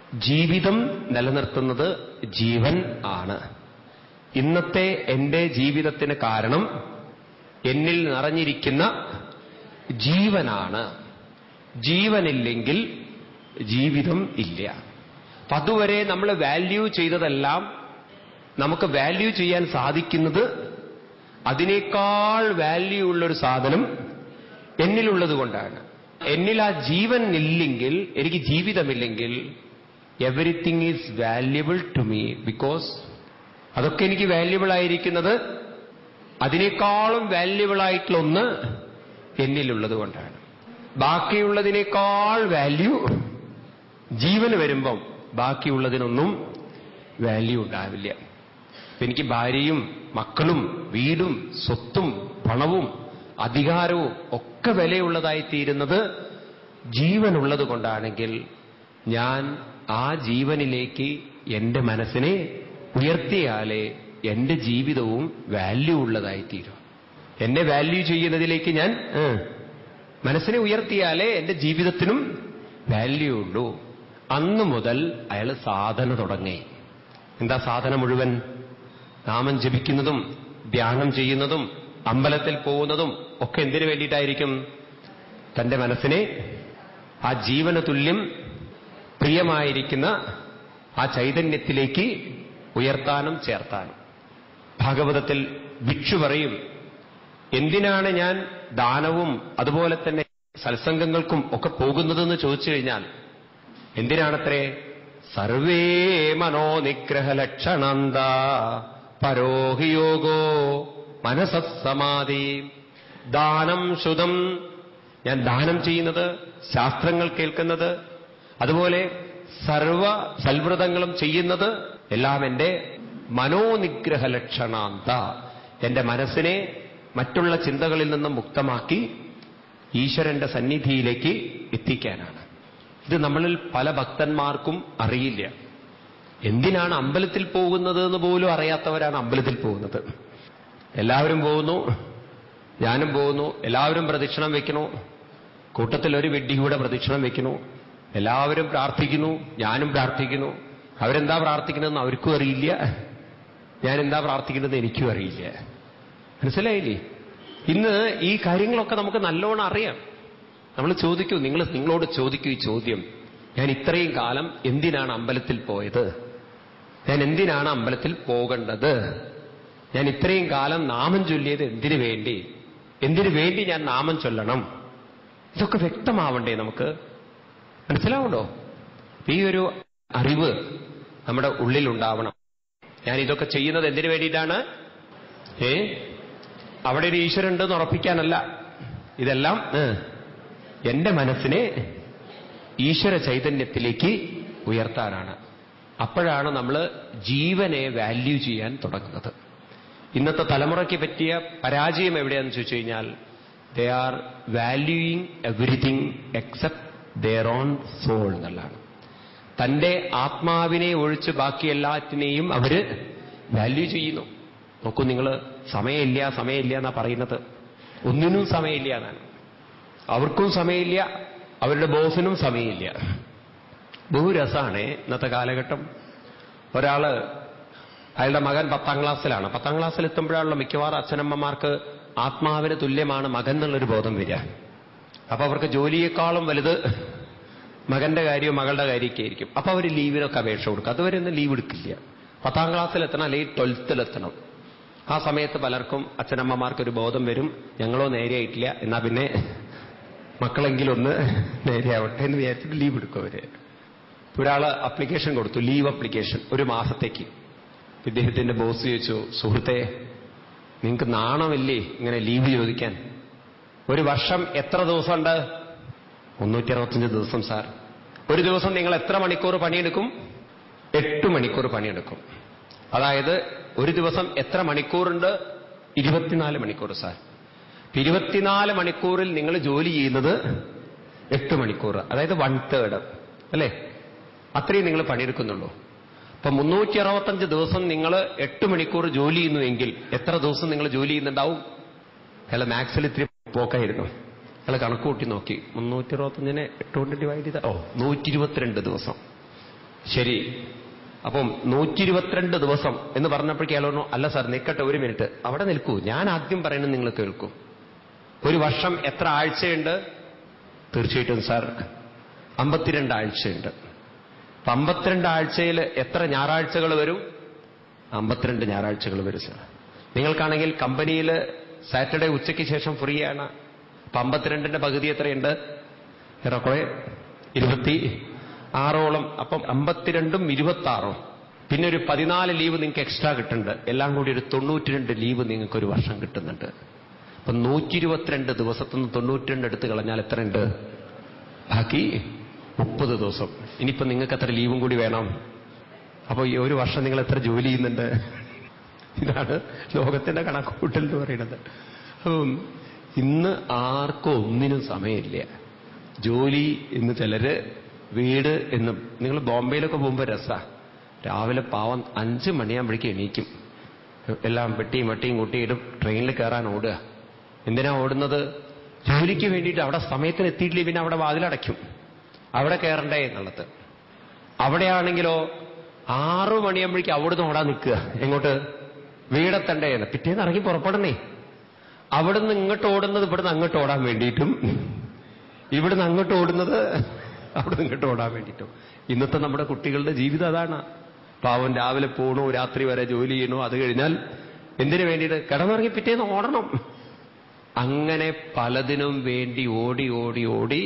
ജീവിതം നിലനിർത്തുന്നത് ജീവൻ ആണ് ഇന്നത്തെ എന്റെ ജീവിതത്തിന് കാരണം എന്നിൽ നിറഞ്ഞിരിക്കുന്ന ജീവനാണ് ജീവനില്ലെങ്കിൽ ജീവിതം ഇല്ല അപ്പൊ അതുവരെ നമ്മൾ വാല്യൂ ചെയ്തതെല്ലാം നമുക്ക് വാല്യൂ ചെയ്യാൻ സാധിക്കുന്നത് അതിനേക്കാൾ വാല്യൂ ഉള്ളൊരു സാധനം എന്നിലുള്ളത് കൊണ്ടാണ് എന്നിൽ ആ ജീവൻ ഇല്ലെങ്കിൽ എനിക്ക് ജീവിതമില്ലെങ്കിൽ everything is valuable to me because അതൊക്കെ എനിക്ക് വാല്യബിൾ ആയിരിക്കുന്നത് അതിനേക്കാളും വാല്യബിൾ ആയിട്ടുള്ള ഒന്ന് എന്നിലുള്ളത് കൊണ്ടാണ് ബാക്കിയുള്ളതിനേക്കാൾ വാല്യൂ ജീവന് വരുമ്പം ബാക്കിയുള്ളതിനൊന്നും വാല്യൂ ഉണ്ടാവില്ല ഇപ്പൊ എനിക്ക് ഭാര്യയും മക്കളും വീടും സ്വത്തും പണവും അധികാരവും ഒക്കെ വിലയുള്ളതായി തീരുന്നത് ജീവനുള്ളത് കൊണ്ടാണെങ്കിൽ ഞാൻ ആ ജീവനിലേക്ക് എന്റെ മനസ്സിനെ ഉയർത്തിയാലേ എന്റെ ജീവിതവും വാല്യൂ ഉള്ളതായി തീരും എന്നെ വാല്യൂ ചെയ്യുന്നതിലേക്ക് ഞാൻ ഏ, മനസ്സിനെ ഉയർത്തിയാലേ എന്റെ ജീവിതത്തിനും വാല്യൂ ഉള്ളൂ അന്നു മുതൽ അയാൾ സാധന തുടങ്ങി എന്താ സാധന മുഴുവൻ നാമം ജപിക്കുന്നതും ധ്യാനം ചെയ്യുന്നതും അമ്പലത്തിൽ പോകുന്നതും ഒക്കെ എന്തിനു വേണ്ടിയിട്ടായിരിക്കും തന്റെ മനസ്സിനെ ആ ജീവന തുല്യം പ്രിയമായിരിക്കുന്ന ആ ചൈതന്യത്തിലേക്ക് ഉയർത്താനും ചേർത്താനും ഭാഗവതത്തിൽ ഭിക്ഷു പറയും എന്തിനാണ് ഞാൻ ദാനവും അതുപോലെ തന്നെ സത്സംഗങ്ങൾക്കും ഒക്കെ പോകുന്നതെന്ന് ചോദിച്ചു കഴിഞ്ഞാൽ എന്തിനാണത്രേ സർവേ മനോനിഗ്രഹലക്ഷണന്ത പരോഹിയോഗോ മനസ്സമാധി ദാനം ശുതം ഞാൻ ദാനം ചെയ്യുന്നത് ശാസ്ത്രങ്ങൾ കേൾക്കുന്നത് അതുപോലെ സർവ സൽവ്രതങ്ങളും ചെയ്യുന്നത് എല്ലാം എന്റെ മനോനിഗ്രഹ ലക്ഷണാന്ത എന്റെ മനസ്സിനെ മറ്റുള്ള ചിന്തകളിൽ നിന്നും മുക്തമാക്കി ഈശ്വരന്റെ സന്നിധിയിലേക്ക് എത്തിക്കാനാണ് ഇത് നമ്മളിൽ പല ഭക്തന്മാർക്കും അറിയില്ല എന്തിനാണ് അമ്പലത്തിൽ പോകുന്നത് എന്ന് പോലും അറിയാത്തവരാണ് അമ്പലത്തിൽ പോകുന്നത് എല്ലാവരും പോകുന്നു ഞാനും പോകുന്നു എല്ലാവരും പ്രദക്ഷിണം വെക്കുന്നു കൂട്ടത്തിൽ ഒരു വിഡ്ഢിയുടെ പ്രദക്ഷിണം വെക്കുന്നു എല്ലാവരും പ്രാർത്ഥിക്കുന്നു ഞാനും പ്രാർത്ഥിക്കുന്നു അവരെന്താ പ്രാർത്ഥിക്കുന്നതെന്ന് അവർക്കും അറിയില്ല ഞാൻ എന്താ പ്രാർത്ഥിക്കുന്നതെന്ന് എനിക്കും അറിയില്ല മനസ്സിലായില്ലേ ഇന്ന് ഈ കാര്യങ്ങളൊക്കെ നമുക്ക് നല്ലോണം അറിയാം നമ്മൾ ചോദിക്കൂ നിങ്ങൾ നിങ്ങളോട് ചോദിക്കൂ ഈ ചോദ്യം ഞാൻ ഇത്രയും കാലം എന്തിനാണ് അമ്പലത്തിൽ പോയത് ഞാൻ എന്തിനാണ് അമ്പലത്തിൽ പോകേണ്ടത് ഞാൻ ഇത്രയും കാലം നാമം ചൊല്ലിയത് എന്തിനു വേണ്ടി എന്തിനു വേണ്ടി ഞാൻ നാമം ചൊല്ലണം ഇതൊക്കെ വ്യക്തമാവണ്ടേ നമുക്ക് മനസ്സിലാവുണ്ടോ ഈ ഒരു അറിവ് നമ്മുടെ ഉള്ളിൽ ഉണ്ടാവണം ഞാൻ ഇതൊക്കെ ചെയ്യുന്നത് എന്തിനു വേണ്ടിയിട്ടാണ് ഏ അവിടെ ഒരു ഈശ്വരൻ ഉണ്ടെന്ന് ഉറപ്പിക്കാനല്ല ഇതെല്ലാം ഏ, എന്റെ മനസ്സിനെ ഈശ്വര ചൈതന്യത്തിലേക്ക് ഉയർത്താനാണ് അപ്പോഴാണ് നമ്മൾ ജീവനെ വാല്യൂ ചെയ്യാൻ തുടങ്ങുന്നത് ഇന്നത്തെ തലമുറയ്ക്ക് പറ്റിയ പരാജയം എവിടെയാണെന്ന് ചോദിച്ചു കഴിഞ്ഞാൽ they are valuing everything except their own soul എന്നുള്ളതാണ് തന്റെ ആത്മാവിനെ ഒഴിച്ച് ബാക്കി എല്ലാറ്റിനെയും അവര് വാല്യൂ ചെയ്യുന്നു നോക്കൂ നിങ്ങൾ സമയമില്ല സമയമില്ല എന്നാ പറയുന്നത് ഒന്നിനും സമയമില്ല എന്നാണ് അവർക്കും സമയമില്ല അവരുടെ ബോസിനും സമയമില്ല ബഹുരസാണ് ഇന്നത്തെ കാലഘട്ടം ഒരാള് അയാളുടെ മകൻ പത്താം ക്ലാസ്സിലാണ് പത്താം ക്ലാസ്സിൽ എത്തുമ്പോഴാണല്ലോ മിക്കവാറും അച്ഛനമ്മമാർക്ക് ആത്മാവിന് തുല്യമാണ് മകൻ എന്നുള്ളൊരു ബോധം വരിക അപ്പൊ അവർക്ക് ജോലിയേക്കാളും വലുത് മകന്റെ കാര്യവും മകളുടെ കാര്യമൊക്കെ ആയിരിക്കും അപ്പൊ അവർ ലീവിനൊക്കെ അപേക്ഷ കൊടുക്കും അതുവരെ ഒന്നും ലീവ് എടുക്കില്ല പത്താം ക്ലാസ്സിൽ എത്തണം അല്ലെങ്കിൽ ട്വൽത്തിലെത്തണം ആ സമയത്ത് പലർക്കും അച്ഛനമ്മമാർക്ക് ഒരു ബോധം വരും ഞങ്ങളോ നേരെയായിട്ടില്ല എന്നാ പിന്നെ മക്കളെങ്കിലും ഒന്ന് നേരെയാവട്ടെ എന്ന് വിചാരിച്ചിട്ട് ലീവ് എടുക്കും അവര് ഒരാള് അപ്ലിക്കേഷൻ കൊടുത്തു ലീവ് അപ്ലിക്കേഷൻ ഒരു മാസത്തേക്ക് ഇദ്ദേഹത്തിന്റെ ബോസ് ചോദിച്ചു സുഹൃത്തെ നിങ്ങൾക്ക് നാണമില്ലേ ഇങ്ങനെ ലീവ് ചോദിക്കാൻ ഒരു വർഷം എത്ര ദിവസമുണ്ട് മുന്നൂറ്റി അറുപത്തഞ്ച് ദിവസം സാർ ഒരു ദിവസം നിങ്ങൾ എത്ര മണിക്കൂർ പണിയെടുക്കും എട്ട് മണിക്കൂർ പണിയെടുക്കും അതായത് ഒരു ദിവസം എത്ര മണിക്കൂറുണ്ട് ഇരുപത്തിനാല് മണിക്കൂർ സാർ ഇരുപത്തിനാല് മണിക്കൂറിൽ നിങ്ങൾ ജോലി ചെയ്യുന്നത് എട്ട് മണിക്കൂർ അതായത് വൺ തേർഡ് അല്ലേ അത്രയും നിങ്ങൾ പണിയെടുക്കുന്നുള്ളൂ അപ്പൊ മുന്നൂറ്റി അറുപത്തഞ്ച് ദിവസം നിങ്ങൾ എട്ട് മണിക്കൂർ ജോലി ചെയ്യുന്നുവെങ്കിൽ എത്ര ദിവസം നിങ്ങൾ ജോലി ചെയ്യുന്നുണ്ടാവും അയാൾ മാത്സിൽ ഇത്തിരി പോക്കായിരുന്നു അയാൾ കണക്ക് കൂട്ടി നോക്കി മുന്നൂറ്റി അറുപത്തഞ്ചിനെ എട്ട് കൊണ്ട് ഡിവൈഡ് ചെയ്ത ഓ നൂറ്റി ഇരുപത്തിരണ്ട് ദിവസം ശരി അപ്പം നൂറ്റി ഇരുപത്തിരണ്ട് ദിവസം എന്ന് പറഞ്ഞപ്പോഴേക്കും അയാൾ പറഞ്ഞു അല്ല സാർ നിൽക്കട്ടെ ഒരു മിനിറ്റ് അവിടെ നിൽക്കൂ ഞാൻ ആദ്യം പറയുന്നത് നിങ്ങൾ കേൾക്കൂ ഒരു വർഷം എത്ര ആഴ്ചയുണ്ട് തീർച്ചയായിട്ടും സാർ അമ്പത്തിരണ്ട് ആഴ്ചയുണ്ട് അപ്പൊ അമ്പത്തിരണ്ട് ആഴ്ചയിൽ എത്ര ഞായറാഴ്ചകൾ വരും അമ്പത്തിരണ്ട് ഞായറാഴ്ചകൾ വരും സാർ നിങ്ങൾക്കാണെങ്കിൽ കമ്പനിയിൽ സാറ്റർഡേ ഉച്ചയ്ക്ക് ശേഷം ഫ്രീ ആണ് അപ്പൊ അമ്പത്തിരണ്ടിന്റെ പകുതി എത്രയുണ്ട് ഏറെക്കുറെ ഇരുപത്തി ആറോളം അപ്പം അമ്പത്തിരണ്ടും ഇരുപത്തി ആറും പിന്നെ ഒരു പതിനാല് ലീവ് നിങ്ങൾക്ക് എക്സ്ട്രാ കിട്ടുന്നുണ്ട് എല്ലാം കൂടി ഒരു തൊണ്ണൂറ്റിരണ്ട് ലീവ് നിങ്ങൾക്ക് ഒരു വർഷം കിട്ടുന്നുണ്ട് അപ്പൊ നൂറ്റി ഇരുപത്തിരണ്ട് ദിവസത്തുനിന്ന് തൊണ്ണൂറ്റിരണ്ട് എടുത്ത് കളഞ്ഞാൽ എത്രയുണ്ട് ബാക്കി മുപ്പത് ദിവസം ഇനിയിപ്പോ നിങ്ങൾക്ക് എത്ര ലീവും കൂടി വേണം അപ്പൊ ഈ ഒരു വർഷം നിങ്ങൾ എത്ര ജോലി ചെയ്യുന്നുണ്ട് ഇതാണ് ലോകത്തിന്റെ കണക്കുകൂട്ടൽ എന്ന് പറയുന്നത് അപ്പം ഇന്ന് ആർക്കും ഒന്നിനും സമയമില്ല ജോലി എന്ന് ചിലര് വീട് എന്ന് നിങ്ങൾ ബോംബെയിലൊക്കെ പോകുമ്പോൾ രസാ രാവിലെ പാവം അഞ്ച് മണിയാകുമ്പോഴേക്കും എണീക്കും എല്ലാം വെട്ടിയും വെട്ടിയും കൂട്ടിയിടും ട്രെയിനിൽ കയറാൻ ഓടുക എന്തിനാ ഓടുന്നത് ജോലിക്ക് വേണ്ടിയിട്ട് അവിടെ സമയത്തിന് എത്തിയിട്ടില്ല പിന്നെ അവിടെ വാതിലടയ്ക്കും അവിടെ കയറണ്ടേ എന്നുള്ളത് അവിടെയാണെങ്കിലോ ആറു മണിയാകുമ്പോഴേക്കും അവിടുന്ന് ഓടാൻ നിൽക്കുക എങ്ങോട്ട് വീടെത്തണ്ടേ എന്ന് പിറ്റേന്ന് ഇറങ്ങി പുറപ്പെടണേ അവിടുന്ന് ഇങ്ങോട്ട് ഓടുന്നത് ഇവിടുന്ന് അങ്ങോട്ട് ഓടാൻ വേണ്ടിയിട്ടും ഇവിടുന്ന് അങ്ങോട്ട് ഓടുന്നത് അവിടുന്ന് ഇങ്ങോട്ട് ഓടാൻ വേണ്ടിയിട്ടും ഇന്നത്തെ നമ്മുടെ കുട്ടികളുടെ ജീവിതം അതാണ് പാവം രാവിലെ പോണു രാത്രി വരെ ജോലി ചെയ്യണു അത് കഴിഞ്ഞാൽ എന്തിനു വേണ്ടിയിട്ട് കിടന്നിറങ്ങി പിറ്റേന്ന് ഓടണം അങ്ങനെ പലതിനും വേണ്ടി ഓടി ഓടി ഓടി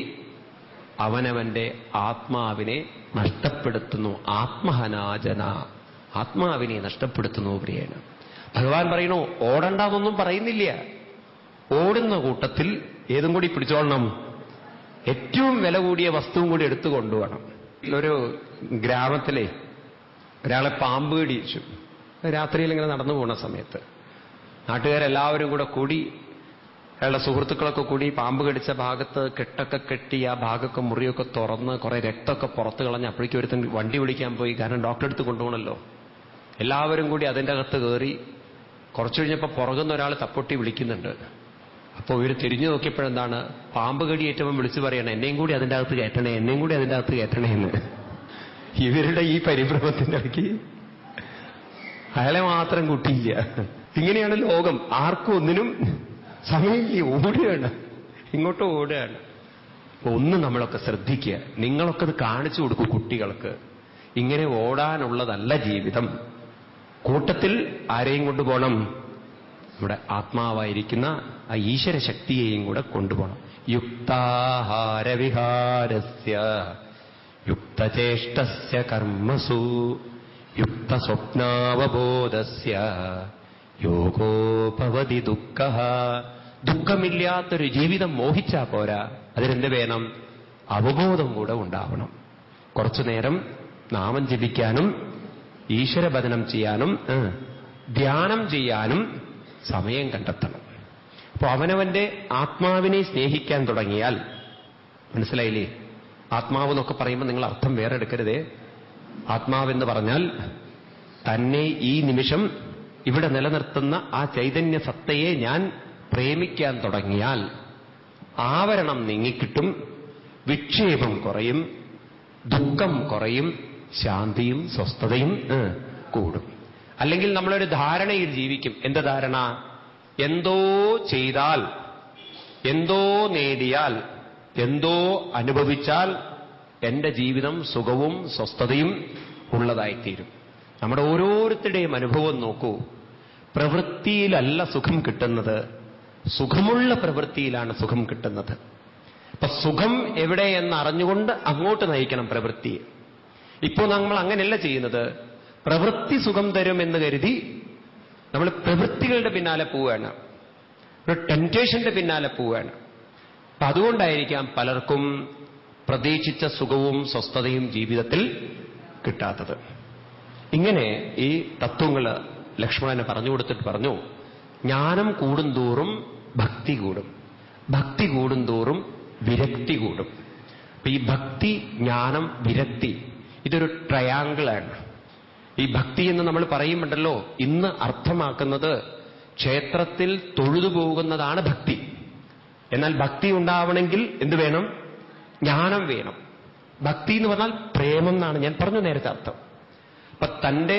അവനവന്റെ ആത്മാവിനെ നഷ്ടപ്പെടുത്തുന്നു ആത്മഹനാജന ആത്മാവിനെ നഷ്ടപ്പെടുത്തുന്നു പ്രിയേന ഭഗവാൻ പറയണു ഓടണ്ടെന്നൊന്നും പറയുന്നില്ല ഓടുന്ന കൂട്ടത്തിൽ ഏതും കൂടി പിടിച്ചോളണം ഏറ്റവും വില കൂടിയ വസ്തുവും കൂടി എടുത്തു കൊണ്ടുപോകണം ഒരു ഗ്രാമത്തിലെ ഒരാളെ പാമ്പ് കടിച്ചു രാത്രിയിൽ ഇങ്ങനെ നടന്നു പോകുന്ന സമയത്ത് നാട്ടുകാരെല്ലാവരും കൂടെ കൂടി അയാളുടെ സുഹൃത്തുക്കളൊക്കെ കൂടി പാമ്പ് കടിച്ച ഭാഗത്ത് കെട്ടൊക്കെ കെട്ടി ആ ഭാഗമൊക്കെ മുറിയൊക്കെ തുറന്ന് കുറെ രക്തമൊക്കെ പുറത്ത് കളഞ്ഞ് അപ്പോഴേക്കും ഒരുത്തൻ വണ്ടി വിളിക്കാൻ പോയി കാരണം ഡോക്ടറെ അടുത്ത് കൊണ്ടുപോകണമല്ലോ എല്ലാവരും കൂടി അതിൻ്റെ അകത്ത് കയറി കുറച്ചു കഴിഞ്ഞപ്പോൾ പുറകുന്ന ഒരാൾ തപ്പൊട്ടി വിളിക്കുന്നുണ്ട് അപ്പോൾ ഇവർ തിരിഞ്ഞു നോക്കിയപ്പോഴെന്താണ് പാമ്പ് കടിയേറ്റവൻ വിളിച്ചു പറയണം എന്നെയും കൂടി അതിൻ്റെ അകത്ത് കയറ്റണേ എന്നെയും കൂടി അതിൻ്റെ അകത്ത് കയറ്റണേ എന്ന് ഇവരുടെ ഈ പരിഭ്രമത്തിൻ്റെ ഇടയ്ക്ക് അയാളെ മാത്രം കൂട്ടിയില്ല ഇങ്ങനെയാണ് ലോകം ആർക്കും ഒന്നിനും സമയമില്ല ഓടുകയാണ് ഇങ്ങോട്ട് ഓടുകയാണ് അപ്പൊ ഒന്ന് നമ്മളൊക്കെ ശ്രദ്ധിക്കുക നിങ്ങളൊക്കെ അത് കാണിച്ചു കൊടുക്കും കുട്ടികൾക്ക് ഇങ്ങനെ ഓടാനുള്ളതല്ല ജീവിതം കൂട്ടത്തിൽ ആരെയും കൊണ്ടുപോകണം നമ്മുടെ ആത്മാവായിരിക്കുന്ന ആ ഈശ്വര ശക്തിയെയും കൂടെ കൊണ്ടുപോകണം യുക്താഹാരവിഹാരസ്യ യുക്തചേഷ്ടസ്യ കർമ്മസു യുക്തസ്വപ്നാവബോധസ്യ യോഗോപവതി ദുഃഖ ദുഃഖമില്ലാത്തൊരു ജീവിതം മോഹിച്ചാ പോരാ അതിനെന്ത് വേണം അവബോധം കൂടെ ഉണ്ടാവണം കുറച്ചു നേരം നാമം ജപിക്കാനും ഈശ്വരഭജനം ചെയ്യാനും ഏ, ധ്യാനം ചെയ്യാനും സമയം കണ്ടെത്തണം അപ്പൊ അവനവന്റെ ആത്മാവിനെ സ്നേഹിക്കാൻ തുടങ്ങിയാൽ മനസ്സിലായില്ലേ ആത്മാവ് എന്നൊക്കെ പറയുമ്പോൾ നിങ്ങൾ അർത്ഥം വേറെ എടുക്കരുതേ ആത്മാവെന്ന് പറഞ്ഞാൽ തന്നെ ഈ നിമിഷം ഇവിടെ നിലനിർത്തുന്ന ആ ചൈതന്യ സത്തയെ ഞാൻ പ്രേമിക്കാൻ തുടങ്ങിയാൽ ആവരണം നീങ്ങിക്കിട്ടും വിക്ഷേപം കുറയും ദുഃഖം കുറയും ശാന്തിയും സ്വസ്ഥതയും ഏ, കൂടും അല്ലെങ്കിൽ നമ്മളൊരു ധാരണയിൽ ജീവിക്കും എന്ത് ധാരണ എന്തോ ചെയ്താൽ എന്തോ നേടിയാൽ എന്തോ അനുഭവിച്ചാൽ എന്റെ ജീവിതം സുഖവും സ്വസ്ഥതയും ഉള്ളതായിത്തീരും നമ്മുടെ ഓരോരുത്തരുടെയും അനുഭവം നോക്കൂ പ്രവൃത്തിയിലല്ല സുഖം കിട്ടുന്നത് സുഖമുള്ള പ്രവൃത്തിയിലാണ് സുഖം കിട്ടുന്നത് അപ്പൊ സുഖം എവിടെ എന്ന് അറിഞ്ഞുകൊണ്ട് അങ്ങോട്ട് നയിക്കണം പ്രവൃത്തിയെ ഇപ്പോൾ നമ്മൾ അങ്ങനെയല്ല ചെയ്യുന്നത് പ്രവൃത്തി സുഖം തരും എന്ന് കരുതി നമ്മൾ പ്രവൃത്തികളുടെ പിന്നാലെ പോവുകയാണ് ഒരു ടെംപ്റ്റേഷന്റെ പിന്നാലെ പോവുകയാണ് അപ്പൊ അതുകൊണ്ടായിരിക്കാം പലർക്കും പ്രതീക്ഷിച്ച സുഖവും സ്വസ്ഥതയും ജീവിതത്തിൽ കിട്ടാത്തത് ഇങ്ങനെ ഈ തത്വങ്ങൾ ലക്ഷ്മണന് പറഞ്ഞു കൊടുത്തിട്ട് പറഞ്ഞു ജ്ഞാനം കൂടുന്തോറും ഭക്തി കൂടും ഭക്തി കൂടുന്തോറും വിരക്തി കൂടും അപ്പൊ ഈ ഭക്തി ജ്ഞാനം വിരക്തി ഇതൊരു ട്രയാങ്കിളാണ് ഈ ഭക്തി എന്ന് നമ്മൾ പറയുമുണ്ടല്ലോ ഇന്ന് അർത്ഥമാക്കുന്നത് ക്ഷേത്രത്തിൽ തൊഴുതു പോകുന്നതാണ് ഭക്തി എന്നാൽ ഭക്തി ഉണ്ടാവണമെങ്കിൽ എന്ത് വേണം ജ്ഞാനം വേണം ഭക്തി എന്ന് പറഞ്ഞാൽ പ്രേമം എന്നാണ് ഞാൻ പറഞ്ഞു നേരത്തെ അർത്ഥം അപ്പൊ തന്റെ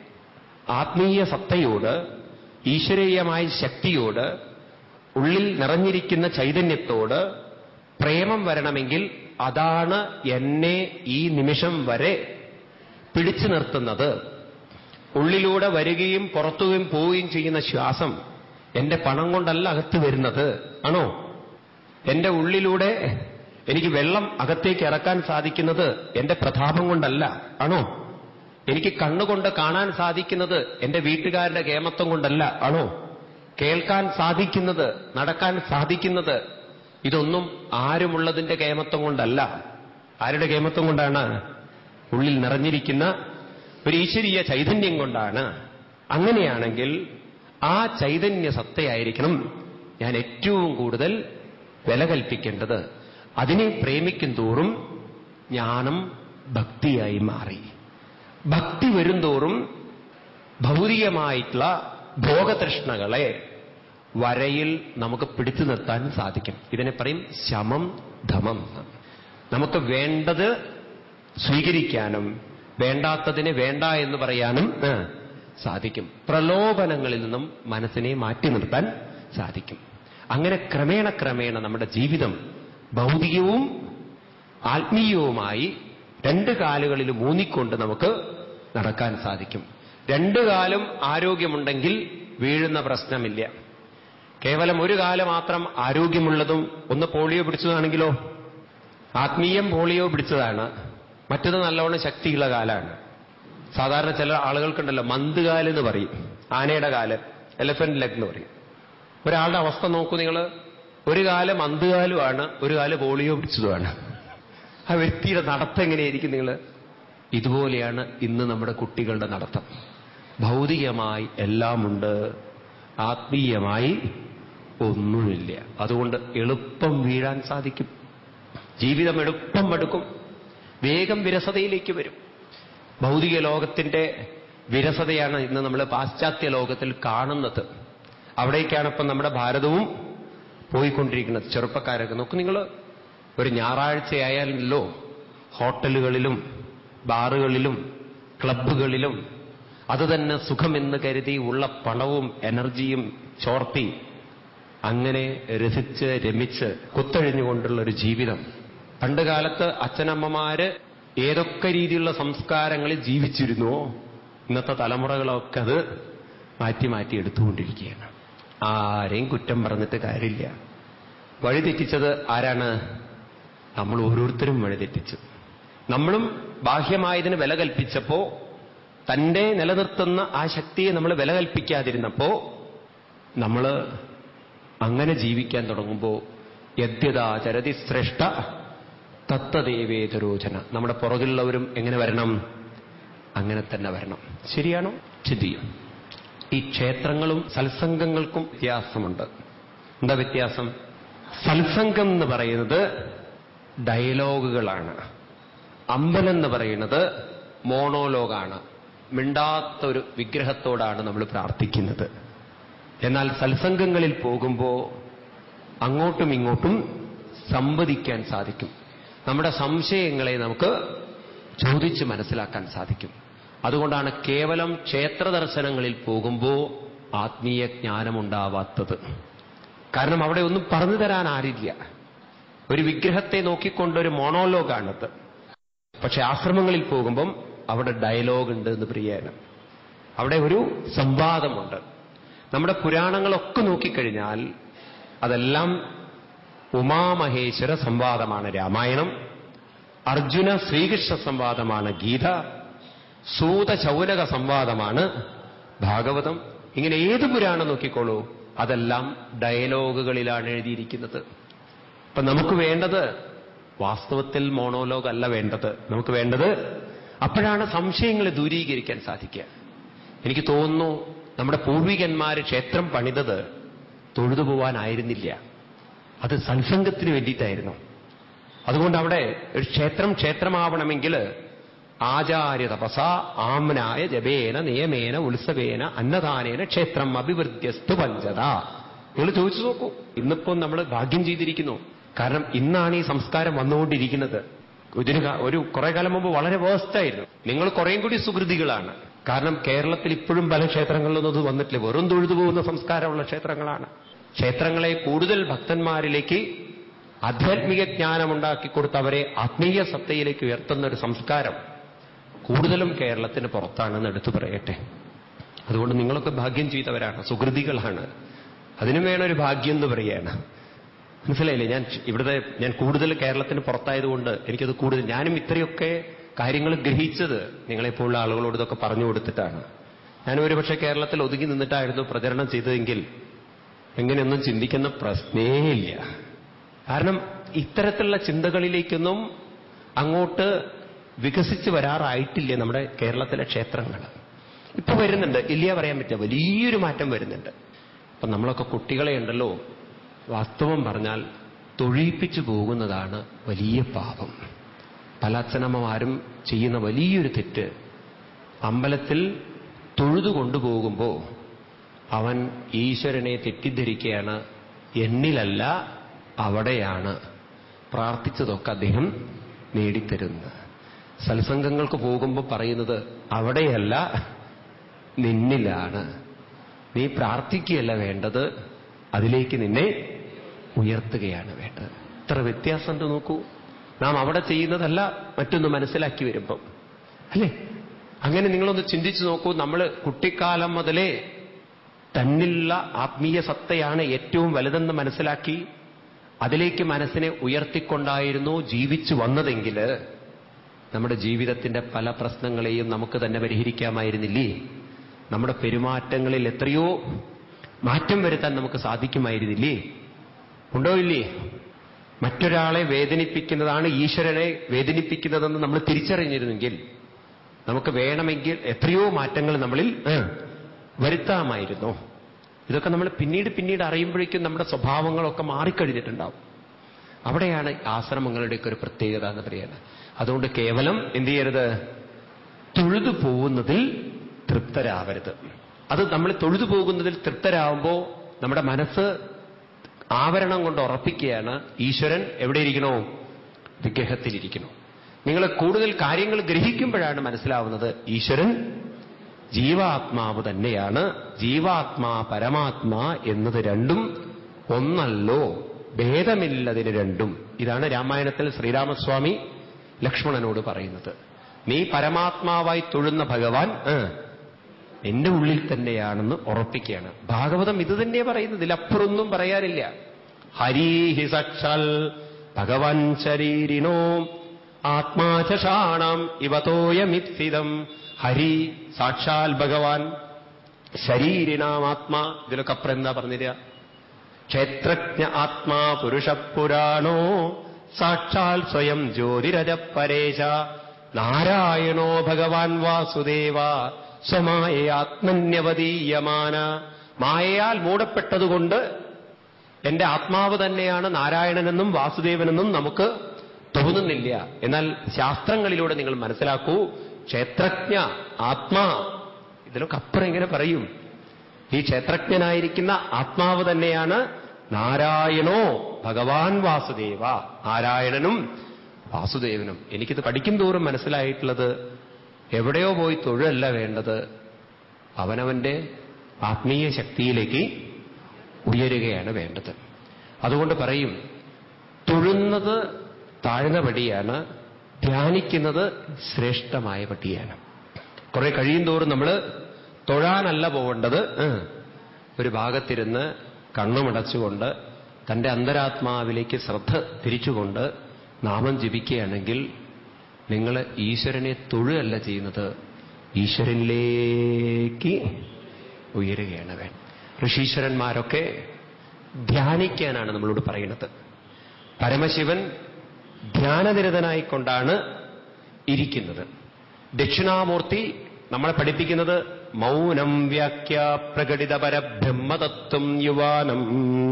ആത്മീയ സത്തയോട് ഈശ്വരീയമായ ശക്തിയോട് ഉള്ളിൽ നിറഞ്ഞിരിക്കുന്ന ചൈതന്യത്തോട് പ്രേമം വരണമെങ്കിൽ അതാണ് എന്നെ ഈ നിമിഷം വരെ പിടിച്ചു നിർത്തുന്നത് ഉള്ളിലൂടെ വരികയും പുറത്തുകയും പോവുകയും ചെയ്യുന്ന ശ്വാസം എന്റെ പണം കൊണ്ടല്ല അകത്ത് വരുന്നത് ആണോ എന്റെ ഉള്ളിലൂടെ എനിക്ക് വെള്ളം അകത്തേക്ക് ഇറക്കാൻ സാധിക്കുന്നത് എന്റെ പ്രതാപം കൊണ്ടല്ല ആണോ എനിക്ക് കണ്ണുകൊണ്ട് കാണാൻ സാധിക്കുന്നത് എന്റെ വീട്ടുകാരുടെ കേമത്വം കൊണ്ടല്ല ആണോ കേൾക്കാൻ സാധിക്കുന്നത് നടക്കാൻ സാധിക്കുന്നത് ഇതൊന്നും ആരുമുള്ളതിന്റെ കേമത്വം കൊണ്ടല്ല ആരുടെ കേമത്വം കൊണ്ടാണ് ഉള്ളിൽ നിറഞ്ഞിരിക്കുന്ന ഒരു ഈശ്വരീയ ചൈതന്യം കൊണ്ടാണ് അങ്ങനെയാണെങ്കിൽ ആ ചൈതന്യ സത്തയായിരിക്കണം ഞാൻ ഏറ്റവും കൂടുതൽ വില കൽപ്പിക്കേണ്ടത് അതിനെ പ്രേമിക്കും തോറും ജ്ഞാനം ഭക്തിയായി മാറി ഭക്തി വരുംതോറും ഭൗതികമായിട്ടുള്ള ഭോഗതൃഷ്ണകളെ വരയിൽ നമുക്ക് പിടിച്ചു നിർത്താൻ സാധിക്കും ഇതിനെ പറയും ശമം ധമം നമുക്ക് വേണ്ടത് സ്വീകരിക്കാനും വേണ്ടാത്തതിനെ വേണ്ട എന്ന് പറയാനും ആ, സാധിക്കും പ്രലോഭനങ്ങളിൽ നിന്നും മനസ്സിനെ മാറ്റി നിർത്താൻ സാധിക്കും അങ്ങനെ ക്രമേണ ക്രമേണ നമ്മുടെ ജീവിതം ഭൗതികവും ആത്മീയവുമായി രണ്ട് കാലുകളിൽ ഊന്നിക്കൊണ്ട് നമുക്ക് നടക്കാൻ സാധിക്കും രണ്ടു കാലും ആരോഗ്യമുണ്ടെങ്കിൽ വീഴുന്ന പ്രശ്നമില്ല കേവലം ഒരു കാലം മാത്രം ആരോഗ്യമുള്ളതും ഒന്ന് പോളിയോ പിടിച്ചതാണെങ്കിലോ ആത്മീയം പോളിയോ പിടിച്ചതാണ് മറ്റത് നല്ലവണ്ണം ശക്തിയുള്ള കാലാണ് സാധാരണ ചില ആളുകൾക്കുണ്ടല്ലോ മന്തുകാല് എന്ന് പറയും ആനയുടെ കാല് എലഫന്റ് ലെഗ് എന്ന് പറയും ഒരാളുടെ അവസ്ഥ നോക്കൂ നിങ്ങൾ ഒരു കാലം മന്തുകാലുമാണ് ഒരു കാല് പോളിയോ പിടിച്ചതുമാണ് ആ വ്യക്തിയുടെ നടത്തം എങ്ങനെയായിരിക്കും നിങ്ങൾ ഇതുപോലെയാണ് ഇന്ന് നമ്മുടെ കുട്ടികളുടെ നടത്തം ഭൗതികമായി എല്ലാമുണ്ട് ആത്മീയമായി ഒന്നുമില്ല അതുകൊണ്ട് എളുപ്പം വീഴാൻ സാധിക്കും ജീവിതം എളുപ്പം എടുക്കും വേഗം വിരസതയിലേക്ക് വരും ഭൗതിക ലോകത്തിന്റെ വിരസതയാണ് ഇന്ന് നമ്മൾ പാശ്ചാത്യ ലോകത്തിൽ കാണുന്നത് അവിടേക്കാണ് ഇപ്പം നമ്മുടെ ഭാരതവും പോയിക്കൊണ്ടിരിക്കുന്നത് ചെറുപ്പക്കാരൊക്കെ നോക്കൂ നിങ്ങൾ ഒരു ഞായറാഴ്ചയായാലല്ലോ ഹോട്ടലുകളിലും ബാറുകളിലും ക്ലബ്ബുകളിലും അത് തന്നെ സുഖമെന്ന് കരുതി ഉള്ള പണവും എനർജിയും ചോർത്തി അങ്ങനെ രസിച്ച് രമിച്ച് കുത്തഴിഞ്ഞുകൊണ്ടുള്ള ഒരു ജീവിതം പണ്ട് കാലത്ത് അച്ഛനമ്മമാര് ഏതൊക്കെ രീതിയിലുള്ള സംസ്കാരങ്ങളിൽ ജീവിച്ചിരുന്നുവോ ഇന്നത്തെ തലമുറകളൊക്കെ അത് മാറ്റി മാറ്റി എടുത്തുകൊണ്ടിരിക്കുകയാണ് ആരെയും കുറ്റം പറഞ്ഞിട്ട് കാര്യമില്ല വഴിതെറ്റിച്ചത് ആരാണ് നമ്മൾ ഓരോരുത്തരും വഴിതെറ്റിച്ചു നമ്മളും ബാഹ്യമായതിന് വില കൽപ്പിച്ചപ്പോ തന്റെ നിലനിർത്തുന്ന ആ ശക്തിയെ നമ്മൾ വില കൽപ്പിക്കാതിരുന്നപ്പോ നമ്മൾ അങ്ങനെ ജീവിക്കാൻ തുടങ്ങുമ്പോൾ യദ്യതാചരതി ശ്രേഷ്ഠ തത്തദേവേതരോചന നമ്മുടെ പുറകിലുള്ളവരും എങ്ങനെ വരണം അങ്ങനെ തന്നെ വരണം ശരിയാണോ ചിന്തിയും ഈ ക്ഷേത്രങ്ങളും സത്സംഗങ്ങൾക്കും വ്യത്യാസമുണ്ട് എന്താ വ്യത്യാസം സത്സംഗം എന്ന് പറയുന്നത് ഡയലോഗുകളാണ് അമ്പലം എന്ന് പറയുന്നത് മോണോലോഗാണ് മിണ്ടാത്ത ഒരു വിഗ്രഹത്തോടാണ് നമ്മൾ പ്രാർത്ഥിക്കുന്നത് എന്നാൽ സത്സംഗങ്ങളിൽ പോകുമ്പോൾ അങ്ങോട്ടും ഇങ്ങോട്ടും സംവദിക്കാൻ സാധിക്കും നമ്മുടെ സംശയങ്ങളെ നമുക്ക് ചോദിച്ച് മനസ്സിലാക്കാൻ സാധിക്കും അതുകൊണ്ടാണ് കേവലം ക്ഷേത്ര ദർശനങ്ങളിൽ പോകുമ്പോൾ ആത്മീയ ജ്ഞാനമുണ്ടാവാത്തത് കാരണം അവിടെ ഒന്നും പറഞ്ഞു തരാൻ ആരില്ല ഒരു വിഗ്രഹത്തെ നോക്കിക്കൊണ്ടൊരു മോണോലോഗാണത് പക്ഷെ ആശ്രമങ്ങളിൽ പോകുമ്പം അവിടെ ഡയലോഗ് ഉണ്ട് എന്ന് പ്രിയാണ് അവിടെ ഒരു സംവാദമുണ്ട് നമ്മുടെ പുരാണങ്ങളൊക്കെ നോക്കിക്കഴിഞ്ഞാൽ അതെല്ലാം ഉമാമഹേശ്വര സംവാദമാണ് രാമായണം അർജുന ശ്രീകൃഷ്ണ സംവാദമാണ് ഗീത സൂത ചൗനക സംവാദമാണ് ഭാഗവതം ഇങ്ങനെ ഏത് പുരാണം നോക്കിക്കോളൂ അതെല്ലാം ഡയലോഗുകളിലാണ് എഴുതിയിരിക്കുന്നത് അപ്പൊ നമുക്ക് വേണ്ടത് വാസ്തവത്തിൽ മോണോലോഗ് അല്ല വേണ്ടത് നമുക്ക് വേണ്ടത് അപ്പോഴാണ് സംശയങ്ങളെ ദൂരീകരിക്കാൻ സാധിക്കുക എനിക്ക് തോന്നുന്നു നമ്മുടെ പൂർവികന്മാര് ക്ഷേത്രം പണിതത് തൊഴുതു പോവാനായിരുന്നില്ല അത് സത്സംഗത്തിന് വേണ്ടിയിട്ടായിരുന്നു അതുകൊണ്ട് അവിടെ ഒരു ക്ഷേത്രം ക്ഷേത്രമാവണമെങ്കിൽ ആചാര്യ തപസ ആംനായ ജപേന നിയമേന ഉത്സവേന അന്നദാനേന ക്ഷേത്രം അഭിവൃദ്ധ്യസ്തു പഞ്ചത നിങ്ങൾ ചോദിച്ചു നോക്കൂ ഇന്നിപ്പോ നമ്മൾ ഭാഗ്യം ചെയ്തിരിക്കുന്നു കാരണം ഇന്നാണ് ഈ സംസ്കാരം വന്നുകൊണ്ടിരിക്കുന്നത് ഇതിന് ക- ഒരു കുറെ കാലം മുമ്പ് വളരെ വേസ്റ്റായിരുന്നു നിങ്ങൾ കുറേയും കൂടി സുഹൃതികളാണ് കാരണം കേരളത്തിൽ ഇപ്പോഴും പല ക്ഷേത്രങ്ങളിലൊന്നും ഇത് വന്നിട്ടില്ല വെറും തൊഴുതു പോകുന്ന സംസ്കാരമുള്ള ക്ഷേത്രങ്ങളാണ് ക്ഷേത്രങ്ങളെ കൂടുതൽ ഭക്തന്മാരിലേക്ക് ആധ്യാത്മിക ജ്ഞാനമുണ്ടാക്കി കൊടുത്ത് അവരെ ആത്മീയ സത്തയിലേക്ക് ഉയർത്തുന്ന ഒരു സംസ്കാരം കൂടുതലും കേരളത്തിന് പുറത്താണെന്ന് എടുത്തു പറയട്ടെ അതുകൊണ്ട് നിങ്ങളൊക്കെ ഭാഗ്യം ചെയ്തവരാണ് സുഹൃതികളാണ് അതിനും വേണം ഒരു ഭാഗ്യം എന്ന് പറയാണ് മനസ്സിലായില്ലേ ഞാൻ ഇവിടുത്തെ ഞാൻ കൂടുതൽ കേരളത്തിന് പുറത്തായതുകൊണ്ട് എനിക്കത് കൂടുതൽ ഞാനും ഇത്രയൊക്കെ കാര്യങ്ങൾ ഗ്രഹിച്ചത് നിങ്ങളെപ്പോലുള്ള ആളുകളോട് ഇതൊക്കെ പറഞ്ഞു കൊടുത്തിട്ടാണ് ഞാൻ ഒരുപക്ഷെ കേരളത്തിൽ ഒതുങ്ങി നിന്നിട്ടായിരുന്നു പ്രചരണം ചെയ്തതെങ്കിൽ എങ്ങനെയൊന്നും ചിന്തിക്കുന്ന പ്രശ്നേയില്ല കാരണം ഇത്തരത്തിലുള്ള ചിന്തകളിലേക്കൊന്നും അങ്ങോട്ട് വികസിച്ച് വരാറായിട്ടില്ല നമ്മുടെ കേരളത്തിലെ ക്ഷേത്രങ്ങൾ ഇപ്പൊ വരുന്നുണ്ട് ഇല്ല പറയാൻ പറ്റില്ല വലിയൊരു മാറ്റം വരുന്നുണ്ട് അപ്പൊ നമ്മളൊക്കെ കുട്ടികളെ ഉണ്ടല്ലോ വാസ്തവം പറഞ്ഞാൽ തൊഴിയിപ്പിച്ചു പോകുന്നതാണ് വലിയ പാപം പല അച്ഛനമ്മമാരും ചെയ്യുന്ന വലിയൊരു തെറ്റ് അമ്പലത്തിൽ തൊഴുതു കൊണ്ടുപോകുമ്പോൾ അവൻ ഈശ്വരനെ തെറ്റിദ്ധരിക്കുകയാണ് എന്നിലല്ല അവിടെയാണ് പ്രാർത്ഥിച്ചതൊക്കെ അദ്ദേഹം നേടിത്തരുന്നത് സത്സംഗങ്ങൾക്ക് പോകുമ്പോൾ പറയുന്നത് അവിടെയല്ല നിന്നിലാണ് നീ പ്രാർത്ഥിക്കുകയല്ല വേണ്ടത് അതിലേക്ക് നിന്നെ ഉയർത്തുകയാണ് വേണ്ടത് ഇത്ര വ്യത്യാസമുണ്ട് നോക്കൂ നാം അവിടെ ചെയ്യുന്നതല്ല മറ്റൊന്ന് മനസ്സിലാക്കി വരുമ്പം അല്ലേ അങ്ങനെ നിങ്ങളൊന്ന് ചിന്തിച്ചു നോക്കൂ നമ്മൾ കുട്ടിക്കാലം മുതലേ തന്നിലുള്ള ആത്മീയ സത്തയാണ് ഏറ്റവും വലുതെന്ന് മനസ്സിലാക്കി അതിലേക്ക് മനസ്സിനെ ഉയർത്തിക്കൊണ്ടായിരുന്നു ജീവിച്ചു വന്നതെങ്കിൽ നമ്മുടെ ജീവിതത്തിന്റെ പല പ്രശ്നങ്ങളെയും നമുക്ക് തന്നെ പരിഹരിക്കാമായിരുന്നില്ലേ നമ്മുടെ പെരുമാറ്റങ്ങളിൽ എത്രയോ മാറ്റം വരുത്താൻ നമുക്ക് സാധിക്കുമായിരുന്നില്ലേ ഉണ്ടോ ഇല്ലേ മറ്റൊരാളെ വേദനിപ്പിക്കുന്നതാണ് ഈശ്വരനെ വേദനിപ്പിക്കുന്നതെന്ന് നമ്മൾ തിരിച്ചറിഞ്ഞിരുന്നെങ്കിൽ നമുക്ക് വേണമെങ്കിൽ എത്രയോ മാറ്റങ്ങൾ നമ്മളിൽ ഏ, വരുത്താമായിരുന്നു ഇതൊക്കെ നമ്മൾ പിന്നീട് പിന്നീട് അറിയുമ്പോഴേക്കും നമ്മുടെ സ്വഭാവങ്ങളൊക്കെ മാറിക്കഴിഞ്ഞിട്ടുണ്ടാവും അവിടെയാണ് ആശ്രമങ്ങളുടെയൊക്കെ ഒരു പ്രത്യേകത എന്ന് പറയുന്നത് അതുകൊണ്ട് കേവലം എന്ത് ചെയ്യരുത് തൊഴുതു പോകുന്നതിൽ തൃപ്തരാവരുത് അത് നമ്മൾ തൊഴുതു പോകുന്നതിൽ തൃപ്തരാകുമ്പോൾ നമ്മുടെ മനസ്സ് ആവരണം കൊണ്ട് ഉറപ്പിക്കുകയാണ് ഈശ്വരൻ എവിടെ ഇരിക്കണോ വിഗ്രഹത്തിലിരിക്കണോ നിങ്ങൾ കൂടുതൽ കാര്യങ്ങൾ ഗ്രഹിക്കുമ്പോഴാണ് മനസ്സിലാവുന്നത് ഈശ്വരൻ ജീവാത്മാവ് തന്നെയാണ് ജീവാത്മാ പരമാത്മാ എന്നത് രണ്ടും ഒന്നല്ലോ ഭേദമില്ലതിന് രണ്ടും ഇതാണ് രാമായണത്തിൽ ശ്രീരാമസ്വാമി ലക്ഷ്മണനോട് പറയുന്നത് നീ പരമാത്മാവായി തൊഴുന്ന ഭഗവാൻ ആ, എന്റെ ഉള്ളിൽ തന്നെയാണെന്ന് ഉറപ്പിക്കുകയാണ് ഭാഗവതം ഇത് തന്നെ പറയുന്നത് ഇതിലപ്പുറമൊന്നും പറയാനില്ല ഹരീഹി സാക്ഷാൽ ഭഗവാൻ ശരീരിണോ ആത്മാചഷാണം ഇവതോയമിത്സിതം ഹരി സാക്ഷാൽ ഭഗവാൻ ശരീരിനാം ആത്മാ ഇതിലൊക്കെ അപ്പുറം എന്താ പറഞ്ഞിരിക ക്ഷേത്രജ്ഞ ആത്മാ പുരുഷപുരാണോ സാക്ഷാൽ സ്വയം ജ്യോതിരജ പരേശ നാരായണോ ഭഗവാൻ വാസുദേവ സ്വമായ ആത്മന്യവതീയമാന മായയാൽ മൂടപ്പെട്ടതുകൊണ്ട് എന്റെ ആത്മാവ് തന്നെയാണ് നാരായണനെന്നും വാസുദേവനെന്നും നമുക്ക് തോന്നുന്നില്ല എന്നാൽ ശാസ്ത്രങ്ങളിലൂടെ നിങ്ങൾ മനസ്സിലാക്കൂ ക്ഷേത്രജ്ഞ ആത്മാ ഇതിലൊക്കെ അപ്പുറം ഇങ്ങനെ പറയും ഈ ക്ഷേത്രജ്ഞനായിരിക്കുന്ന ആത്മാവ് തന്നെയാണ് നാരായണോ ഭഗവാൻ വാസുദേവ നാരായണനും വാസുദേവനും എനിക്കിത് പഠിക്കും തോറും മനസ്സിലായിട്ടുള്ളത് എവിടെയോ പോയി തൊഴല്ല വേണ്ടത് അവനവന്റെ ആത്മീയ ശക്തിയിലേക്ക് ഉയരുകയാണ് വേണ്ടത് അതുകൊണ്ട് പറയും തൊഴുന്നത് താഴ്ന്ന പടിയാണ് ധ്യാനിക്കുന്നത് ശ്രേഷ്ഠമായ പടിയാണ് കുറെ കഴിയും തോറും നമ്മൾ തൊഴാനല്ല പോകേണ്ടത് ഏ, ഒരു ഭാഗത്തിരുന്ന് കണ്ണുമടച്ചുകൊണ്ട് തന്റെ അന്തരാത്മാവിലേക്ക് ശ്രദ്ധ തിരിച്ചുകൊണ്ട് നാമം ജപിക്കുകയാണെങ്കിൽ നിങ്ങൾ ഈശ്വരനെ തൊഴുകയല്ല ചെയ്യുന്നത് ഈശ്വരനിലേക്ക് ഉയരുകയാണ് വേണ്ടത് ഋഷീശ്വരന്മാരൊക്കെ ധ്യാനിക്കാനാണ് നമ്മളോട് പറയുന്നത് പരമശിവൻ ധ്യാനനിരതനായിക്കൊണ്ടാണ് ഇരിക്കുന്നത് ദക്ഷിണാമൂർത്തി നമ്മളെ പഠിപ്പിക്കുന്നത് മൗനം വ്യാഖ്യ പ്രകടിത പരബ്രഹ്മതത്വം യുവാനം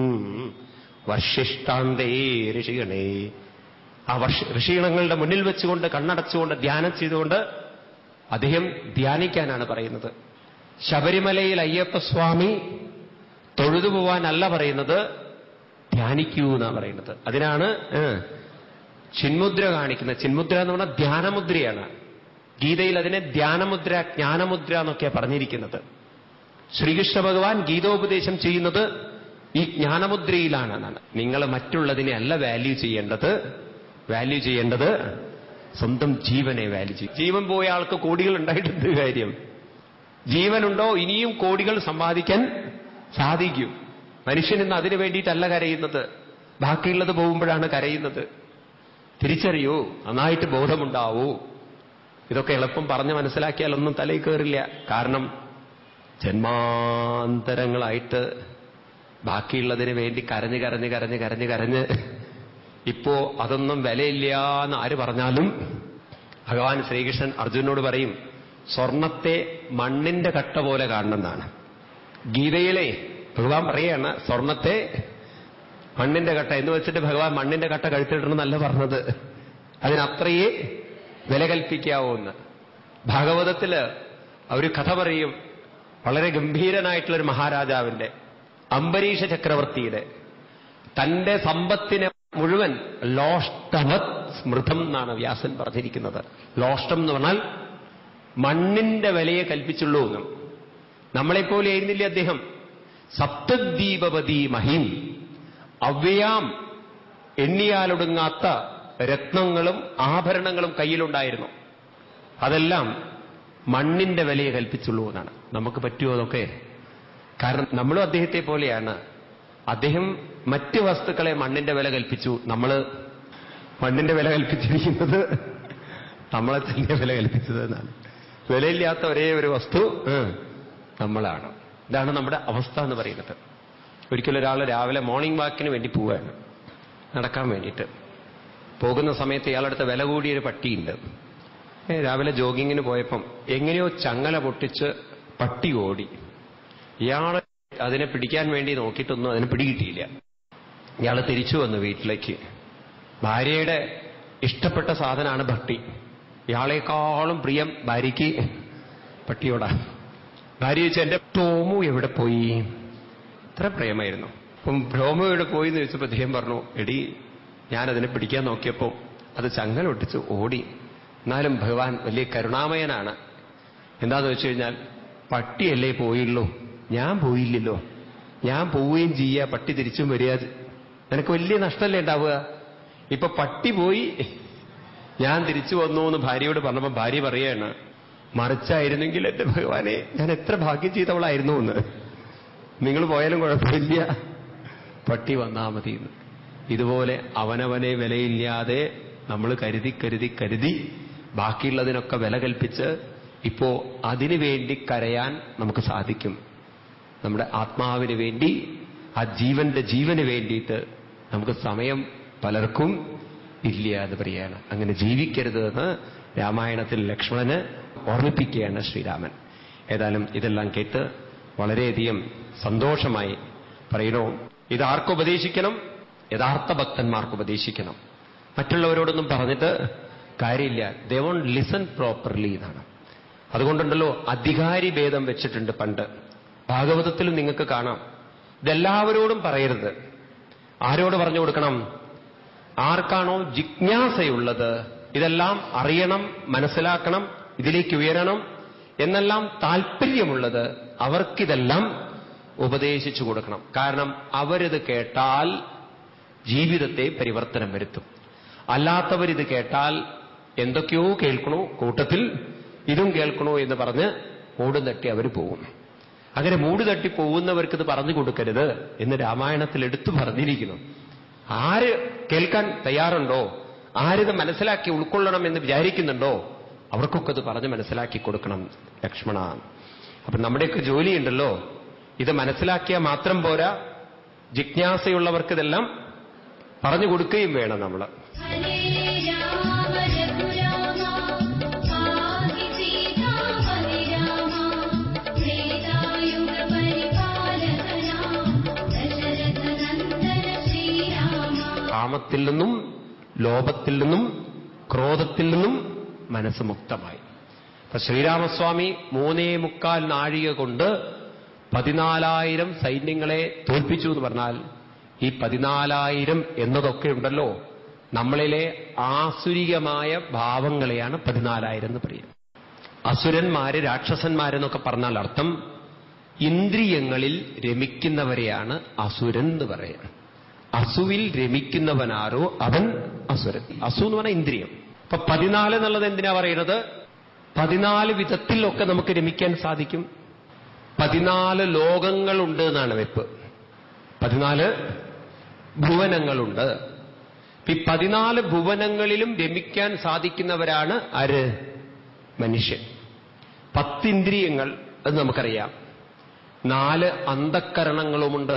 വർഷിഷ്ടാന്തേ ഋഷിഗണേ ആ വർഷ ഋഷിഗണങ്ങളുടെ മുന്നിൽ വെച്ചുകൊണ്ട് കണ്ണടച്ചുകൊണ്ട് ധ്യാനം ചെയ്തുകൊണ്ട് അദ്ദേഹം ധ്യാനിക്കാനാണ് പറയുന്നത് ശബരിമലയിൽ അയ്യപ്പസ്വാമി തൊഴുതു പോവാനല്ല പറയുന്നത് ധ്യാനിക്കൂ എന്നാണ് പറയുന്നത് അതിനാണ് ഏ, ചിന്മുദ്ര കാണിക്കുന്ന ചിന്മുദ്ര എന്ന് പറഞ്ഞാൽ ധ്യാനമുദ്രയാണ് ഗീതയിൽ അതിനെ ധ്യാനമുദ്ര ജ്ഞാനമുദ്ര എന്നൊക്കെയാണ് പറഞ്ഞിരിക്കുന്നത് ശ്രീകൃഷ്ണ ഭഗവാൻ ഗീതോപദേശം ചെയ്യുന്നത് ഈ ജ്ഞാനമുദ്രയിലാണ് എന്നാണ് നിങ്ങൾ മറ്റുള്ളതിനെ അല്ല വാല്യൂ ചെയ്യേണ്ടത് വാല്യൂ ചെയ്യേണ്ടത് സ്വന്തം ജീവനെ വാല്യൂ ചെയ്യും ജീവൻ പോയ ആൾക്ക് കോടികൾ ഉണ്ടായിട്ടുണ്ട് കാര്യം ജീവനുണ്ടോ ഇനിയും കോടികൾ സമ്പാദിക്കാൻ സാധിക്കും മനുഷ്യൻ ഇന്ന് അതിനു വേണ്ടിയിട്ടല്ല കരയുന്നത് ബാക്കിയുള്ളത് പോകുമ്പോഴാണ് കരയുന്നത് തിരിച്ചറിയൂ നന്നായിട്ട് ബോധമുണ്ടാവൂ ഇതൊക്കെ എളുപ്പം പറഞ്ഞ് മനസ്സിലാക്കിയാലൊന്നും തലയിൽ കയറില്ല കാരണം ജന്മാന്തരങ്ങളായിട്ട് ബാക്കിയുള്ളതിന് വേണ്ടി കരഞ്ഞ് കരഞ്ഞ് കരഞ്ഞ് കരഞ്ഞ് കരഞ്ഞ് ഇപ്പോ അതൊന്നും വിലയില്ല എന്ന് ആര് പറഞ്ഞാലും ഭഗവാൻ ശ്രീകൃഷ്ണൻ അർജുനോട് പറയും സ്വർണത്തെ മണ്ണിന്റെ കട്ട പോലെ കാണണമെന്നാണ് ഗീതയിലെ ഭഗവാൻ പറയാണ് സ്വർണത്തെ മണ്ണിന്റെ കട്ട എന്ന് വെച്ചിട്ട് ഭഗവാൻ മണ്ണിന്റെ കട്ട കഴുത്തിടണമെന്നല്ല പറഞ്ഞത് അതിനത്രയേ വില കൽപ്പിക്കാവൂന്ന് ഭാഗവതത്തില് ഒരു കഥ പറയും വളരെ ഗംഭീരനായിട്ടുള്ളൊരു മഹാരാജാവിന്റെ അംബരീഷ ചക്രവർത്തിയുടെ തന്റെ സമ്പത്തിനെ മുഴുവൻ ലോഷ്ടവത് സ്മൃതം എന്നാണ് വ്യാസൻ പറഞ്ഞിരിക്കുന്നത് ലോഷ്ടം എന്ന് പറഞ്ഞാൽ മണ്ണിന്റെ വിലയെ കൽപ്പിച്ചുള്ളൂ എന്നും നമ്മളെപ്പോലെ ആയിരുന്നില്ല അദ്ദേഹം സപ്തദ്വീപവതി മഹിം അവ്യയാം എണ്ണിയാലൊടുങ്ങാത്ത രത്നങ്ങളും ആഭരണങ്ങളും കയ്യിലുണ്ടായിരുന്നു അതെല്ലാം മണ്ണിന്റെ വിലയെ കൽപ്പിച്ചുള്ളൂ എന്നാണ് നമുക്ക് പറ്റുമോ അതൊക്കെ കാരണം നമ്മളും അദ്ദേഹത്തെ പോലെയാണ് അദ്ദേഹം മറ്റ് വസ്തുക്കളെ മണ്ണിന്റെ വില കൽപ്പിച്ചു നമ്മൾ മണ്ണിന്റെ വില കൽപ്പിച്ചിരിക്കുന്നത് നമ്മളെ തന്നെ വില കൽപ്പിച്ചത് എന്നാണ് വിലയില്ലാത്ത ഒരേ ഒരു വസ്തു ഉം, നമ്മളാണ് ഇതാണ് നമ്മുടെ അവസ്ഥ എന്ന് പറയുന്നത് ഒരിക്കലും ഒരാൾ രാവിലെ മോർണിംഗ് വാക്കിന് വേണ്ടി പോവുകയാണ് നടക്കാൻ വേണ്ടിയിട്ട് പോകുന്ന സമയത്ത് ഇയാളടുത്ത് വില കൂടിയൊരു പട്ടിയുണ്ട് ഏ, രാവിലെ ജോഗിങ്ങിന് പോയപ്പം എങ്ങനെയോ ചങ്ങല പൊട്ടിച്ച് പട്ടി ഓടി ഇയാൾ അതിനെ പിടിക്കാൻ വേണ്ടി നോക്കിയിട്ടൊന്നും അതിനെ പിടികിട്ടിയില്ല ഇയാൾ തിരിച്ചു വന്നു വീട്ടിലേക്ക് ഭാര്യയുടെ ഇഷ്ടപ്പെട്ട സാധനമാണ് പട്ടി ഇയാളെക്കാളും പ്രിയം ഭാര്യയ്ക്ക് പട്ടിയോടാണ് ഭാര്യ ചോദിച്ചു എന്റെ ടോമു എവിടെ പോയി ഇത്ര പ്രേമായിരുന്നു അപ്പം ടോമു എവിടെ പോയി എന്ന് ചോദിച്ചപ്പോൾ അദ്ദേഹം പറഞ്ഞു എടി ഞാനതിനെ പിടിക്കാൻ നോക്കിയപ്പോൾ അത് ചങ്ങല ഒട്ടിച്ച് ഓടി എന്നാലും ഭഗവാൻ വലിയ കരുണാമയനാണ് എന്താന്ന് വെച്ച് കഴിഞ്ഞാൽ പട്ടിയല്ലേ പോയുള്ളൂ ഞാൻ പോയില്ലല്ലോ ഞാൻ പോവുകയും ചെയ്യുക പട്ടി തിരിച്ചും വരിക നിനക്ക് വലിയ നഷ്ടമല്ലേ ഉണ്ടാവുക ഇപ്പൊ പട്ടി പോയി ഞാൻ തിരിച്ചു വന്നു എന്ന് ഭാര്യയോട് പറഞ്ഞപ്പോ ഭാര്യ പറയാണ് മറിച്ചായിരുന്നെങ്കിൽ എന്റെ ഭഗവാനെ ഞാൻ എത്ര ഭാഗ്യം ചെയ്തവളായിരുന്നു എന്ന് നിങ്ങൾ പോയാലും കുഴപ്പമില്ല പട്ടി വന്നാ മതി എന്ന് ഇതുപോലെ അവനവനെ വിലയില്ലാതെ നമ്മൾ കരുതി കരുതി കരുതി ബാക്കിയുള്ളതിനൊക്കെ വില കൽപ്പിച്ച് ഇപ്പോ അതിനു വേണ്ടി കരയാൻ നമുക്ക് സാധിക്കും നമ്മുടെ ആത്മാവിന് വേണ്ടി ആ ജീവന്റെ ജീവന് വേണ്ടിയിട്ട് നമുക്ക് സമയം പലർക്കും ഇല്ല എന്ന് പറയാണ് അങ്ങനെ ജീവിക്കരുത് എന്ന് രാമായണത്തിൽ ലക്ഷ്മണന് ഓർമ്മിപ്പിക്കുകയാണ് ശ്രീരാമൻ ഏതായാലും ഇതെല്ലാം കേട്ട് വളരെയധികം സന്തോഷമായി പറയണോ ഇത് ആർക്ക് ഉപദേശിക്കണം യഥാർത്ഥ ഭക്തന്മാർക്ക് ഉപദേശിക്കണം മറ്റുള്ളവരോടൊന്നും പറഞ്ഞിട്ട് കാര്യമില്ല ദേ വോണ്ട് ലിസൺ പ്രോപ്പർലി എന്നാണ് അതുകൊണ്ടുണ്ടല്ലോ അധികാരി ഭേദം വെച്ചിട്ടുണ്ട് പണ്ട് ഭാഗവതത്തിലും നിങ്ങൾക്ക് കാണാം ഇതെല്ലാവരോടും പറയരുത് ആരോട് പറഞ്ഞു കൊടുക്കണം ആർക്കാണോ ജിജ്ഞാസയുള്ളത് ഇതെല്ലാം അറിയണം മനസ്സിലാക്കണം ഇതിലേക്ക് ഉയരണം എന്നെല്ലാം താല്പര്യമുള്ളത് അവർക്കിതെല്ലാം ഉപദേശിച്ചു കൊടുക്കണം കാരണം അവരിത് കേട്ടാൽ ജീവിതത്തെ പരിവർത്തനം വരുത്തും അല്ലാത്തവരിത് കേട്ടാൽ എന്തൊക്കെയോ കേൾക്കണോ കൂട്ടത്തിൽ ഇതും കേൾക്കണോ എന്ന് പറഞ്ഞ് മൂടും തട്ടി അവർ പോകും അങ്ങനെ മൂട് തട്ടി പോകുന്നവർക്ക് ഇത് പറഞ്ഞു കൊടുക്കരുത് എന്ന് രാമായണത്തിൽ എടുത്തു പറഞ്ഞിരിക്കുന്നു ആര് കേൾക്കാൻ തയ്യാറുണ്ടോ ആരിത് മനസ്സിലാക്കി ഉൾക്കൊള്ളണം എന്ന് വിചാരിക്കുന്നുണ്ടോ അവർക്കൊക്കെ അത് പറഞ്ഞ് മനസ്സിലാക്കി കൊടുക്കണം ലക്ഷ്മണ അപ്പൊ നമ്മുടെയൊക്കെ ജോലിയുണ്ടല്ലോ ഇത് മനസ്സിലാക്കിയാൽ മാത്രം പോരാ ജിജ്ഞാസയുള്ളവർക്ക് ഇതെല്ലാം പറഞ്ഞു കൊടുക്കുകയും വേണം നമ്മൾ ഹരേ രാമ രഘുരാമ പാഹി സീതാപതി രാമ ത്രേതായുഗ പരിപാലക രാമ ദശരഥ നന്ദന ശ്രീരാമ കാമത്തിൽ നിന്നും ലോഭത്തിൽ നിന്നും ക്രോധത്തിൽ നിന്നും മനസ്സ് മുക്തമായി അപ്പൊ ശ്രീരാമസ്വാമി മൂന്നേ മുക്കാൽ നാഴിക കൊണ്ട് പതിനാലായിരം സൈന്യങ്ങളെ തോൽപ്പിച്ചു എന്ന് പറഞ്ഞാൽ ഈ പതിനാലായിരം എന്നതൊക്കെ ഉണ്ടല്ലോ നമ്മളിലെ ആസുരികമായ ഭാവങ്ങളെയാണ് പതിനാലായിരം എന്ന് പറയുക അസുരന്മാര് രാക്ഷസന്മാരെന്നൊക്കെ പറഞ്ഞാൽ അർത്ഥം ഇന്ദ്രിയങ്ങളിൽ രമിക്കുന്നവരെയാണ് അസുരൻ എന്ന് പറയുക അസുവിൽ രമിക്കുന്നവനാരോ അവൻ അസുരൻ അസു എന്ന് പറഞ്ഞാൽ ഇന്ദ്രിയം ഇപ്പൊ പതിനാല് എന്നുള്ളത് എന്തിനാ പറയുന്നത് പതിനാല് വിധത്തിലൊക്കെ നമുക്ക് രമിക്കാൻ സാധിക്കും പതിനാല് ലോകങ്ങളുണ്ട് എന്നാണ് വെപ്പ് പതിനാല് ഭുവനങ്ങളുണ്ട് ഈ പതിനാല് ഭുവനങ്ങളിലും രമിക്കാൻ സാധിക്കുന്നവരാണ് ആര് മനുഷ്യൻ പത്തിന്ദ്രിയങ്ങൾ അത് നമുക്കറിയാം നാല് അന്ധക്കരണങ്ങളുമുണ്ട്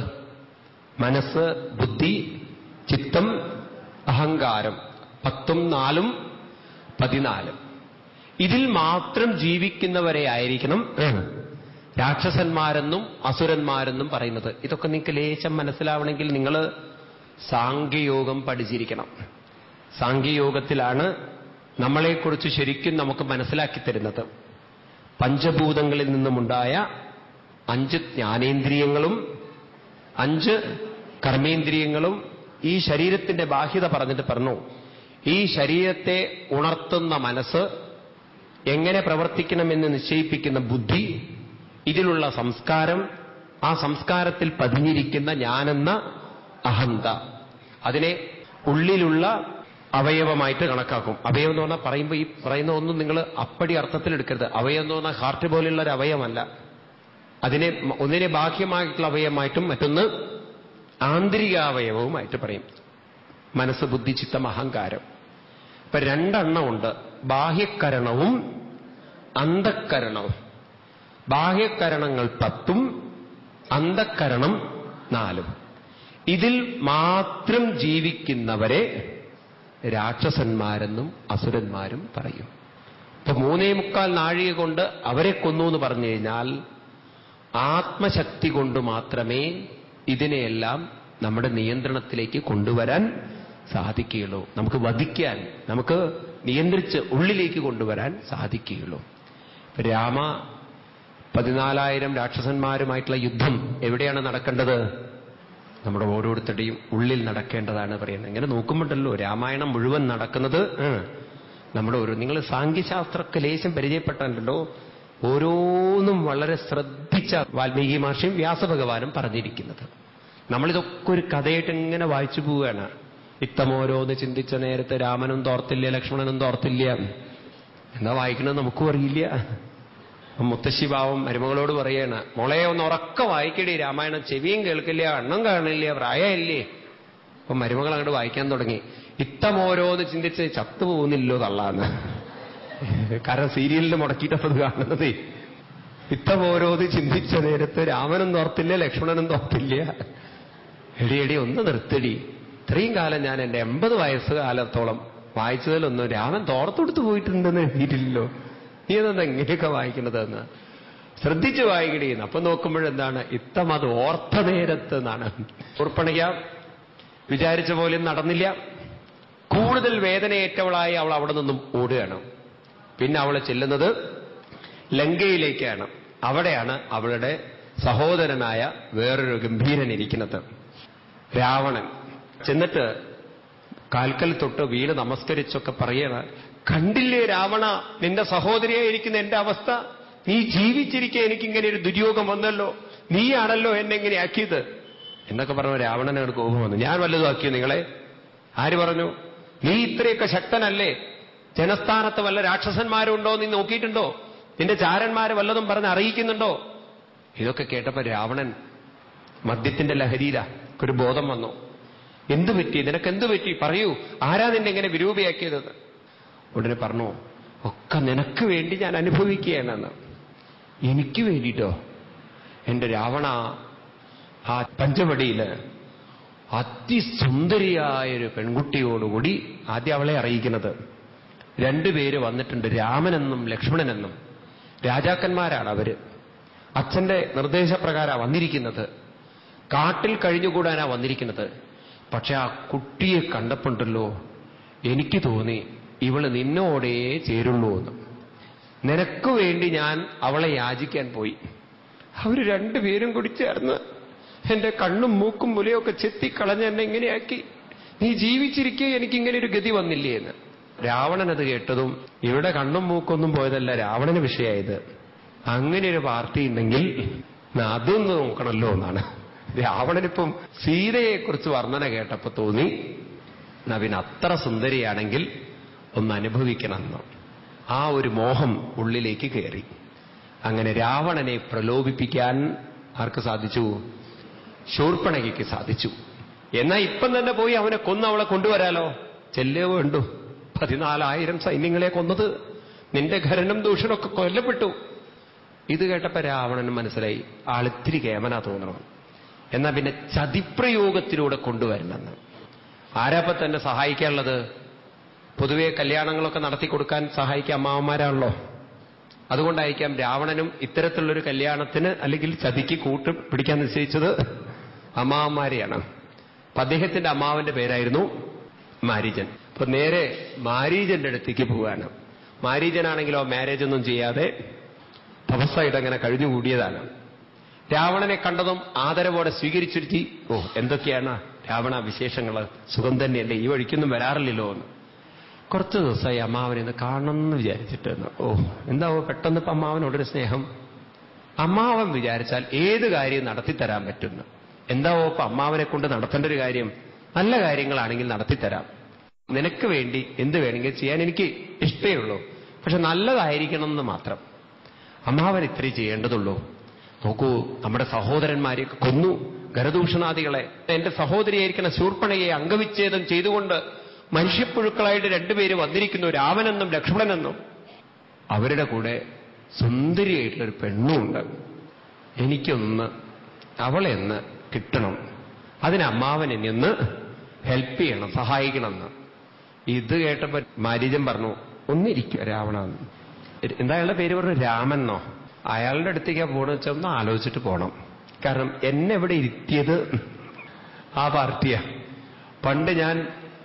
മനസ്സ് ബുദ്ധി ചിത്തം അഹങ്കാരം പത്തും നാലും പതിനാലും ഇതിൽ മാത്രം ജീവിക്കുന്നവരെ ആയിരിക്കണം രാക്ഷസന്മാരെന്നും അസുരന്മാരെന്നും പറയുന്നത് ഇതൊക്കെ നിങ്ങൾക്ക് ലേശം മനസ്സിലാവണമെങ്കിൽ നിങ്ങൾ സാങ്കേയോഗം പഠിച്ചിരിക്കണം സാങ്കേയോഗത്തിലാണ് നമ്മളെക്കുറിച്ച് ശരിക്കും നമുക്ക് മനസ്സിലാക്കി തരുന്നത് പഞ്ചഭൂതങ്ങളിൽ നിന്നുമുണ്ടായ അഞ്ച് ജ്ഞാനേന്ദ്രിയങ്ങളും അഞ്ച് കർമ്മേന്ദ്രിയങ്ങളും ഈ ശരീരത്തിന്റെ ബാഹ്യത പറഞ്ഞിട്ട് പറഞ്ഞു ഈ ശരീരത്തെ ഉണർത്തുന്ന മനസ്സ് എങ്ങനെ പ്രവർത്തിക്കണമെന്ന് നിശ്ചയിപ്പിക്കുന്ന ബുദ്ധി ഇതിലുള്ള സംസ്കാരം ആ സംസ്കാരത്തിൽ പതിഞ്ഞിരിക്കുന്ന ഞാനെന്ന അഹന്ത അതിനെ ഉള്ളിലുള്ള അവയവമായിട്ട് കണക്കാക്കും അവയവം എന്ന് പറഞ്ഞാൽ പറയുമ്പോൾ ഈ പറയുന്ന ഒന്നും നിങ്ങൾ അപ്പടി അർത്ഥത്തിൽ എടുക്കരുത് അവയവം എന്ന് പറഞ്ഞാൽ ഹാർട്ട് പോലെയുള്ള ഒരു അവയവമല്ല അതിനെ ഒന്നിനെ ബാഹ്യമായിട്ടുള്ള അവയവമായിട്ടും മറ്റൊന്ന് ആന്തരികാവയവവുമായിട്ട് പറയും മനസ്സ് ബുദ്ധി ചിത്തം അഹങ്കാരം ഇപ്പൊ രണ്ടെണ്ണം ഉണ്ട് ബാഹ്യക്കരണവും അന്ധക്കരണവും ബാഹ്യക്കരണങ്ങൾ പത്തും അന്ധക്കരണം നാലും ഇതിൽ മാത്രം ജീവിക്കുന്നവരെ രാക്ഷസന്മാരെന്നും അസുരന്മാരും പറയും ഇപ്പൊ മൂന്നേ മുക്കാൽ നാഴിക കൊണ്ട് അവരെ കൊന്നു എന്ന് പറഞ്ഞു കഴിഞ്ഞാൽ ആത്മശക്തി കൊണ്ട് മാത്രമേ ഇതിനെയെല്ലാം നമ്മുടെ നിയന്ത്രണത്തിലേക്ക് കൊണ്ടുവരാൻ സാധിക്കുകയുള്ളൂ നമുക്ക് വധിക്കാൻ നമുക്ക് നിയന്ത്രിച്ച് ഉള്ളിലേക്ക് കൊണ്ടുവരാൻ സാധിക്കുകയുള്ളൂ ഇപ്പൊ രാമ പതിനാലായിരം രാക്ഷസന്മാരുമായിട്ടുള്ള യുദ്ധം എവിടെയാണ് നടക്കേണ്ടത് നമ്മുടെ ഓരോരുത്തരുടെയും ഉള്ളിൽ നടക്കേണ്ടതാണ് പറയുന്നത് ഇങ്ങനെ നോക്കുമ്പോണ്ടല്ലോ രാമായണം മുഴുവൻ നടക്കുന്നത് ഉം, നമ്മുടെ ഒരു നിങ്ങൾ സാങ്കേശാസ്ത്രമൊക്കെ ലേശം പരിചയപ്പെട്ടുണ്ടല്ലോ ഓരോന്നും വളരെ ശ്രദ്ധിച്ച വാൽമീകി മഹർഷിയും വ്യാസഭഗവാനും പറഞ്ഞിരിക്കുന്നത് നമ്മളിതൊക്കെ ഒരു കഥയായിട്ട് ഇങ്ങനെ വായിച്ചു പോവുകയാണ് ഇത്തമോരോന്ന് ചിന്തിച്ച നേരത്തെ രാമനും തോർത്തില്ല ലക്ഷ്മണനും തോർത്തില്ല എന്താ വായിക്കണമെന്ന് നമുക്കും അറിയില്ല അപ്പൊ മുത്തശ്ശി ഭാവം മരുമകളോട് പറയാണ് മോളെ ഒന്ന് ഉറക്ക വായിക്കടി രാമായണം ചെവിയും കേൾക്കില്ല കണ്ണും കാണില്ല പ്രായമില്ലേ അപ്പൊ മരുമകൾ അങ്ങോട്ട് വായിക്കാൻ തുടങ്ങി ഇത്തമോരോന്ന് ചിന്തിച്ച് ചത്തുപോകുന്നില്ലോ തള്ളാന്ന് കാരണം സീരിയലിൽ മുടക്കിയിട്ടത് കാണുന്നത് ഇത്തമോരോന്ന് ചിന്തിച്ച നേരത്ത് രാമനും തോർത്തില്ല ലക്ഷ്മണനും തോർത്തില്ല എടി എടി ഒന്ന് നിർത്തടി ഇത്രയും കാലം ഞാൻ എന്റെ എൺപത് വയസ്സ് കാലത്തോളം വായിച്ചതിലൊന്നും രാമൻ തോർത്തെടുത്ത് പോയിട്ടുണ്ടെന്ന് എഴുതിയിട്ടില്ലല്ലോ നീ അതെന്താ ഇങ്ങനെയൊക്കെ വായിക്കണതെന്ന് ശ്രദ്ധിച്ച് വായിക്കടിയെന്ന് അപ്പൊ നോക്കുമ്പോഴെന്താണ് ഇത്തം അത് ഓർത്ത നേരത്ത് എന്നാണ് ഉറപ്പണിക വിചാരിച്ച പോലെ നടന്നില്ല കൂടുതൽ വേദനയേറ്റവളായി അവൾ അവിടെ നിന്നും ഓടുകയാണ് പിന്നെ അവൾ ചെല്ലുന്നത് ലങ്കയിലേക്കാണ് അവിടെയാണ് അവളുടെ സഹോദരനായ വേറൊരു ഗംഭീരൻ ഇരിക്കുന്നത് രാവണൻ ചെന്നിട്ട് കാൽക്കൽ തൊട്ട് വീട് നമസ്കരിച്ചൊക്കെ പറയണ കണ്ടില്ലേ രാവണ നിന്റെ സഹോദരിയായിരിക്കുന്ന എന്റെ അവസ്ഥ നീ ജീവിച്ചിരിക്കെ എനിക്കിങ്ങനെ ഒരു ദുര്യോഗം വന്നല്ലോ നീയാണല്ലോ എന്നെ ഇങ്ങനെ ആക്കിയത് എന്നൊക്കെ പറഞ്ഞു രാവണനോട് കോപം വന്നു ഞാൻ വല്ലതും ആക്കിയോ നിങ്ങളെ ആര് പറഞ്ഞു നീ ഇത്രയൊക്കെ ശക്തനല്ലേ ജനസ്ഥാനത്ത് വല്ല രാക്ഷസന്മാരുണ്ടോ നീ നോക്കിയിട്ടുണ്ടോ നിന്റെ ചാരന്മാരെ വല്ലതും പറഞ്ഞ് അറിയിക്കുന്നുണ്ടോ ഇതൊക്കെ കേട്ടപ്പോ രാവണൻ മദ്യത്തിന്റെ ലഹരിയില ഒരു ബോധം വന്നു എന്തു പറ്റി നിനക്ക് എന്തു പറ്റി പറയൂ ആരാ നിന്നെ ഇങ്ങനെ വിരൂപയാക്കിയതെന്ന് ഉടനെ പറഞ്ഞു ഒക്കെ നിനക്ക് വേണ്ടി ഞാൻ അനുഭവിക്കുകയാണെന്ന് എനിക്ക് വേണ്ടിയിട്ടോ എന്റെ രാവണ ആ പഞ്ചവടിയില് അതിസുന്ദരിയായൊരു പെൺകുട്ടിയോടുകൂടി ആദ്യം അവളെ അറിയിക്കുന്നത് രണ്ടുപേര് വന്നിട്ടുണ്ട് രാമനെന്നും ലക്ഷ്മണനെന്നും രാജാക്കന്മാരാണ് അവര് അച്ഛന്റെ നിർദ്ദേശപ്രകാരം വന്നിരിക്കുന്നത് കാട്ടിൽ കഴിഞ്ഞുകൂടാനാ വന്നിരിക്കുന്നത് പക്ഷെ ആ കുട്ടിയെ കണ്ടപ്പോണ്ടല്ലോ എനിക്ക് തോന്നി ഇവള് നിന്നോടേ ചേരുള്ളൂ എന്ന് നിനക്ക് വേണ്ടി ഞാൻ അവളെ യാചിക്കാൻ പോയി അവര് രണ്ടുപേരും കൂടി ചേർന്ന് എന്റെ കണ്ണും മൂക്കും മുലയൊക്കെ ചെത്തിക്കളഞ്ഞ് എന്നെ ഇങ്ങനെയാക്കി നീ ജീവിച്ചിരിക്കെ എനിക്ക് ഇങ്ങനെ ഒരു ഗതി വന്നില്ലേ എന്ന് രാവണൻ അത് കേട്ടതും ഇവിടെ കണ്ണും മൂക്കൊന്നും പോയതല്ല രാവണന് വിഷയമായത് അങ്ങനെ ഒരു പാർട്ടി ഉണ്ടെങ്കിൽ എന്നാ അതൊന്ന് നോക്കണമല്ലോ എന്നാണ് രാവണനിപ്പം സീതയെക്കുറിച്ച് വർണ്ണന കേട്ടപ്പോ തോന്നി എന്നാ പിന്നെ അത്ര സുന്ദരിയാണെങ്കിൽ ഒന്ന് അനുഭവിക്കണം എന്ന് ആ ഒരു മോഹം ഉള്ളിലേക്ക് കയറി അങ്ങനെ രാവണനെ പ്രലോഭിപ്പിക്കാൻ ആർക്ക് സാധിച്ചു ശൂർപ്പണകയ്ക്ക് സാധിച്ചു എന്നാ ഇപ്പം തന്നെ പോയി അവനെ കൊന്ന് അവളെ കൊണ്ടുവരാലോ ചെല്ലേ വേണ്ടു പതിനാലായിരം സൈന്യങ്ങളെ കൊന്നത് നിന്റെ ഖരനും ദൂഷണമൊക്കെ കൊല്ലപ്പെട്ടു ഇത് കേട്ടപ്പോ രാവണന് മനസ്സിലായി ആളിത്തിരി കേമന തോന്നണം എന്നാ പിന്നെ ചതിപ്രയോഗത്തിലൂടെ കൊണ്ടുവരണമെന്ന് ആരാപ്പ തന്നെ സഹായിക്കാനുള്ളത് പൊതുവെ കല്യാണങ്ങളൊക്കെ നടത്തി കൊടുക്കാൻ സഹായിക്കുക അമ്മാവന്മാരാണല്ലോ അതുകൊണ്ടായിരിക്കാം രാവണനും ഇത്തരത്തിലുള്ളൊരു കല്യാണത്തിന് അല്ലെങ്കിൽ ചതിക്ക് കൂട്ട് പിടിക്കാൻ നിശ്ചയിച്ചത് അമ്മാവന്മാരെയാണ് അപ്പൊ അദ്ദേഹത്തിന്റെ അമ്മാവന്റെ പേരായിരുന്നു മാരീജൻ അപ്പൊ നേരെ മാരീജന്റെ അടുത്തേക്ക് പോവാണ് മാരീജനാണെങ്കിലോ മാരേജ് ഒന്നും ചെയ്യാതെ തപസ്സായിട്ട് അങ്ങനെ കഴിഞ്ഞുകൂടിയതാണ് രാവണനെ കണ്ടതും ആദരവോടെ സ്വീകരിച്ചിരുത്തി ഓ എന്തൊക്കെയാണ് രാവണ വിശേഷങ്ങള് സുഖം തന്നെയല്ലേ ഈ വഴിക്കൊന്നും വരാറില്ലല്ലോ എന്ന് കുറച്ച് ദിവസമായി അമ്മാവനെ ഒന്ന് കാണണമെന്ന് വിചാരിച്ചിട്ട് ഓ എന്താവോ പെട്ടെന്ന് ഇപ്പൊ അമ്മാവനോടൊരു സ്നേഹം അമ്മാവൻ വിചാരിച്ചാൽ ഏത് കാര്യം നടത്തിത്തരാൻ പറ്റുന്നു എന്താവോ ഇപ്പൊ അമ്മാവനെ കൊണ്ട് നടത്തേണ്ട ഒരു കാര്യം നല്ല കാര്യങ്ങളാണെങ്കിൽ നടത്തിത്തരാം നിനക്ക് വേണ്ടി എന്ത് വേണമെങ്കിൽ ചെയ്യാൻ എനിക്ക് ഇഷ്ടമേ ഉള്ളൂ പക്ഷെ നല്ലതായിരിക്കണം എന്ന് മാത്രം അമ്മാവൻ ഇത്രേ ചെയ്യേണ്ടതുള്ളൂ നോക്കൂ നമ്മുടെ സഹോദരന്മാരെയൊക്കെ കൊന്നു ഗരദൂഷണാദികളെ എന്റെ സഹോദരിയായിരിക്കുന്ന ശൂർപ്പണയെ അംഗവിച്ഛേദം ചെയ്തുകൊണ്ട് മനുഷ്യപ്പുഴുക്കളായിട്ട് രണ്ടുപേര് വന്നിരിക്കുന്നു രാമനെന്നും ലക്ഷ്മണനെന്നും അവരുടെ കൂടെ സുന്ദരിയായിട്ടുള്ളൊരു പെണ്ണുണ്ട് എനിക്കൊന്ന് അവളെ ഒന്ന് കിട്ടണം അതിന് അമ്മാവൻ എന്നെ ഒന്ന് ഹെൽപ്പ് ചെയ്യണം സഹായിക്കണം എന്ന് ഇത് കേട്ടപ്പോ മാരീജൻ പറഞ്ഞു ഒന്നിരിക്കുക രാവണ എന്താ അയാളുടെ പേര് പറഞ്ഞു രാമെന്നോ അയാളുടെ അടുത്തേക്ക് പോകണമെന്ന് വെച്ചാൽ ഒന്ന് ആലോചിച്ചിട്ട് പോകണം കാരണം എന്നെ ഇവിടെ ഇരുത്തിയത് ആ പാർട്ടിയാ പണ്ട് ഞാൻ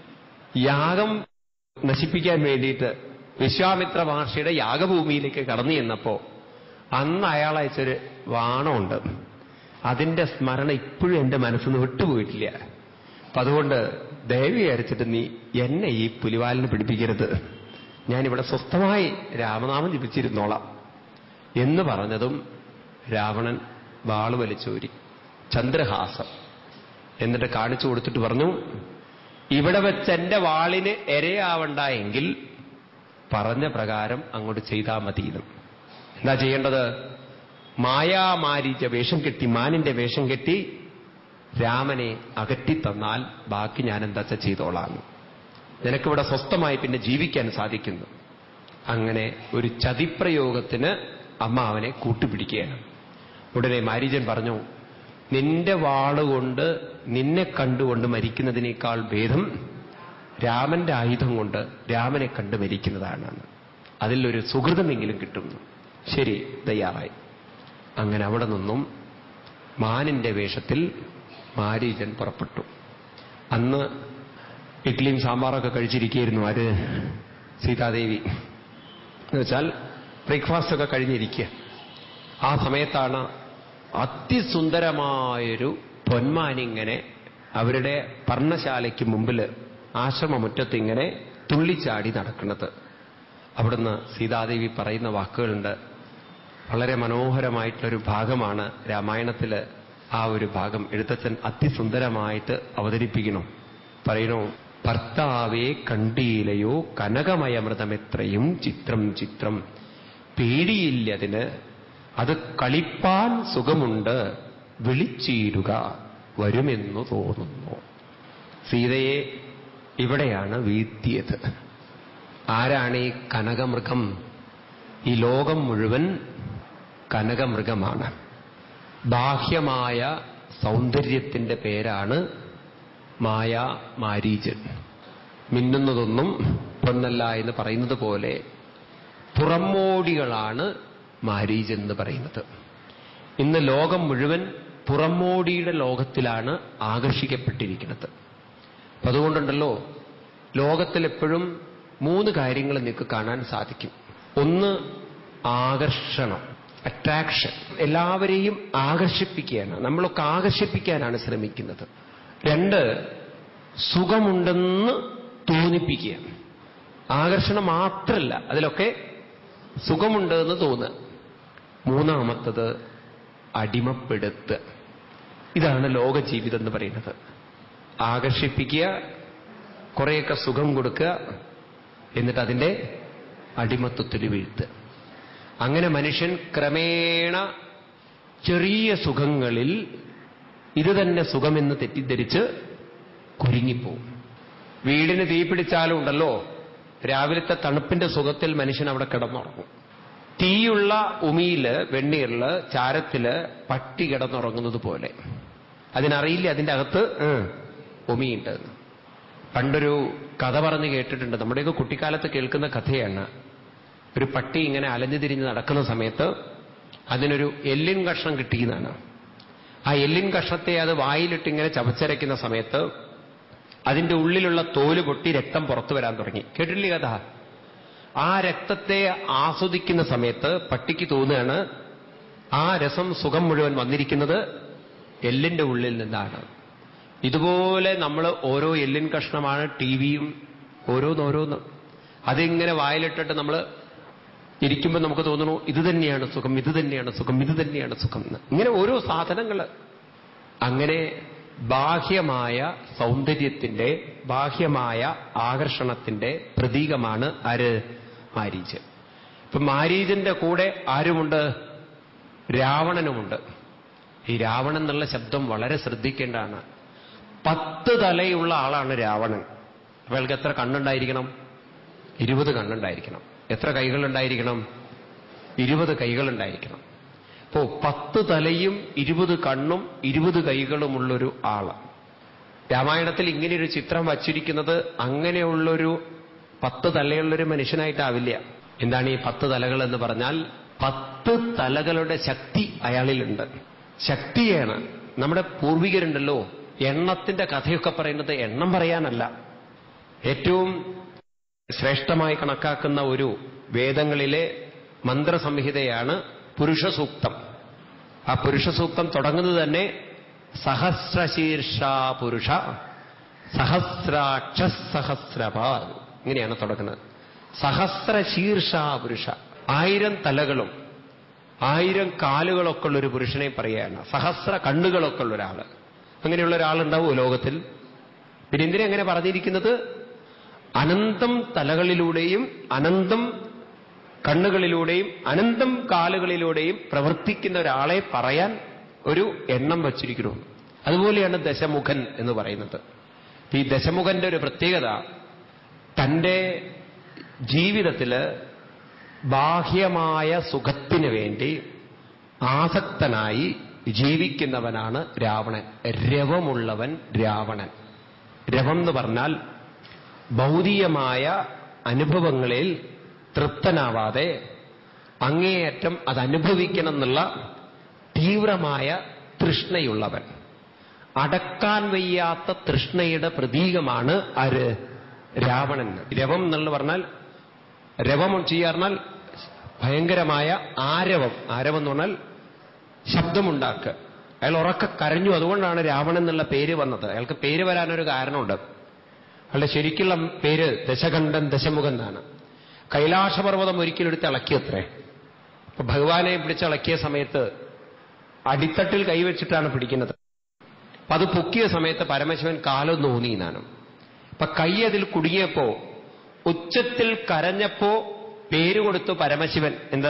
യാഗം നശിപ്പിക്കാൻ വേണ്ടിയിട്ട് വിശ്വാമിത്ര മഹർഷിയുടെ യാഗഭൂമിയിലേക്ക് കടന്നു ചെന്നപ്പോ അന്ന് അയാൾ അയച്ചൊരു വാണമുണ്ട് അതിന്റെ സ്മരണ ഇപ്പോഴും എന്റെ മനസ്സിൽ നിന്ന് വിട്ടുപോയിട്ടില്ല അപ്പൊ അതുകൊണ്ട് ദയവ് വിചാരിച്ചിട്ട് നീ എന്നെ ഈ പുലിവാലിന് പിടിപ്പിക്കരുത് ഞാനിവിടെ സ്വസ്ഥമായി രാമനാമം ജപിച്ചിരുന്നോളാം എന്ന് പറഞ്ഞതും രാവണൻ വാള് വലിച്ചൂരി ചന്ദ്രഹാസം എന്നിട്ട് കാണിച്ചു കൊടുത്തിട്ട് പറഞ്ഞു ഇവിടെ വെച്ച് എന്റെ വാളിന് എരയാവണ്ട എങ്കിൽ പറഞ്ഞ പ്രകാരം അങ്ങോട്ട് ചെയ്താൽ മതിയെന്നും എന്താ ചെയ്യേണ്ടത് മായാമാരീച്ച വേഷം കെട്ടി മാനിന്റെ വേഷം കെട്ടി രാമനെ അകറ്റിത്തന്നാൽ ബാക്കി ഞാൻ എന്താ വെച്ചാ ചെയ്തോളാം നിനക്കിവിടെ സ്വസ്ഥമായി പിന്നെ ജീവിക്കാൻ സാധിക്കുന്നു അങ്ങനെ ഒരു ചതിപ്രയോഗത്തിന് അമ്മ അവനെ കൂട്ടുപിടിക്കുകയാണ് ഉടനെ മാരീജൻ പറഞ്ഞു നിന്റെ വാളുകൊണ്ട് നിന്നെ കണ്ടുകൊണ്ട് മരിക്കുന്നതിനേക്കാൾ ഭേദം രാമന്റെ ആയുധം കൊണ്ട് രാമനെ കണ്ട് മരിക്കുന്നതാണ് അതിലൊരു സുഹൃതമെങ്കിലും കിട്ടുന്നു ശരി തയ്യാറായി അങ്ങനെ അവിടെ നിന്നും മാനിന്റെ വേഷത്തിൽ മാരീജൻ പുറപ്പെട്ടു അന്ന് ഇഡ്ലിയും സാമ്പാറൊക്കെ കഴിച്ചിരിക്കുകയായിരുന്നു ആര് സീതാദേവി എന്നുവെച്ചാൽ ബ്രേക്ക്ഫാസ്റ്റ് ഒക്കെ കഴിഞ്ഞിരിക്കുക ആ സമയത്താണ് അതിസുന്ദരമായൊരു പൊന്മാനിങ്ങനെ അവരുടെ പർണശാലയ്ക്ക് മുമ്പിൽ ആശ്രമമുറ്റത്ത് ഇങ്ങനെ തുള്ളിച്ചാടി നടക്കുന്നത് അവിടുന്ന് സീതാദേവി പറയുന്ന വാക്കുകളുണ്ട് വളരെ മനോഹരമായിട്ടുള്ളൊരു ഭാഗമാണ് രാമായണത്തിൽ ആ ഒരു ഭാഗം എഴുത്തച്ഛൻ അതിസുന്ദരമായിട്ട് അവതരിപ്പിക്കണം പറയണോ ഭർത്താവേ കണ്ടീലയോ കനകമയമൃതമെത്രയും ചിത്രം ചിത്രം പേടിയില്ലതിന് അത് കളിപ്പാൻ സുഖമുണ്ട് വിളിച്ചീരുക വരുമെന്നു തോന്നുന്നു സീതയെ ഇവിടെയാണ് വീഴ്ത്തിയത് ആരാണ് ഈ കനകമൃഗം ഈ ലോകം മുഴുവൻ കനകമൃഗമാണ് ബാഹ്യമായ സൗന്ദര്യത്തിന്റെ പേരാണ് മായ മാരീജൻ മിന്നുന്നതൊന്നും പൊന്നല്ല എന്ന് പറയുന്നത് പോലെ പുറമോടികളാണ് മാരീജൻ എന്ന് പറയുന്നത് ഇന്ന് ലോകം മുഴുവൻ പുറമോടിയുടെ ലോകത്തിലാണ് ആകർഷിക്കപ്പെട്ടിരിക്കുന്നത് അപ്പൊ അതുകൊണ്ടുണ്ടല്ലോ ലോകത്തിൽ എപ്പോഴും മൂന്ന് കാര്യങ്ങൾ നിങ്ങൾക്ക് കാണാൻ സാധിക്കും ഒന്ന് ആകർഷണം അട്രാക്ഷൻ എല്ലാവരെയും ആകർഷിപ്പിക്കുകയാണ് നമ്മളൊക്കെ ആകർഷിപ്പിക്കാനാണ് ശ്രമിക്കുന്നത് രണ്ട് സുഖമുണ്ടെന്ന് തോന്നിപ്പിക്കുക ആകർഷണം മാത്രമല്ല അതിലൊക്കെ സുഖമുണ്ടെന്ന് തോന്നുക മൂന്നാമത്തത് അടിമപ്പെടുത്തുക ഇതാണ് ലോക ജീവിതം എന്ന് പറയുന്നത് ആകർഷിപ്പിക്കുക കുറേയൊക്കെ സുഖം കൊടുക്കുക എന്നിട്ട് അതിൻ്റെ അടിമത്വത്തിൽ വീഴ്ത്തുക അങ്ങനെ മനുഷ്യൻ ക്രമേണ ചെറിയ സുഖങ്ങളിൽ ഇത് തന്നെ സുഖമെന്ന് തെറ്റിദ്ധരിച്ച് കുരുങ്ങിപ്പോവും വീടിന് തീ പിടിച്ചാലും ഉണ്ടല്ലോ രാവിലത്തെ തണുപ്പിന്റെ സുഖത്തിൽ മനുഷ്യൻ അവിടെ കിടന്നുറങ്ങും തീയുള്ള ഉമിയില് വെണ്ണീറില് ചാരത്തില് പട്ടി കിടന്നുറങ്ങുന്നത് പോലെ അതിനറിയില്ല അതിന്റെ അകത്ത് ഉം, ഉമിയുണ്ട് എന്ന്. പണ്ടൊരു കഥ പറഞ്ഞ് കേട്ടിട്ടുണ്ട് നമ്മുടെയൊക്കെ കുട്ടിക്കാലത്ത് കേൾക്കുന്ന കഥയാണ് ഒരു പട്ടി ഇങ്ങനെ അലഞ്ഞു തിരിഞ്ഞ് നടക്കുന്ന സമയത്ത് അതിനൊരു എല്ലിൻ കഷ്ണം കിട്ടിയെന്നാണ് ആ എല്ലിൻ കഷ്ണത്തെ അത് വായിലിട്ട് ഇങ്ങനെ ചവച്ചരയ്ക്കുന്ന സമയത്ത് അതിന്റെ ഉള്ളിലുള്ള തോല് പൊട്ടി രക്തം പുറത്തു വരാൻ തുടങ്ങി കേട്ടില്ലേ കഥ ആ രക്തത്തെ ആസ്വദിക്കുന്ന സമയത്ത് പട്ടിക്ക് തോന്നുകയാണ് ആ രസം സുഖം മുഴുവൻ വന്നിരിക്കുന്നത് എല്ലിന്റെ ഉള്ളിൽ നിന്നാണ് ഇതുപോലെ നമ്മൾ ഓരോ എല്ലിൻ കഷ്ണമാണ് ടി വിയും ഓരോന്നോരോന്ന് അതിങ്ങനെ വായിലിട്ടിട്ട് നമ്മൾ ഇരിക്കുമ്പോൾ നമുക്ക് തോന്നുന്നു ഇത് തന്നെയാണ് സുഖം ഇത് തന്നെയാണ് സുഖം ഇത് തന്നെയാണ് സുഖം എന്ന് ഇങ്ങനെ ഓരോ സാധനങ്ങൾ അങ്ങനെ ബാഹ്യമായ സൗന്ദര്യത്തിന്റെ ബാഹ്യമായ ആകർഷണത്തിന്റെ പ്രതീകമാണ് ആര് മാരീജ് ഇപ്പൊ മാരീജിന്റെ കൂടെ ആരുമുണ്ട് രാവണനുമുണ്ട് ഈ രാവണൻ എന്നുള്ള ശബ്ദം വളരെ ശ്രദ്ധിക്കേണ്ടതാണ് പത്ത് തലയുള്ള ആളാണ് രാവണൻ അപ്പൊ അയാൾക്ക് എത്ര കണ്ണുണ്ടായിരിക്കണം ഇരുപത് കണ്ണുണ്ടായിരിക്കണം എത്ര കൈകളുണ്ടായിരിക്കണം ഇരുപത് കൈകളുണ്ടായിരിക്കണം അപ്പോ പത്ത് തലയും ഇരുപത് കണ്ണും ഇരുപത് കൈകളുമുള്ളൊരു ആള് രാമായണത്തിൽ ഇങ്ങനെയൊരു ചിത്രം വച്ചിരിക്കുന്നത് അങ്ങനെയുള്ളൊരു പത്ത് തലയുള്ളൊരു മനുഷ്യനായിട്ടാവില്ല എന്താണ് ഈ പത്ത് തലകൾ എന്ന് പറഞ്ഞാൽ പത്ത് തലകളുടെ ശക്തി അയാളിലുണ്ട് ശക്തിയാണ് നമ്മുടെ പൂർവികരുണ്ടല്ലോ എണ്ണത്തിന്റെ കഥയൊക്കെ പറയുന്നത് എണ്ണം പറയാനല്ല ഏറ്റവും ശ്രേഷ്ഠമായി കണക്കാക്കുന്ന ഒരു വേദങ്ങളിലെ മന്ത്രസംഹിതയാണ് പുരുഷസൂക്തം ആ പുരുഷസൂക്തം തുടങ്ങുന്നത് തന്നെ സഹസ്രശീർഷ പുരുഷ സഹസ്രാക്ഷ സഹസ്രപാൽ ഇങ്ങനെയാണ് തുടങ്ങുന്നത് സഹസ്രശീർഷ പുരുഷ ആയിരം തലകളും ആയിരം കാലുകളൊക്കെ ഉള്ള ഒരു പുരുഷനെ പറയുകയാണ് സഹസ്ര കണ്ണുകളൊക്കെ ഉള്ള ഒരാള് അങ്ങനെയുള്ള ഒരാളുണ്ടാവുമോ ലോകത്തിൽ പിന്നെ എന്തിനാ അങ്ങനെ പറഞ്ഞിരിക്കുന്നത് അനന്തം തലകളിലൂടെയും അനന്തം കണ്ണുകളിലൂടെയും അനന്തം കാലുകളിലൂടെയും പ്രവർത്തിക്കുന്ന ഒരാളെ പറയാൻ ഒരു എണ്ണം വച്ചിരിക്കുന്നു അതുപോലെയാണ് ദശമുഖൻ എന്ന് പറയുന്നത് ഈ ദശമുഖന്റെ ഒരു പ്രത്യേകത തന്റെ ജീവിതത്തില് ബാഹ്യമായ സുഖത്തിന് വേണ്ടി ആസക്തനായി ജീവിക്കുന്നവനാണ് രാവണൻ രവമുള്ളവൻ രാവണൻ രവം എന്ന് പറഞ്ഞാൽ ഭൗതികമായ അനുഭവങ്ങളിൽ തൃപ്തനാവാതെ അങ്ങേയറ്റം അത് അനുഭവിക്കണം എന്നുള്ള തീവ്രമായ തൃഷ്ണയുള്ളവൻ അടക്കാൻ വയ്യാത്ത തൃഷ്ണയുടെ പ്രതീകമാണ് ആര് രാവണൻ രവം എന്നുള്ള പറഞ്ഞാൽ രവം ചെയ്യാറിഞ്ഞാൽ ഭയങ്കരമായ ആരവം ആരവം എന്ന് പറഞ്ഞാൽ ശബ്ദമുണ്ടാക്കുക അയാൾ ഉറക്ക കരഞ്ഞു അതുകൊണ്ടാണ് രാവണൻ എന്നുള്ള പേര് വന്നത് അയാൾക്ക് പേര് വരാനൊരു കാരണമുണ്ട് അയാളുടെ ശരിക്കുള്ള പേര് ദശകണ്ഠൻ ദശമുഖൻ എന്നാണ് കൈലാസപർവ്വതം ഒരിക്കലെടുത്ത് ഇളക്കിയത്രേ അപ്പൊ ഭഗവാനെ പിടിച്ചിളക്കിയ സമയത്ത് അടിത്തട്ടിൽ കൈവച്ചിട്ടാണ് പിടിക്കുന്നത് അപ്പൊ അത് പൊക്കിയ സമയത്ത് പരമശിവൻ കാലൊന്ന് ഊന്നി എന്നാണ് അപ്പൊ കൈ അതിൽ കുടുങ്ങിയപ്പോ ഉച്ചത്തിൽ കരഞ്ഞപ്പോ പേര് കൊടുത്തു പരമശിവൻ എന്ത്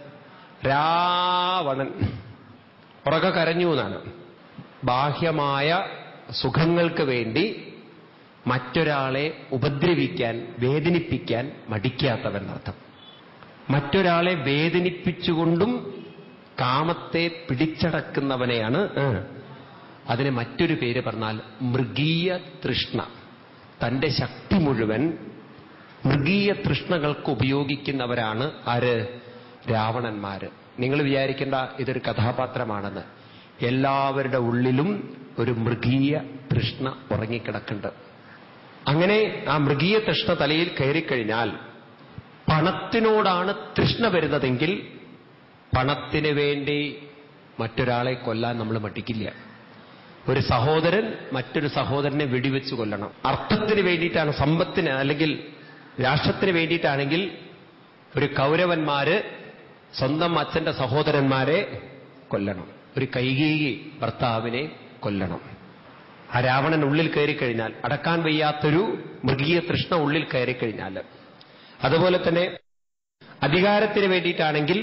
രാവണൻ ഉറക്കെ കരഞ്ഞു എന്നാണ് ബാഹ്യമായ സുഖങ്ങൾക്ക് വേണ്ടി മറ്റൊരാളെ ഉപദ്രവിക്കാൻ വേദനിപ്പിക്കാൻ മടിക്കാത്തവൻ എന്നർത്ഥം മറ്റൊരാളെ വേദനിപ്പിച്ചുകൊണ്ടും കാമത്തെ പിടിച്ചടക്കുന്നവനെയാണ് ആ, അതിന് മറ്റൊരു പേര് പറഞ്ഞാൽ മൃഗീയ തൃഷ്ണ തന്റെ ശക്തി മുഴുവൻ മൃഗീയ തൃഷ്ണകൾക്ക് ഉപയോഗിക്കുന്നവരാണ് ആര് രാവണന്മാര് നിങ്ങൾ വിചാരിക്കേണ്ട ഇതൊരു കഥാപാത്രമാണെന്ന് എല്ലാവരുടെ ഉള്ളിലും ഒരു മൃഗീയ തൃഷ്ണ ഉറങ്ങിക്കിടക്കുന്നുണ്ട് അങ്ങനെ ആ മൃഗീയ തൃഷ്ണ തലയിൽ കയറിക്കഴിഞ്ഞാൽ പണത്തിനോടാണ് തൃഷ്ണ വരുന്നതെങ്കിൽ പണത്തിന് വേണ്ടി മറ്റൊരാളെ കൊല്ലാൻ നമ്മൾ മടിക്കില്ല ഒരു സഹോദരൻ മറ്റൊരു സഹോദരനെ വെടിവെച്ച് കൊല്ലണം അർത്ഥത്തിന് വേണ്ടിയിട്ടാണ് സമ്പത്തിന് അല്ലെങ്കിൽ രാഷ്ട്രത്തിന് വേണ്ടിയിട്ടാണെങ്കിൽ ഒരു കൗരവന്മാര് സ്വന്തം അച്ഛന്റെ സഹോദരന്മാരെ കൊല്ലണം ഒരു കൈകേയി ഭർത്താവിനെ കൊല്ലണം ആ രാവണൻ ഉള്ളിൽ കയറിക്കഴിഞ്ഞാൽ അടക്കാൻ വയ്യാത്തൊരു മൃഗീയ തൃഷ്ണ ഉള്ളിൽ കയറിക്കഴിഞ്ഞാൽ അതുപോലെ തന്നെ അധികാരത്തിന് വേണ്ടിയിട്ടാണെങ്കിൽ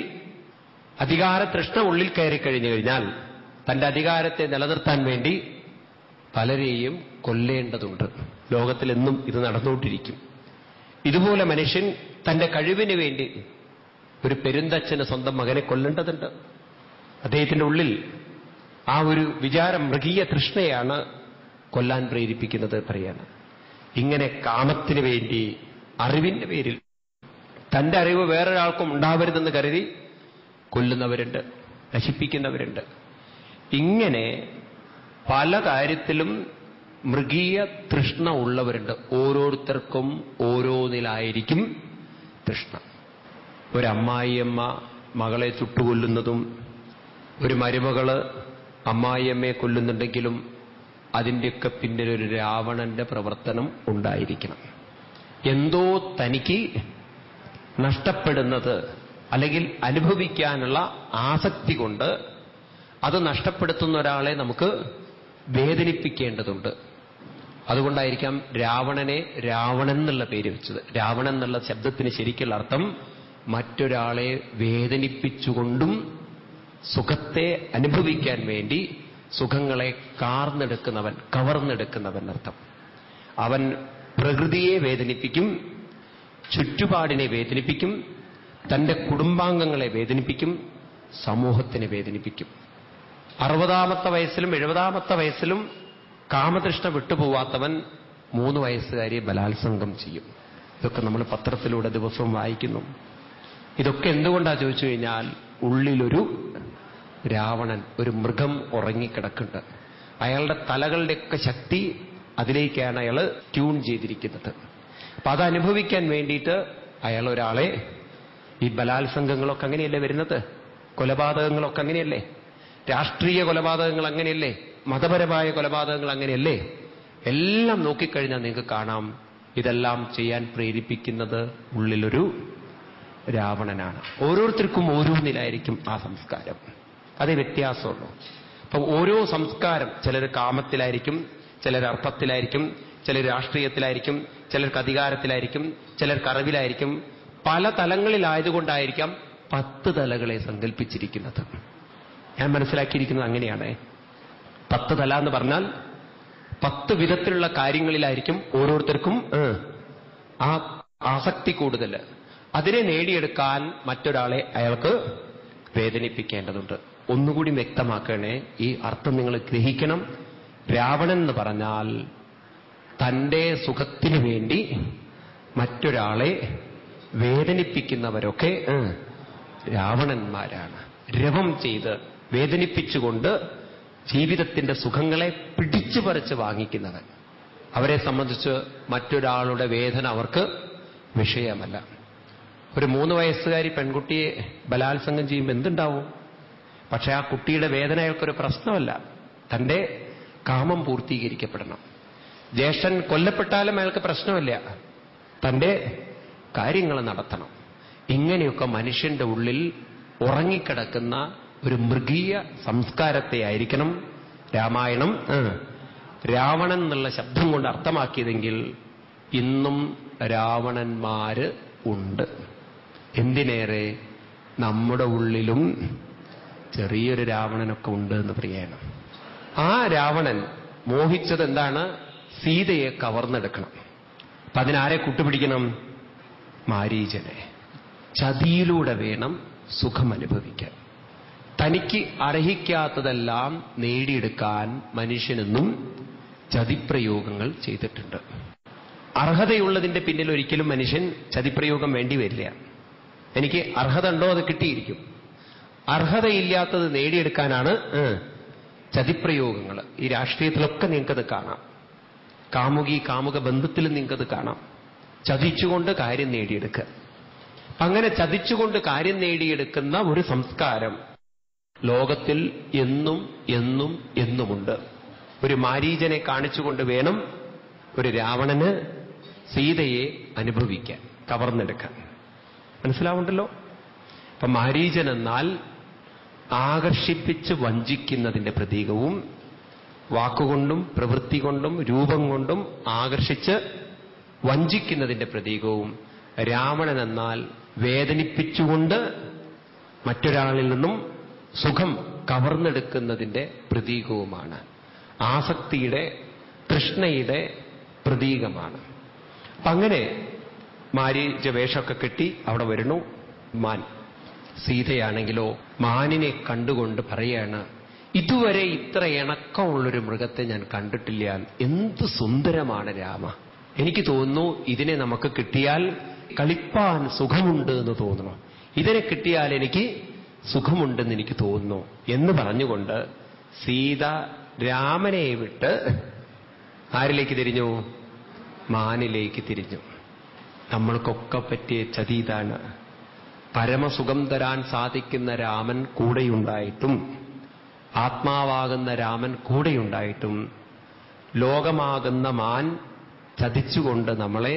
അധികാര തൃഷ്ണ ഉള്ളിൽ കയറിക്കഴിഞ്ഞു കഴിഞ്ഞാൽ തന്റെ അധികാരത്തെ നിലനിർത്താൻ വേണ്ടി പലരെയും കൊല്ലേണ്ടതുണ്ട് ലോകത്തിലെന്നും ഇത് നടന്നുകൊണ്ടിരിക്കും ഇതുപോലെ മനുഷ്യൻ തന്റെ കഴിവിന് വേണ്ടി ഒരു പെരുന്തച്ഛന് സ്വന്തം മകനെ കൊല്ലേണ്ടതുണ്ട് അദ്ദേഹത്തിന്റെ ഉള്ളിൽ ആ ഒരു വിചാരം മൃഗീയ തൃഷ്ണയാണ് കൊല്ലാൻ പ്രേരിപ്പിക്കുന്നത് പറയാണ് ഇങ്ങനെ കാമത്തിന് വേണ്ടി അറിവിന്റെ പേരിൽ തന്റെ അറിവ് വേറൊരാൾക്കും ഉണ്ടാവരുതെന്ന് കരുതി കൊല്ലുന്നവരുണ്ട് നശിപ്പിക്കുന്നവരുണ്ട് ഇങ്ങനെ പല കാര്യത്തിലും മൃഗീയ തൃഷ്ണ ഉള്ളവരുണ്ട് ഓരോരുത്തർക്കും ഓരോന്നിലായിരിക്കും തൃഷ്ണ ഒരു അമ്മായിയമ്മ മകളെ ചുട്ടുകൊല്ലുന്നതും ഒരു മരുമകള് അമ്മായിയമ്മയെ കൊല്ലുന്നുണ്ടെങ്കിലും അതിൻ്റെയൊക്കെ പിന്നിൽ ഒരു രാവണന്റെ പ്രവർത്തനം ഉണ്ടായിരിക്കണം എന്തോ തനിക്ക് നഷ്ടപ്പെടുന്നത് അല്ലെങ്കിൽ അനുഭവിക്കാനുള്ള ആസക്തി കൊണ്ട് അത് നഷ്ടപ്പെടുത്തുന്ന ഒരാളെ നമുക്ക് വേദനിപ്പിക്കേണ്ടതുണ്ട് അതുകൊണ്ടായിരിക്കാം രാവണനെ രാവണൻ എന്നുള്ള പേര് വെച്ചത് രാവണൻ എന്നുള്ള ശബ്ദത്തിന് ശരിക്കുള്ള അർത്ഥം മറ്റൊരാളെ വേദനിപ്പിച്ചുകൊണ്ടും സുഖത്തെ അനുഭവിക്കാൻ വേണ്ടി സുഖങ്ങളെ കാർന്നെടുക്കുന്നവൻ കവർന്നെടുക്കുന്നവൻ അർത്ഥം അവൻ പ്രകൃതിയെ വേദനിപ്പിക്കും ചുറ്റുപാടിനെ വേദനിപ്പിക്കും തന്റെ കുടുംബാംഗങ്ങളെ വേദനിപ്പിക്കും സമൂഹത്തിനെ വേദനിപ്പിക്കും അറുപതാമത്തെ വയസ്സിലും എഴുപതാമത്തെ വയസ്സിലും കാമതൃഷ്ണ വിട്ടുപോവാത്തവൻ മൂന്ന് വയസ്സുകാരിയെ ബലാത്സംഗം ചെയ്യും ഇതൊക്കെ നമ്മൾ പത്രത്തിലൂടെ ദിവസവും വായിക്കുന്നു ഇതൊക്കെ എന്തുകൊണ്ടാ ചോദിച്ചു കഴിഞ്ഞാൽ ഉള്ളിലൊരു രാവണൻ ഒരു മൃഗം ഉറങ്ങിക്കിടക്കുന്നുണ്ട് അയാളുടെ തലകളുടെയൊക്കെ ശക്തി അതിലേക്കാണ് അയാൾ ട്യൂൺ ചെയ്തിരിക്കുന്നത് അപ്പൊ അത് അനുഭവിക്കാൻ വേണ്ടിയിട്ട് അയാൾ ഒരാളെ ഈ ബലാത്സംഗങ്ങളൊക്കെ അങ്ങനെയല്ലേ വരുന്നത് കൊലപാതകങ്ങളൊക്കെ അങ്ങനെയല്ലേ രാഷ്ട്രീയ കൊലപാതകങ്ങൾ അങ്ങനെയല്ലേ മതപരമായ കൊലപാതകങ്ങൾ അങ്ങനെയല്ലേ എല്ലാം നോക്കിക്കഴിഞ്ഞാൽ നിങ്ങൾക്ക് കാണാം ഇതെല്ലാം ചെയ്യാൻ പ്രേരിപ്പിക്കുന്നത് ഉള്ളിലൊരു രാവണനാണ് ഓരോരുത്തർക്കും ഓരോന്നിലായിരിക്കും ആ സംസ്കാരം അതേ വ്യത്യാസമുള്ളൂ അപ്പം ഓരോ സംസ്കാരം ചിലർ കാമത്തിലായിരിക്കും ചിലർ അർത്ഥത്തിലായിരിക്കും ചിലർ രാഷ്ട്രീയത്തിലായിരിക്കും ചിലർക്ക് അധികാരത്തിലായിരിക്കും ചിലർക്ക് അറിവിലായിരിക്കും പല തലങ്ങളിലായതുകൊണ്ടായിരിക്കാം പത്ത് തലകളെ സങ്കല്പിച്ചിരിക്കുന്നത് ഞാൻ മനസ്സിലാക്കിയിരിക്കുന്നത് അങ്ങനെയാണ് പത്ത് തല എന്ന് പറഞ്ഞാൽ പത്ത് വിധത്തിലുള്ള കാര്യങ്ങളിലായിരിക്കും ഓരോരുത്തർക്കും ഏ, ആ ആസക്തി കൂടുതൽ അതിനെ നേടിയെടുക്കാൻ മറ്റൊരാളെ അയാൾക്ക് വേദനിപ്പിക്കേണ്ടതുണ്ട് ഒന്നുകൂടി വ്യക്തമാക്കണേ ഈ അർത്ഥം നിങ്ങൾ ഗ്രഹിക്കണം രാവണൻ എന്ന് പറഞ്ഞാൽ തന്റെ സുഖത്തിനു വേണ്ടി മറ്റൊരാളെ വേദനിപ്പിക്കുന്നവരൊക്കെ ഏ, രാവണന്മാരാണ് രവം ചെയ്ത് വേദനിപ്പിച്ചുകൊണ്ട് ജീവിതത്തിന്റെ സുഖങ്ങളെ പിടിച്ചു പറിച്ച് വാങ്ങിക്കുന്നവൻ അവരെ സംബന്ധിച്ച് മറ്റൊരാളുടെ വേദന അവർക്ക് വിഷയമല്ല ഒരു മൂന്ന് വയസ്സുകാരി പെൺകുട്ടിയെ ബലാത്സംഗം ചെയ്യുമ്പോൾ എന്തുണ്ടാവും പക്ഷെ ആ കുട്ടിയുടെ വേദന അയാൾക്കൊരു പ്രശ്നമല്ല തന്റെ കാമം പൂർത്തീകരിക്കപ്പെടണം ജ്യേഷ്ഠൻ കൊല്ലപ്പെട്ടാലും അയാൾക്ക് പ്രശ്നമില്ല തന്റെ കാര്യങ്ങൾ നടത്തണം ഇങ്ങനെയൊക്കെ മനുഷ്യന്റെ ഉള്ളിൽ ഉറങ്ങിക്കിടക്കുന്ന ഒരു മൃഗീയ സംസ്കാരത്തെ ആയിരിക്കണം രാമായണം ആ, രാവണൻ എന്നുള്ള ശബ്ദം കൊണ്ട് അർത്ഥമാക്കിയതെങ്കിൽ ഇന്നും രാവണന്മാര് ഉണ്ട് എന്തിനേറെ നമ്മുടെ ഉള്ളിലും ചെറിയൊരു രാവണനൊക്കെ ഉണ്ട് എന്ന് പറയണം ആ രാവണൻ മോഹിച്ചത് എന്താണ് സീതയെ കവർന്നെടുക്കണം അപ്പൊ അതിനാരെ കൂട്ടുപിടിക്കണം മാരീചനെ ചതിയിലൂടെ വേണം സുഖം അനുഭവിക്കാൻ തനിക്ക് അർഹിക്കാത്തതെല്ലാം നേടിയെടുക്കാൻ മനുഷ്യനെന്നും ചതിപ്രയോഗങ്ങൾ ചെയ്തിട്ടുണ്ട് അർഹതയുള്ളതിന്റെ പിന്നിൽ ഒരിക്കലും മനുഷ്യൻ ചതിപ്രയോഗം വേണ്ടി വരില്ല എനിക്ക് അർഹത ഉണ്ടോ അത് കിട്ടിയിരിക്കും അർഹതയില്ലാത്തത് നേടിയെടുക്കാനാണ് ഏ, ചതിപ്രയോഗങ്ങൾ ഈ രാഷ്ട്രീയത്തിലൊക്കെ നിങ്ങൾക്കത് കാണാം കാമുകി കാമുക ബന്ധത്തിൽ നിങ്ങൾക്കത് കാണാം ചതിച്ചുകൊണ്ട് കാര്യം നേടിയെടുക്കുക അങ്ങനെ ചതിച്ചുകൊണ്ട് കാര്യം നേടിയെടുക്കുന്ന ഒരു സംസ്കാരം ലോകത്തിൽ എന്നും എന്നും എന്നുമുണ്ട് ഒരു മാരീചനെ കാണിച്ചുകൊണ്ട് വേണം ഒരു രാവണന് സീതയെ അനുഭവിക്കാൻ കവർന്നെടുക്കാൻ മനസ്സിലാവുണ്ടല്ലോ അപ്പൊ മാരീചൻ എന്നാൽ ആകർഷിപ്പിച്ച് വഞ്ചിക്കുന്നതിന്റെ പ്രതീകവും വാക്കുകൊണ്ടും പ്രവൃത്തി കൊണ്ടും രൂപം കൊണ്ടും ആകർഷിച്ച് വഞ്ചിക്കുന്നതിന്റെ പ്രതീകവും രാവണൻ എന്നാൽ വേദനിപ്പിച്ചുകൊണ്ട് മറ്റൊരാളിൽ നിന്നും സുഖം കവർന്നെടുക്കുന്നതിന്റെ പ്രതീകവുമാണ് ആസക്തിയുടെ തൃഷ്ണയുടെ പ്രതീകമാണ് അപ്പൊ അങ്ങനെ മാരീച വേഷമൊക്കെ കെട്ടി അവിടെ വരുന്നു മാൻ സീതയാണെങ്കിലോ മാനിനെ കണ്ടുകൊണ്ട് പറയാണ് ഇതുവരെ ഇത്ര ഇണക്കമുള്ളൊരു മൃഗത്തെ ഞാൻ കണ്ടിട്ടില്ല എന്ത് സുന്ദരമാണ് രാമ എനിക്ക് തോന്നുന്നു ഇതിനെ നമുക്ക് കിട്ടിയാൽ കളിപ്പാൻ സുഖമുണ്ട് എന്ന് തോന്നുന്നു ഇതിനെ കിട്ടിയാൽ എനിക്ക് സുഖമുണ്ടെന്ന് എനിക്ക് തോന്നുന്നു എന്ന് പറഞ്ഞുകൊണ്ട് സീത രാമനെ വിട്ട് ആരിലേക്ക് തിരിഞ്ഞു മാനിലേക്ക് തിരിഞ്ഞു നമ്മൾക്കൊക്കെ പറ്റിയ ചതി ഇതാണ് പരമസുഖം തരാൻ സാധിക്കുന്ന രാമൻ കൂടെയുണ്ടായിട്ടും ആത്മാവാകുന്ന രാമൻ കൂടെയുണ്ടായിട്ടും ലോകമാകുന്ന മാൻ ചതിച്ചുകൊണ്ട് നമ്മളെ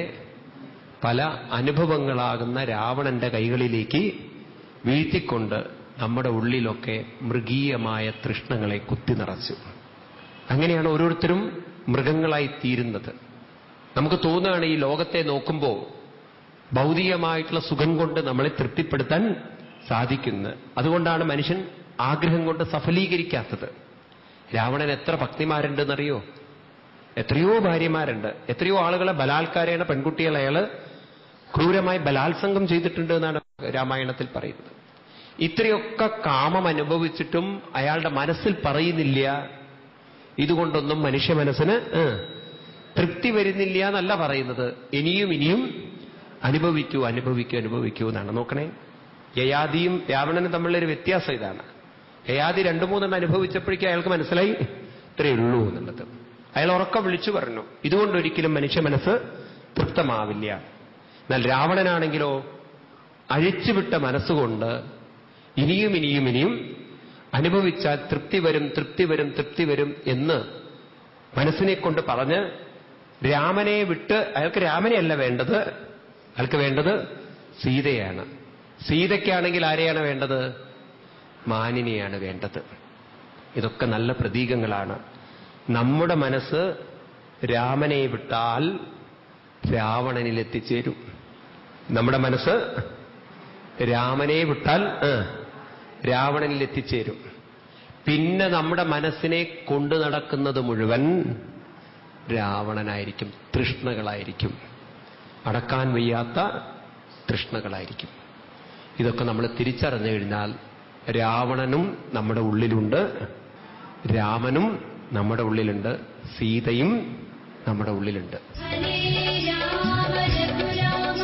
പല അനുഭവങ്ങളാകുന്ന രാവണന്റെ കൈകളിലേക്ക് വീഴ്ത്തിക്കൊണ്ട് നമ്മുടെ ഉള്ളിലൊക്കെ മൃഗീയമായ തൃഷ്ണങ്ങളെ കുത്തി നിറച്ചു അങ്ങനെയാണ് ഓരോരുത്തരും മൃഗങ്ങളായി തീരുന്നത് നമുക്ക് തോന്നുകയാണ് ഈ ലോകത്തെ നോക്കുമ്പോൾ ഭൗതികമായിട്ടുള്ള സുഖം കൊണ്ട് നമ്മളെ തൃപ്തിപ്പെടുത്താൻ സാധിക്കുന്നത് അതുകൊണ്ടാണ് മനുഷ്യൻ ആഗ്രഹം കൊണ്ട് സഫലീകരിക്കാത്തത് രാവണൻ എത്ര ഭക്തിമാരുണ്ടെന്നറിയോ എത്രയോ ഭാര്യമാരുണ്ട് എത്രയോ ആളുകളെ ബലാത്കാരേണ പെൺകുട്ടികളെ അയാള് ക്രൂരമായി ബലാത്സംഗം ചെയ്തിട്ടുണ്ട് എന്നാണ് രാമായണത്തിൽ പറയുന്നത് ഇത്രയൊക്കെ കാമം അനുഭവിച്ചിട്ടും അയാളുടെ മനസ്സിൽ പറയുന്നില്ല ഇതുകൊണ്ടൊന്നും മനുഷ്യ മനസ്സിന് ഏ, തൃപ്തി വരുന്നില്ല എന്നല്ല പറയുന്നത് ഇനിയും ഇനിയും അനുഭവിക്കൂ അനുഭവിക്കൂ അനുഭവിക്കൂ എന്നാണ് നോക്കണേ യയാദിയും രാവണനും തമ്മിലൊരു വ്യത്യാസം ഇതാണ് യയാദി രണ്ടു മൂന്നെണ്ണം അനുഭവിച്ചപ്പോഴേക്കും അയാൾക്ക് മനസ്സിലായി ഇത്രയേ ഉള്ളൂ എന്നുള്ളത് അയാൾ ഉറക്കം വിളിച്ചു പറഞ്ഞു ഇതുകൊണ്ടൊരിക്കലും മനുഷ്യ മനസ്സ് തൃപ്തമാവില്ല എന്നാൽ രാവണനാണെങ്കിലോ അഴിച്ചുവിട്ട മനസ്സുകൊണ്ട് ഇനിയും ഇനിയും ഇനിയും അനുഭവിച്ചാൽ തൃപ്തി വരും തൃപ്തി വരും തൃപ്തി വരും എന്ന് മനസ്സിനെ കൊണ്ട് പറഞ്ഞ് രാമനെ വിട്ട് അയാൾക്ക് രാമനെയല്ല വേണ്ടത് അയാൾക്ക് വേണ്ടത് സീതയാണ് സീതയ്ക്കാണെങ്കിൽ ആരെയാണ് വേണ്ടത് മാനിനെയാണ് വേണ്ടത് ഇതൊക്കെ നല്ല പ്രതീകങ്ങളാണ് നമ്മുടെ മനസ്സ് രാമനെ വിട്ടാൽ രാവണനിൽ എത്തിച്ചേരും നമ്മുടെ മനസ്സ് രാമനെ വിട്ടാൽ ആ, രാവണനിൽ എത്തിച്ചേരും പിന്നെ നമ്മുടെ മനസ്സിനെ കൊണ്ടു നടക്കുന്നത് മുഴുവൻ രാവണനായിരിക്കും തൃഷ്ണകളായിരിക്കും അടക്കാൻ വയ്യാത്ത തൃഷ്ണകളായിരിക്കും ഇതൊക്കെ നമ്മൾ തിരിച്ചറിഞ്ഞു കഴിഞ്ഞാൽ രാവണനും നമ്മുടെ ഉള്ളിലുണ്ട് രാമനും നമ്മുടെ ഉള്ളിലുണ്ട് സീതയും നമ്മുടെ ഉള്ളിലുണ്ട് ഹരേ രാമ രഘുരാമ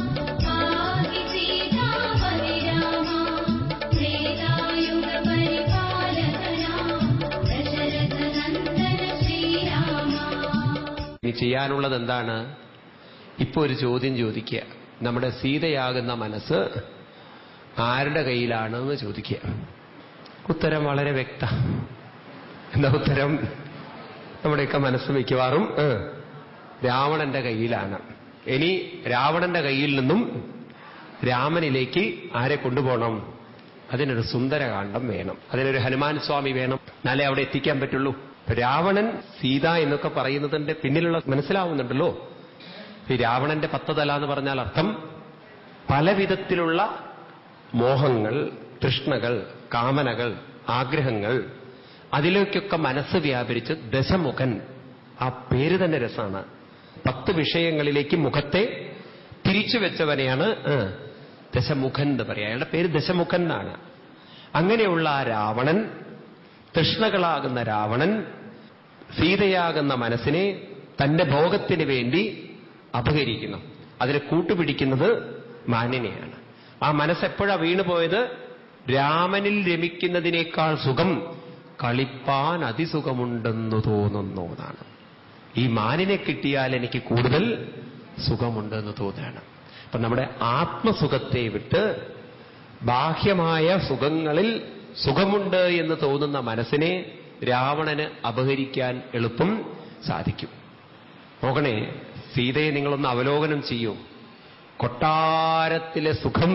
പാഹി സീതാപതി രാമ ത്രേതായുഗ പരിപാലക രാമ ദശരഥ നന്ദന ശ്രീരാമ ഇനി ചെയ്യാനുള്ളത് എന്താണ് ഇപ്പൊ ഒരു ചോദ്യം ചോദിക്കുക നമ്മുടെ സീതയാകുന്ന മനസ്സ് ആരുടെ കയ്യിലാണെന്ന് ചോദിക്കുക ഉത്തരം വളരെ വ്യക്ത എന്താ ഉത്തരം നമ്മുടെയൊക്കെ മനസ്സ് മിക്കവാറും ഏ, രാവണന്റെ കയ്യിലാണ് ഇനി രാവണന്റെ കയ്യിൽ നിന്നും രാമനിലേക്ക് ആരെ കൊണ്ടുപോകണം അതിനൊരു സുന്ദരകാന്ഡം വേണം അതിനൊരു ഹനുമാൻ സ്വാമി വേണം എന്നാലേ അവിടെ എത്തിക്കാൻ പറ്റുള്ളൂ രാവണൻ സീത എന്നൊക്കെ പറയുന്നതിന്റെ പിന്നിലുള്ള മനസ്സിലാവുന്നുണ്ടല്ലോ ഈ രാവണന്റെ പത്തതല എന്ന് പറഞ്ഞാൽ അർത്ഥം പലവിധത്തിലുള്ള മോഹങ്ങൾ തൃഷ്ണകൾ കാമനകൾ ആഗ്രഹങ്ങൾ അതിലേക്കൊക്കെ മനസ്സ് വ്യാപരിച്ച് ദശമുഖൻ ആ പേര് തന്നെ രസമാണ് പത്ത് വിഷയങ്ങളിലേക്ക് മുഖത്തെ തിരിച്ചു വെച്ചവനെയാണ് ആ, ദശമുഖൻ എന്ന് പറയാം അയാളുടെ പേര് ദശമുഖൻ എന്നാണ് അങ്ങനെയുള്ള ആ രാവണൻ തൃഷ്ണകളാകുന്ന രാവണൻ സീതയാകുന്ന മനസ്സിനെ തന്റെ ഭോഗത്തിന് വേണ്ടി അപഹരിക്കുന്നു അതിനെ കൂട്ടുപിടിക്കുന്നത് മാനിനെയാണ് ആ മനസ്സെപ്പോഴാ വീണുപോയത് രാമനിൽ രമിക്കുന്നതിനേക്കാൾ സുഖം കളിപ്പാൻ അതിസുഖമുണ്ടെന്ന് തോന്നുന്നു എന്നാണ് ഈ മാനിനെ കിട്ടിയാൽ എനിക്ക് കൂടുതൽ സുഖമുണ്ടെന്ന് തോന്നുകയാണ് അപ്പൊ നമ്മുടെ ആത്മസുഖത്തെ വിട്ട് ബാഹ്യമായ സുഖങ്ങളിൽ സുഖമുണ്ട് എന്ന് തോന്നുന്ന മനസ്സിനെ രാവണന് അപഹരിക്കാൻ എളുപ്പം സാധിക്കും നോക്കണേ സീതയെ നിങ്ങളൊന്ന് അവലോകനം ചെയ്യൂ കൊട്ടാരത്തിലെ സുഖം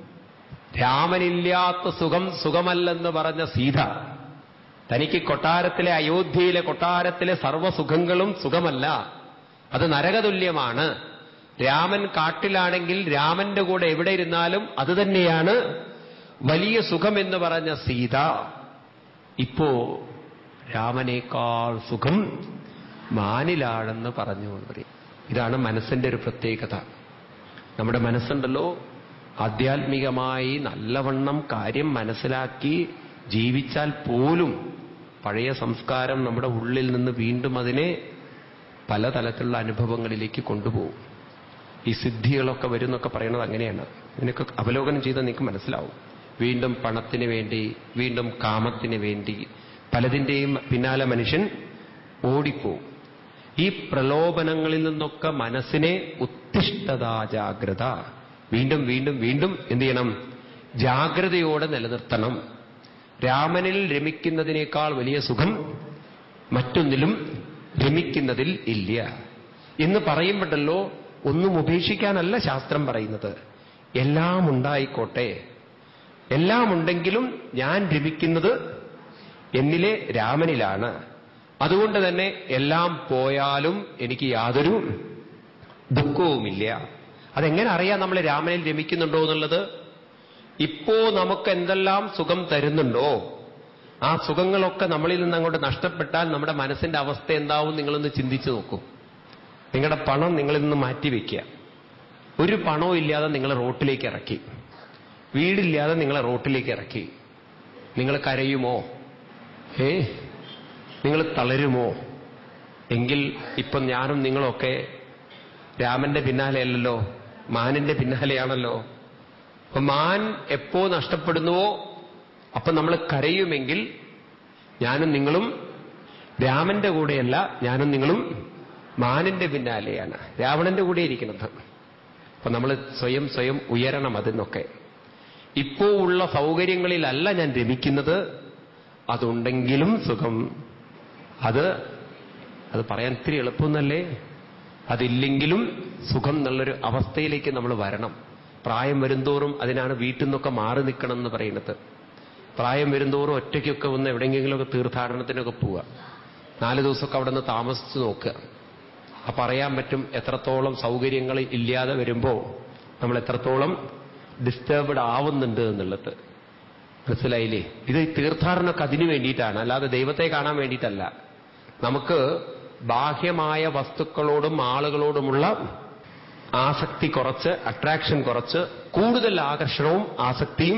രാമനില്ലാത്ത സുഖം സുഖമല്ലെന്ന് പറഞ്ഞ സീത തനിക്ക് കൊട്ടാരത്തിലെ അയോധ്യയിലെ കൊട്ടാരത്തിലെ സർവ്വസുഖങ്ങളും സുഖമല്ല അത് നരകതുല്യമാണ് രാമൻ കാട്ടിലാണെങ്കിൽ രാമന്റെ കൂടെ എവിടെ ഇരുന്നാലും അത് തന്നെയാണ് വലിയ സുഖമെന്ന് പറഞ്ഞ സീത ഇപ്പോ രാമനേക്കാൾ സുഖം മാനിലാണെന്ന് പറഞ്ഞുകൊണ്ട് പറയും ഇതാണ് മനസ്സിന്റെ ഒരു പ്രത്യേകത നമ്മുടെ മനസ്സുണ്ടല്ലോ ആധ്യാത്മികമായി നല്ലവണ്ണം കാര്യം മനസ്സിലാക്കി ജീവിച്ചാൽ പോലും പഴയ സംസ്കാരം നമ്മുടെ ഉള്ളിൽ നിന്ന് വീണ്ടും അതിനെ പലതരത്തിലുള്ള അനുഭവങ്ങളിലേക്ക് കൊണ്ടുപോകും ഈ സിദ്ധികളൊക്കെ വരുന്നൊക്കെ പറയുന്നത് അങ്ങനെയാണ് ഇതിനൊക്കെ അവലോകനം ചെയ്താൽ നിങ്ങൾക്ക് മനസ്സിലാവും വീണ്ടും പണത്തിന് വേണ്ടി വീണ്ടും കാമത്തിന് വേണ്ടി പലതിൻ്റെയും പിന്നാലെ മനുഷ്യൻ ഓടിപ്പോവും ഈ പ്രലോഭനങ്ങളിൽ നിന്നൊക്കെ മനസ്സിനെ ഉത്തിഷ്ഠതാ ജാഗ്രത വീണ്ടും വീണ്ടും വീണ്ടും എന്ത് ചെയ്യണം ജാഗ്രതയോടെ നിലനിർത്തണം രാമനിൽ രമിക്കുന്നതിനേക്കാൾ വലിയ സുഖം മറ്റൊന്നിലും രമിക്കുന്നതിൽ ഇല്ല എന്ന് പറയുമ്പോഴല്ലോ ഒന്നും ഉപേക്ഷിക്കാനല്ല ശാസ്ത്രം പറയുന്നത് എല്ലാം ഉണ്ടായിക്കോട്ടെ എല്ലാം ഉണ്ടെങ്കിലും ഞാൻ രമിക്കുന്നത് എന്നിലെ രാമനിലാണ് അതുകൊണ്ട് തന്നെ എല്ലാം പോയാലും എനിക്ക് യാതൊരു ദുഃഖവുമില്ല അതെങ്ങനെ അറിയാം നമ്മൾ രാമനിൽ രമിക്കുന്നുണ്ടോ എന്നുള്ളത് ഇപ്പോ നമുക്ക് എന്തെല്ലാം സുഖം തരുന്നുണ്ടോ ആ സുഖങ്ങളൊക്കെ നമ്മളിൽ നിന്ന് അങ്ങോട്ട് നഷ്ടപ്പെട്ടാൽ നമ്മുടെ മനസ്സിന്റെ അവസ്ഥ എന്താവും നിങ്ങളൊന്ന് ചിന്തിച്ചു നോക്കൂ നിങ്ങളുടെ പണം നിങ്ങളിൽ നിന്ന് മാറ്റിവെക്കുക ഒരു പണവും ഇല്ലാതെ നിങ്ങൾ റോട്ടിലേക്ക് ഇറക്കി വീടില്ലാതെ നിങ്ങളെ റോട്ടിലേക്ക് ഇറക്കി നിങ്ങൾ കരയുമോ ഏ നിങ്ങൾ തളരുമോ എങ്കിൽ ഇപ്പം ഞാനും നിങ്ങളൊക്കെ രാമന്റെ പിന്നാലെയല്ലല്ലോ മാനിന്റെ പിന്നാലെയാണല്ലോ അപ്പൊ മാൻ എപ്പോ നഷ്ടപ്പെടുന്നുവോ അപ്പൊ നമ്മൾ കരയുമെങ്കിൽ ഞാനും നിങ്ങളും രാമന്റെ കൂടെയല്ല ഞാനും നിങ്ങളും മാനിന്റെ പിന്നാലെയാണ് രാവണന്റെ കൂടെ ഇരിക്കുന്നത് അപ്പൊ നമ്മൾ സ്വയം സ്വയം ഉയരണം അതിന്നൊക്കെ ഇപ്പോ ഉള്ള സൗകര്യങ്ങളിലല്ല ഞാൻ രമിക്കുന്നത് അതുണ്ടെങ്കിലും സുഖം അത് അത് പറയാൻ ഇത്തിരി എളുപ്പമൊന്നല്ലേ അതില്ലെങ്കിലും സുഖം എന്നുള്ളൊരു അവസ്ഥയിലേക്ക് നമ്മൾ വരണം പ്രായം വരുന്തോറും അതിനാണ് വീട്ടിൽ നിന്നൊക്കെ മാറി നിൽക്കണം എന്ന് പറയുന്നത് പ്രായം വരുന്തോറും ഒറ്റയ്ക്കൊക്കെ ഒന്ന് എവിടെയെങ്കിലുമൊക്കെ തീർത്ഥാടനത്തിനൊക്കെ പോവുക നാല് ദിവസമൊക്കെ അവിടെ നിന്ന് താമസിച്ച് നോക്കുക അപ്പൊ അറിയാൻ പറ്റും എത്രത്തോളം സൗകര്യങ്ങൾ ഇല്ലാതെ വരുമ്പോൾ നമ്മൾ എത്രത്തോളം ഡിസ്റ്റർബ്ഡ് ആവുന്നുണ്ട് എന്നുള്ളത് മനസ്സിലായില്ലേ ഇത് ഈ തീർത്ഥാടനമൊക്കെ അതിനു വേണ്ടിയിട്ടാണ് അല്ലാതെ ദൈവത്തെ കാണാൻ വേണ്ടിയിട്ടല്ല നമുക്ക് ബാഹ്യമായ വസ്തുക്കളോടും ആളുകളോടുമുള്ള ആസക്തി കുറച്ച് അട്രാക്ഷൻ കുറച്ച് കൂടുതൽ ആകർഷണവും ആസക്തിയും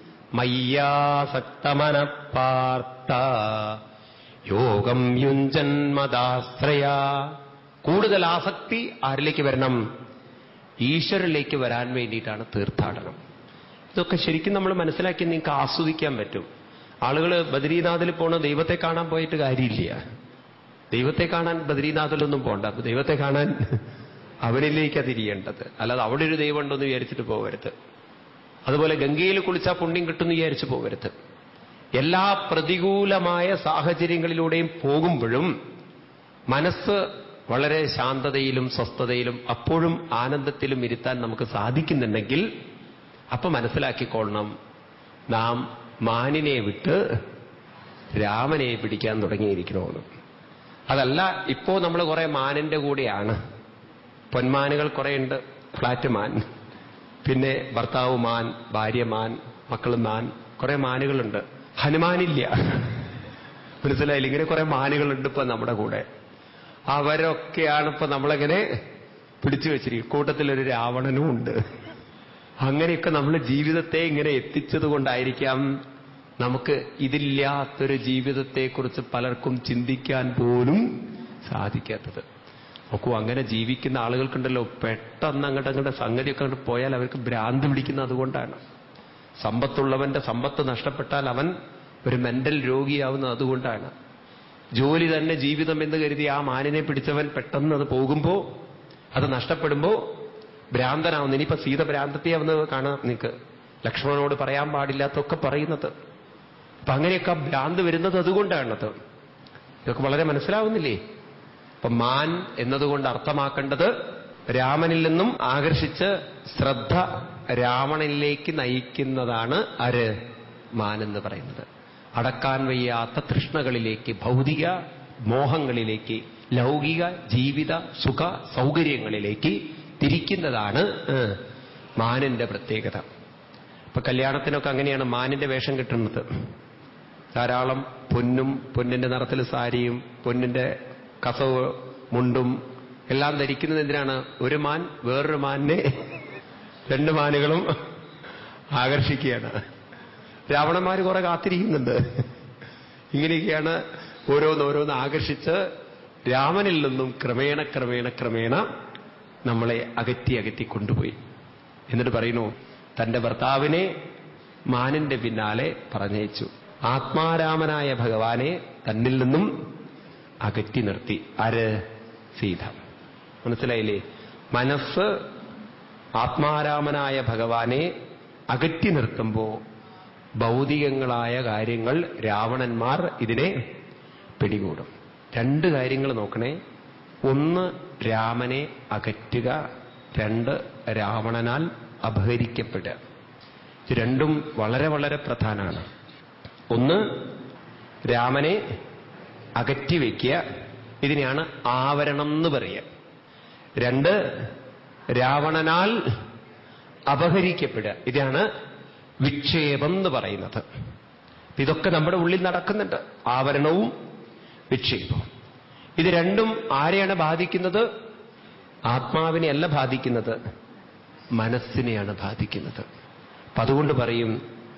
മയ്യാസക്തമനപ്പാർത്ത യോഗം യുഞ്ജന്മദാശ്രയ കൂടുതൽ ആസക്തി ആരിലേക്ക് വരണം ഈശ്വരനിലേക്ക് വരാൻ വേണ്ടിയിട്ടാണ് തീർത്ഥാടനം ഇതൊക്കെ ശരിക്കും നമ്മൾ മനസ്സിലാക്കി നിങ്ങൾക്ക് ആസ്വദിക്കാൻ പറ്റും ആളുകൾ ബദ്രീനാഥിൽ പോണ ദൈവത്തെ കാണാൻ പോയിട്ട് കാര്യമില്ല ദൈവത്തെ കാണാൻ ബദ്രീനാഥിലൊന്നും പോണ്ട അപ്പൊ ദൈവത്തെ കാണാൻ അവനിലേക്കാ തിരിയേണ്ടത് അല്ലാതെ അവിടെ ഒരു ദൈവം ഉണ്ടെന്ന് വിചാരിച്ചിട്ട് പോകരുത് അതുപോലെ ഗംഗയിൽ കുളിച്ചാൽ പുണ്യം കിട്ടുമെന്ന് വിചാരിച്ചു പോകരുത് എല്ലാ പ്രതികൂലമായ സാഹചര്യങ്ങളിലൂടെയും പോകുമ്പോഴും മനസ്സ് വളരെ ശാന്തതയിലും സ്വസ്ഥതയിലും അപ്പോഴും ആനന്ദത്തിലും ഇരുത്താൻ നമുക്ക് സാധിക്കുന്നുണ്ടെങ്കിൽ അപ്പൊ മനസ്സിലാക്കിക്കൊള്ളണം നാം മാനിനെ വിട്ട് രാമനെ പിടിക്കാൻ തുടങ്ങിയിരിക്കണമെന്ന് അതല്ല ഇപ്പോ നമ്മൾ കുറെ മാനിന്റെ കൂടെയാണ് പൊന്മാനുകൾ കുറേയുണ്ട് ഫ്ലാറ്റ് മാൻ പിന്നെ ഭർത്താവ് മാൻ ഭാര്യ മാൻ മക്കളും മാൻ കുറെ മാനുകളുണ്ട് ഹനുമാനില്ല മനസ്സിലായില്ല ഇങ്ങനെ കുറെ മാനുകളുണ്ട് ഇപ്പൊ നമ്മുടെ കൂടെ അവരൊക്കെയാണ് ഇപ്പൊ നമ്മളെങ്ങനെ പിടിച്ചു വെച്ചിരിക്കും കൂട്ടത്തിലൊരു രാവണനും ഉണ്ട് അങ്ങനെയൊക്കെ നമ്മൾ ജീവിതത്തെ ഇങ്ങനെ എത്തിച്ചത് കൊണ്ടായിരിക്കാം നമുക്ക് ഇതില്ലാത്തൊരു ജീവിതത്തെക്കുറിച്ച് പലർക്കും ചിന്തിക്കാൻ പോലും സാധിക്കാത്തത് നോക്കൂ അങ്ങനെ ജീവിക്കുന്ന ആളുകൾക്കുണ്ടല്ലോ പെട്ടെന്ന് അങ്ങോട്ട് അങ്ങോട്ട് സംഗതിയൊക്കെ അങ്ങോട്ട് പോയാൽ അവർക്ക് ഭ്രാന്ത് പിടിക്കുന്ന അതുകൊണ്ടാണ് സമ്പത്തുള്ളവന്റെ സമ്പത്ത് നഷ്ടപ്പെട്ടാൽ അവൻ ഒരു മെന്റൽ രോഗിയാവുന്നത് അതുകൊണ്ടാണ് ജോലി തന്നെ ജീവിതം എന്ന് കരുതി ആ മാനിനെ പിടിച്ചവൻ പെട്ടെന്ന് അത് പോകുമ്പോ അത് നഷ്ടപ്പെടുമ്പോ ഭ്രാന്തനാവുന്നു ഇനിയിപ്പോ സീത ഭ്രാന്തത്തെയാവുന്ന കാണാം നിനക്ക് ലക്ഷ്മണനോട് പറയാൻ പാടില്ലാത്തൊക്കെ പറയുന്നത് അപ്പൊ അങ്ങനെയൊക്കെ ഭ്രാന്ത് വരുന്നത് അതുകൊണ്ടാണത് ഇതൊക്കെ വളരെ മനസ്സിലാവുന്നില്ലേ അപ്പൊ മാൻ എന്നതുകൊണ്ട് അർത്ഥമാക്കേണ്ടത് രാമനിൽ നിന്നും ആകർഷിച്ച് ശ്രദ്ധ രാവണനിലേക്ക് നയിക്കുന്നതാണ് ആര് മാൻ എന്ന് പറയുന്നത് അടക്കാൻ വയ്യാത്ത തൃഷ്ണകളിലേക്ക് ഭൗതിക മോഹങ്ങളിലേക്ക് ലൗകിക ജീവിത സുഖ സൗകര്യങ്ങളിലേക്ക് തിരിക്കുന്നതാണ് ഏഹ്, മാനിന്റെ പ്രത്യേകത ഇപ്പൊ കല്യാണത്തിനൊക്കെ അങ്ങനെയാണ് മാനിന്റെ വേഷം കിട്ടുന്നത് ധാരാളം പൊന്നും പൊന്നിന്റെ നിറത്തിൽ സാരിയും പൊന്നിന്റെ കസവ് മുണ്ടും എല്ലാം ധരിക്കുന്നത് എന്തിനാണ് ഒരു മാൻ വേറൊരു മാനിനെ രണ്ട് മാനുകളും ആകർഷിക്കുകയാണ് രാവണന്മാർ കുറെ കാത്തിരിക്കുന്നുണ്ട് ഇങ്ങനെയൊക്കെയാണ് ഓരോന്നോരോന്ന് ആകർഷിച്ച് രാമനിൽ നിന്നും ക്രമേണ ക്രമേണ ക്രമേണ നമ്മളെ അകറ്റി അകറ്റി കൊണ്ടുപോയി എന്നിട്ട് പറയുന്നു തന്റെ ഭർത്താവിനെ മാനിന്റെ പിന്നാലെ പറഞ്ഞയച്ചു ആത്മാരാമനായ ഭഗവാനെ തന്നിൽ നിന്നും അകറ്റി നിർത്തി ആര് സീത മനസ്സിലായില്ലേ മനസ്സ് ആത്മാരാമനായ ഭഗവാനെ അകറ്റി നിർത്തുമ്പോ ഭൗതികങ്ങളായ കാര്യങ്ങൾ രാവണന്മാർ ഇതിനെ പിടികൂടും രണ്ട് കാര്യങ്ങൾ നോക്കണേ ഒന്ന് രാമനെ അകറ്റുക രണ്ട് രാവണനാൽ അപഹരിക്കപ്പെടുക ഇത് രണ്ടും വളരെ വളരെ പ്രധാനമാണ് ഒന്ന് രാമനെ അകറ്റിവെക്കുക ഇതിനെയാണ് ആവരണം എന്ന് പറയുക രണ്ട് രാവണനാൽ അപഹരിക്കപ്പെടുക ഇതാണ് വിക്ഷേപം എന്ന് പറയുന്നത് ഇതൊക്കെ നമ്മുടെ ഉള്ളിൽ നടക്കുന്നുണ്ട് ആവരണവും വിക്ഷേപവും ഇത് രണ്ടും ആരെയാണ് ബാധിക്കുന്നത് ആത്മാവിനെ അല്ല ബാധിക്കുന്നത് മനസ്സിനെയാണ് ബാധിക്കുന്നത് അപ്പൊ അതുകൊണ്ട് പറയും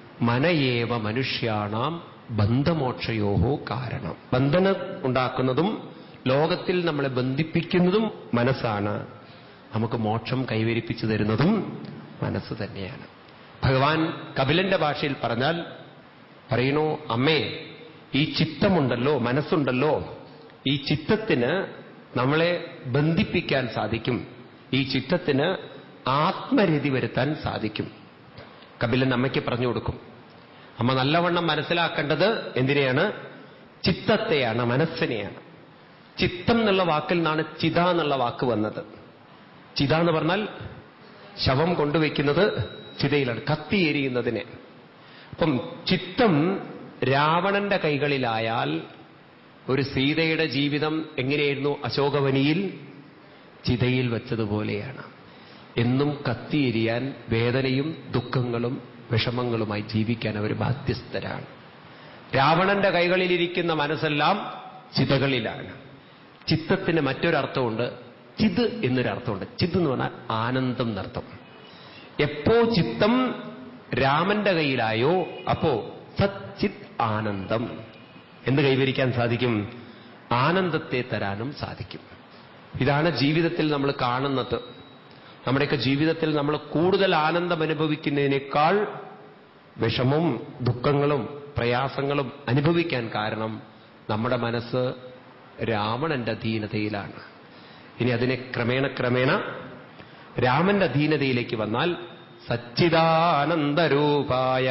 മനയേവ മനുഷ്യാണാം ബന്ധമോക്ഷയോഹോ കാരണം ബന്ധനം ഉണ്ടാക്കുന്നതും ലോകത്തിൽ നമ്മളെ ബന്ധിപ്പിക്കുന്നതും മനസ്സാണ് നമുക്ക് മോക്ഷം കൈവരിപ്പിച്ചു തരുന്നതും മനസ്സ് തന്നെയാണ് ഭഗവാൻ കപിലന്റെ ഭാഷയിൽ പറഞ്ഞാൽ പറയണു അമ്മേ ഈ ചിത്തമുണ്ടല്ലോ മനസ്സുണ്ടല്ലോ ഈ ചിത്തത്തിന് നമ്മളെ ബന്ധിപ്പിക്കാൻ സാധിക്കും ഈ ചിത്തത്തിന് ആത്മരതി വരുത്താൻ സാധിക്കും കപിലൻ അമ്മയ്ക്ക് പറഞ്ഞു കൊടുക്കും അമ്മ നല്ലവണ്ണം മനസ്സിലാക്കേണ്ടത് എന്തിനെയാണ് ചിത്തത്തെയാണ് മനസ്സിനെയാണ് ചിത്തം എന്നുള്ള വാക്കിൽ നിന്നാണ് ചിത എന്നുള്ള വാക്ക് വന്നത് ചിത എന്ന് പറഞ്ഞാൽ ശവം കൊണ്ടുവയ്ക്കുന്നത് ചിതയിലാണ് കത്തിയെരിയുന്നതിനെ അപ്പം ചിത്തം രാവണന്റെ കൈകളിലായാൽ ഒരു സീതയുടെ ജീവിതം എങ്ങനെയായിരുന്നു അശോകവനിയിൽ ചിതയിൽ വെച്ചതുപോലെയാണ് എന്നും കത്തിയെരിയാൻ വേദനയും ദുഃഖങ്ങളും വിഷമങ്ങളുമായി ജീവിക്കാൻ അവർ ബാധ്യസ്ഥരാണ് രാവണന്റെ കൈകളിലിരിക്കുന്ന മനസ്സെല്ലാം ചിതകളിലാണ് ചിത്തത്തിന് മറ്റൊരർത്ഥമുണ്ട് ചിത് എന്നൊരർത്ഥമുണ്ട് ചിത് എന്ന് പറഞ്ഞാൽ ആനന്ദം എന്നർത്ഥം എപ്പോ ചിത്തം രാമന്റെ കയ്യിലായോ അപ്പോ സച്ചിത് ആനന്ദം എന്ത് കൈവരിക്കാൻ സാധിക്കും ആനന്ദത്തെ തരാനും സാധിക്കും ഇതാണ് ജീവിതത്തിൽ നമ്മൾ കാണുന്നത് നമ്മുടെയൊക്കെ ജീവിതത്തിൽ നമ്മൾ കൂടുതൽ ആനന്ദം അനുഭവിക്കുന്നതിനേക്കാൾ വിഷമവും ദുഃഖങ്ങളും പ്രയാസങ്ങളും അനുഭവിക്കാൻ കാരണം നമ്മുടെ മനസ്സ് രാവണന്റെ അധീനതയിലാണ് ഇനി അതിനെ ക്രമേണ ക്രമേണ രാമന്റെ അധീനതയിലേക്ക് വന്നാൽ സച്ചിദാനന്ദരൂപായ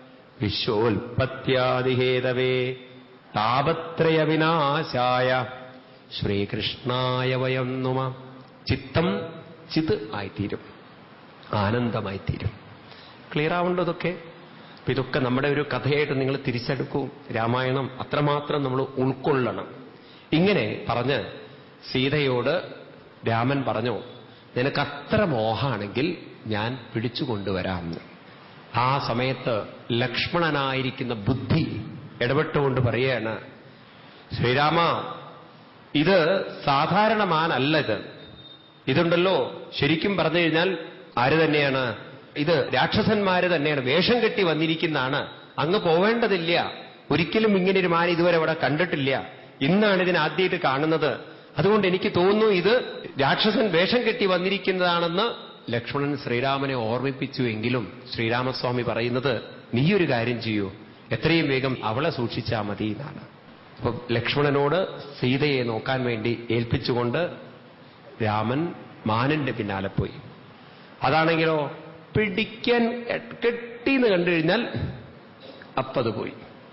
വിശ്വോൽപത്യാദിഹേതവേ താപത്രയ വിനാശായ ശ്രീകൃഷ്ണായ വയം നുമ ചിത്തം ചിത് ആയിത്തീരും ആനന്ദമായിത്തീരും ക്ലിയർ ആവുണ്ടോ ഇതൊക്കെ അപ്പൊ ഇതൊക്കെ നമ്മുടെ ഒരു കഥയായിട്ട് നിങ്ങൾ തിരിച്ചെടുക്കൂ രാമായണം അത്രമാത്രം നമ്മൾ ഉൾക്കൊള്ളണം ഇങ്ങനെ പറഞ്ഞ് സീതയോട് രാമൻ പറഞ്ഞു നിനക്ക് അത്ര മോഹാണെങ്കിൽ ഞാൻ പിടിച്ചു കൊണ്ടുവരാമെന്ന് ആ സമയത്ത് ലക്ഷ്മണനായിരിക്കുന്ന ബുദ്ധി ഇടപെട്ടുകൊണ്ട് പറയുകയാണ് ശ്രീരാമ ഇത് സാധാരണ മാനല്ല ഇത് ഇതുണ്ടല്ലോ ശരിക്കും പറഞ്ഞു കഴിഞ്ഞാൽ ആര് തന്നെയാണ് ഇത് രാക്ഷസന്മാര് തന്നെയാണ് വേഷം കെട്ടി വന്നിരിക്കുന്നതാണ് അങ്ങ് പോവേണ്ടതില്ല ഒരിക്കലും ഇങ്ങനെ ഒരു മാൻ ഇതുവരെ അവിടെ കണ്ടിട്ടില്ല ഇന്നാണ് ഇതിനെ ആദ്യമായിട്ട് കാണുന്നത് അതുകൊണ്ട് എനിക്ക് തോന്നുന്നു ഇത് രാക്ഷസൻ വേഷം കെട്ടി വന്നിരിക്കുന്നതാണെന്ന് ലക്ഷ്മണൻ ശ്രീരാമനെ ഓർമ്മിപ്പിച്ചു എങ്കിലും ശ്രീരാമസ്വാമി പറയുന്നത് നീയൊരു കാര്യം ചെയ്യൂ എത്രയും വേഗം അവളെ സൂക്ഷിച്ചാൽ മതി എന്നാണ് അപ്പൊ ലക്ഷ്മണനോട് സീതയെ നോക്കാൻ വേണ്ടി ഏൽപ്പിച്ചുകൊണ്ട് രാമൻ മാനന്റെ പിന്നാലെ പോയി അതാണെങ്കിലോ പിടിക്കാൻ കെട്ടിന്ന് കണ്ടു കഴിഞ്ഞാൽ അപ്പത് പോയി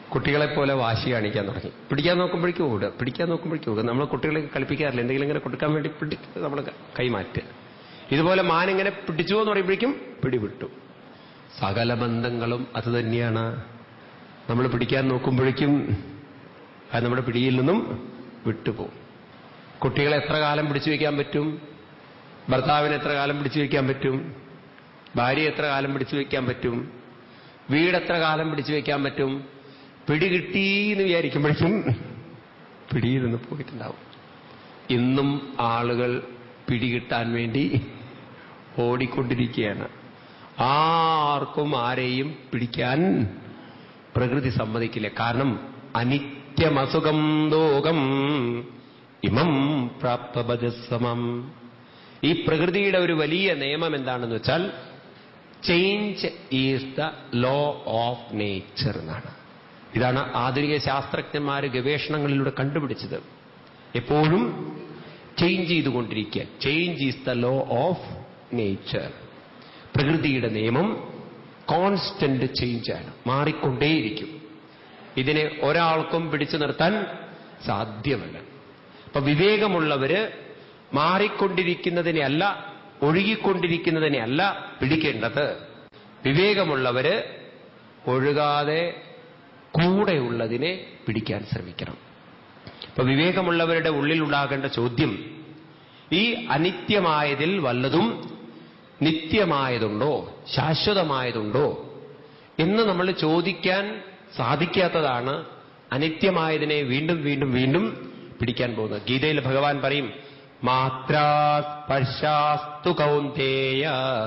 കുട്ടികളെ പോലെ വാശി കാണിക്കാൻ തുടങ്ങി പിടിക്കാൻ നോക്കുമ്പോഴേക്കും ഓടുക പിടിക്കാൻ നോക്കുമ്പോഴേക്കും ഓടുക നമ്മൾ കുട്ടികളെ കളിപ്പിക്കാറില്ല എന്തെങ്കിലും ഇങ്ങനെ കൊടുക്കാൻ വേണ്ടി പിടി നമ്മൾ കൈമാറ്റുക ഇതുപോലെ മാൻ ഇങ്ങനെ പിടിച്ചു എന്ന് പറയുമ്പോഴേക്കും പിടിവിട്ടു സകല ബന്ധങ്ങളും അത് തന്നെയാണ് നമ്മൾ പിടിക്കാൻ നോക്കുമ്പോഴേക്കും അത് നമ്മുടെ പിടിയിൽ നിന്നും വിട്ടുപോകും കുട്ടികളെ എത്ര കാലം പിടിച്ചു വയ്ക്കാൻ പറ്റും ഭർത്താവിനെ എത്ര കാലം പിടിച്ചു വയ്ക്കാൻ പറ്റും ഭാര്യ എത്ര കാലം പിടിച്ചു വയ്ക്കാൻ പറ്റും വീട് എത്ര കാലം പിടിച്ചു വയ്ക്കാൻ പറ്റും പിടി കിട്ടി എന്ന് വിചാരിക്കുമ്പോഴേക്കും പിടിയിൽ നിന്ന് പോയിട്ടുണ്ടാവും ഇന്നും ആളുകൾ പിടികിട്ടാൻ വേണ്ടി ഓടിക്കൊണ്ടിരിക്കുകയാണ് ആർക്കും ആരെയും പിടിക്കാൻ പ്രകൃതി സമ്മതിക്കില്ല കാരണം അനിത്യമസുഖം ലോകം ഇമം പ്രാപ്തഭജസമം ഈ പ്രകൃതിയുടെ ഒരു വലിയ നിയമം എന്താണെന്ന് വെച്ചാൽ change is the law of nature എന്നാണ് ഇതാണ് ആധുനിക ശാസ്ത്രജ്ഞന്മാർ ഗവേഷണങ്ങളിലൂടെ കണ്ടുപിടിച്ചത് എപ്പോഴും ചേഞ്ച് ചെയ്തുകൊണ്ടിരിക്കുക change is the law of nature പ്രകൃതിയുടെ നിയമം കോൺസ്റ്റന്റ് ചേഞ്ചാണ് മാറിക്കൊണ്ടേയിരിക്കും ഇതിനെ ഒരാൾക്കും പിടിച്ചു നിർത്താൻ സാധ്യമല്ല അപ്പൊ വിവേകമുള്ളവര് മാറിക്കൊണ്ടിരിക്കുന്നതിനെ അല്ല ഒഴുകിക്കൊണ്ടിരിക്കുന്നതിനെ അല്ല പിടിക്കേണ്ടത് വിവേകമുള്ളവര് ഒഴുകാതെ കൂടെയുള്ളതിനെ പിടിക്കാൻ ശ്രമിക്കണം അപ്പൊ വിവേകമുള്ളവരുടെ ഉള്ളിലുണ്ടാകേണ്ട ചോദ്യം ഈ അനിത്യമായതിൽ വല്ലതും നിത്യമായതുണ്ടോ ശാശ്വതമായതുണ്ടോ എന്ന് നമ്മൾ ചോദിക്കാൻ സാധിക്കാത്തതാണ് അനിത്യമായതിനെ വീണ്ടും വീണ്ടും വീണ്ടും പിടിക്കാൻ പോകുന്നത് ഗീതയിൽ ഭഗവാൻ പറയും മാത്രാസ്പർശാസ്തു കൗന്തേയ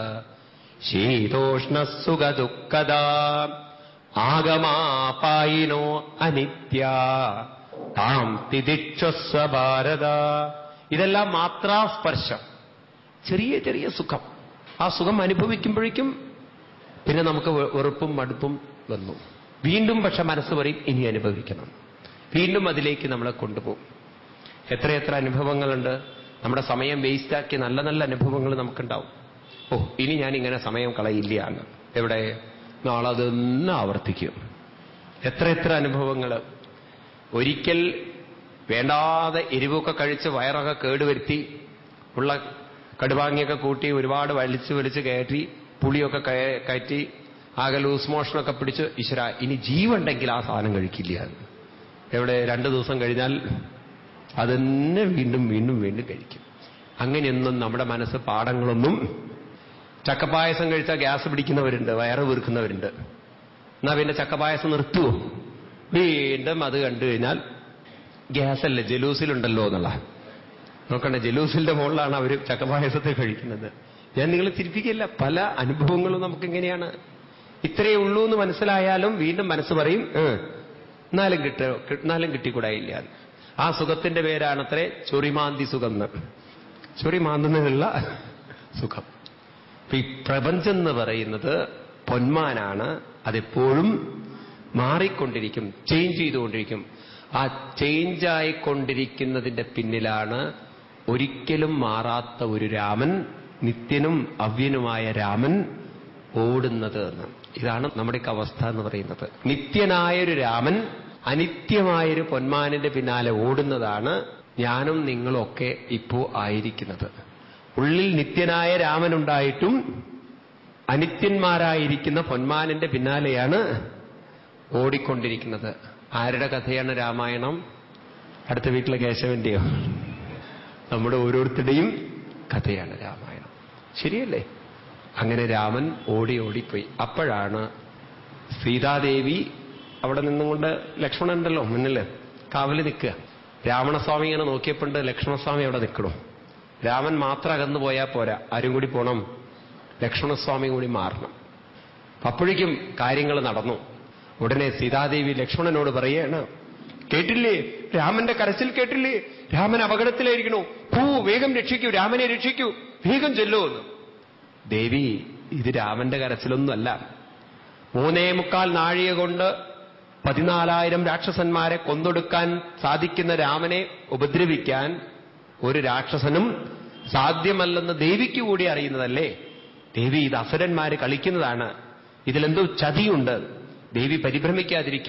ശീതോഷ്ണസുഖ ദുഃഖദ ആഗമാപായിനോ അനിത്യ താം തിദിക്ഷസ്വ ഭാരത ഇതെല്ലാം മാത്രാസ്പർശം ചെറിയ ചെറിയ സുഖം ആ സുഖം അനുഭവിക്കുമ്പോഴേക്കും പിന്നെ നമുക്ക് വെ- വെറുപ്പും മടുപ്പും വന്നു വീണ്ടും പക്ഷെ മനസ്സ് പറയും ഇനി അനുഭവിക്കണം വീണ്ടും അതിലേക്ക് നമ്മളെ കൊണ്ടുപോകും എത്രയെത്ര അനുഭവങ്ങളുണ്ട് നമ്മുടെ സമയം വേസ്റ്റാക്കിയ നല്ല നല്ല അനുഭവങ്ങൾ നമുക്കുണ്ടാവും ഓ ഇനി ഞാൻ ഇങ്ങനെ സമയം കളയില്ല എന്ന് എവിടെ നാളെ അതൊന്നും ആവർത്തിക്കും എത്ര എത്ര അനുഭവങ്ങൾ ഒരിക്കൽ വേണ്ടാതെ എരിവൊക്കെ കഴിച്ച് വയറൊക്കെ കേടുവരുത്തി ഉള്ള കടുവാങ്ങിയൊക്കെ കൂട്ടി ഒരുപാട് വലിച്ച് വലിച്ച് കയറ്റി പുളിയൊക്കെ കയ- കയറ്റി ആകെ ലൂസ് മോഷനൊക്കെ പിടിച്ച് ഈശ്വര ഇനി ജീവുണ്ടെങ്കിൽ ആ സാധനം കഴിക്കില്ല എന്ന്. എവിടെ രണ്ടു ദിവസം കഴിഞ്ഞാൽ അതെന്നെ വീണ്ടും വീണ്ടും വീണ്ടും കഴിക്കും അങ്ങനെയൊന്നും നമ്മുടെ മനസ്സ് പാടങ്ങളൊന്നും ചക്കപ്പായസം കഴിച്ചാൽ ഗ്യാസ് പിടിക്കുന്നവരുണ്ട് വയറ് വീർക്കുന്നവരുണ്ട് എന്നാ പിന്നെ ചക്കപ്പായസം നിർത്തുവോ വീണ്ടും അത് കണ്ടു കഴിഞ്ഞാൽ ഗ്യാസല്ലേ ജലൂസിലുണ്ടല്ലോ എന്നുള്ള നോക്കണ്ട ജലൂസിന്റെ മുകളിലാണ് അവർ ചക്കപ്പായസത്തെ കഴിക്കുന്നത് ഞാൻ നിങ്ങളെ തിരിപ്പിക്കില്ല പല അനുഭവങ്ങളും നമുക്ക് ഇങ്ങനെയാണ് ഇത്രയേ ഉള്ളൂ എന്ന് മനസ്സിലായാലും വീണ്ടും മനസ്സ് പറയും "ഏ, എന്നാലും കിട്ട എന്നാലും കിട്ടിക്കൂടായില്ല എന്ന്. ആ സുഖത്തിന്റെ പേരാണത്രേ ചൊറിമാന്തി സുഖം എന്ന് ചൊറിമാന്തുന്നതിനുള്ള സുഖം അപ്പൊ ഈ പ്രപഞ്ചം എന്ന് പറയുന്നത് പൊന്മാനാണ് അതെപ്പോഴും മാറിക്കൊണ്ടിരിക്കും ചേഞ്ച് ചെയ്തുകൊണ്ടിരിക്കും ആ ചേഞ്ച് ആയിക്കൊണ്ടിരിക്കുന്നതിന്റെ പിന്നിലാണ് ഒരിക്കലും മാറാത്ത ഒരു രാമൻ നിത്യനും അവ്യനുമായ രാമൻ ഓടുന്നത് എന്ന് ഇതാണ് നമ്മുടെയൊക്കെ അവസ്ഥ എന്ന് പറയുന്നത് നിത്യനായൊരു രാമൻ അനിത്യമായൊരു പൊന്മാനിന്റെ പിന്നാലെ ഓടുന്നതാണ് ഞാനും നിങ്ങളൊക്കെ ഇപ്പോ ആയിരിക്കുന്നത് ഉള്ളിൽ നിത്യനായ രാമനുണ്ടായിട്ടും അനിത്യന്മാരായിരിക്കുന്ന പൊന്മാനിന്റെ പിന്നാലെയാണ് ഓടിക്കൊണ്ടിരിക്കുന്നത് ആരുടെ കഥയാണ് രാമായണം അടുത്ത വീട്ടിലെ കേശവന്റെയോ നമ്മുടെ ഓരോരുത്തരുടെയും കഥയാണ് രാമായണം ശരിയല്ലേ അങ്ങനെ രാമൻ ഓടി ഓടിപ്പോയി അപ്പോഴാണ് സീതാദേവി അവിടെ നിന്നുകൊണ്ട് ലക്ഷ്മണൻ ഉണ്ടല്ലോ മുന്നില് കാവല് നിൽക്കുക രാവണസ്വാമി ഇങ്ങനെ നോക്കിയപ്പോണ്ട് ലക്ഷ്മണസ്വാമി അവിടെ നിൽക്കണു രാമൻ മാത്രം അകന്നു പോയാൽ പോരാ ആരും കൂടി പോണം ലക്ഷ്മണസ്വാമി കൂടി മാറണം അപ്പോഴേക്കും കാര്യങ്ങൾ നടന്നു ഉടനെ സീതാദേവി ലക്ഷ്മണനോട് പറയാണ് കേട്ടില്ലേ രാമന്റെ കരച്ചിൽ കേട്ടില്ലേ രാമൻ അപകടത്തിലായിരിക്കണു പൂ വേഗം രക്ഷിക്കൂ രാമനെ രക്ഷിക്കൂ വേഗം ചെല്ലൂ എന്ന് ദേവി ഇത് രാമന്റെ കരച്ചിലൊന്നുമല്ല മൂന്നേ മുക്കാൽ നാഴിക കൊണ്ട് പതിനാലായിരം രാക്ഷസന്മാരെ കൊന്നൊടുക്കാൻ സാധിക്കുന്ന രാമനെ ഉപദ്രവിക്കാൻ ഒരു രാക്ഷസനും സാധ്യമല്ലെന്ന് ദേവിക്ക് കൂടി അറിയുന്നതല്ലേ ദേവി ഇത് അസുരന്മാര് കളിക്കുന്നതാണ് ഇതിലെന്തോ ചതിയുണ്ട് ദേവി പരിഭ്രമിക്കാതിരിക്കൂ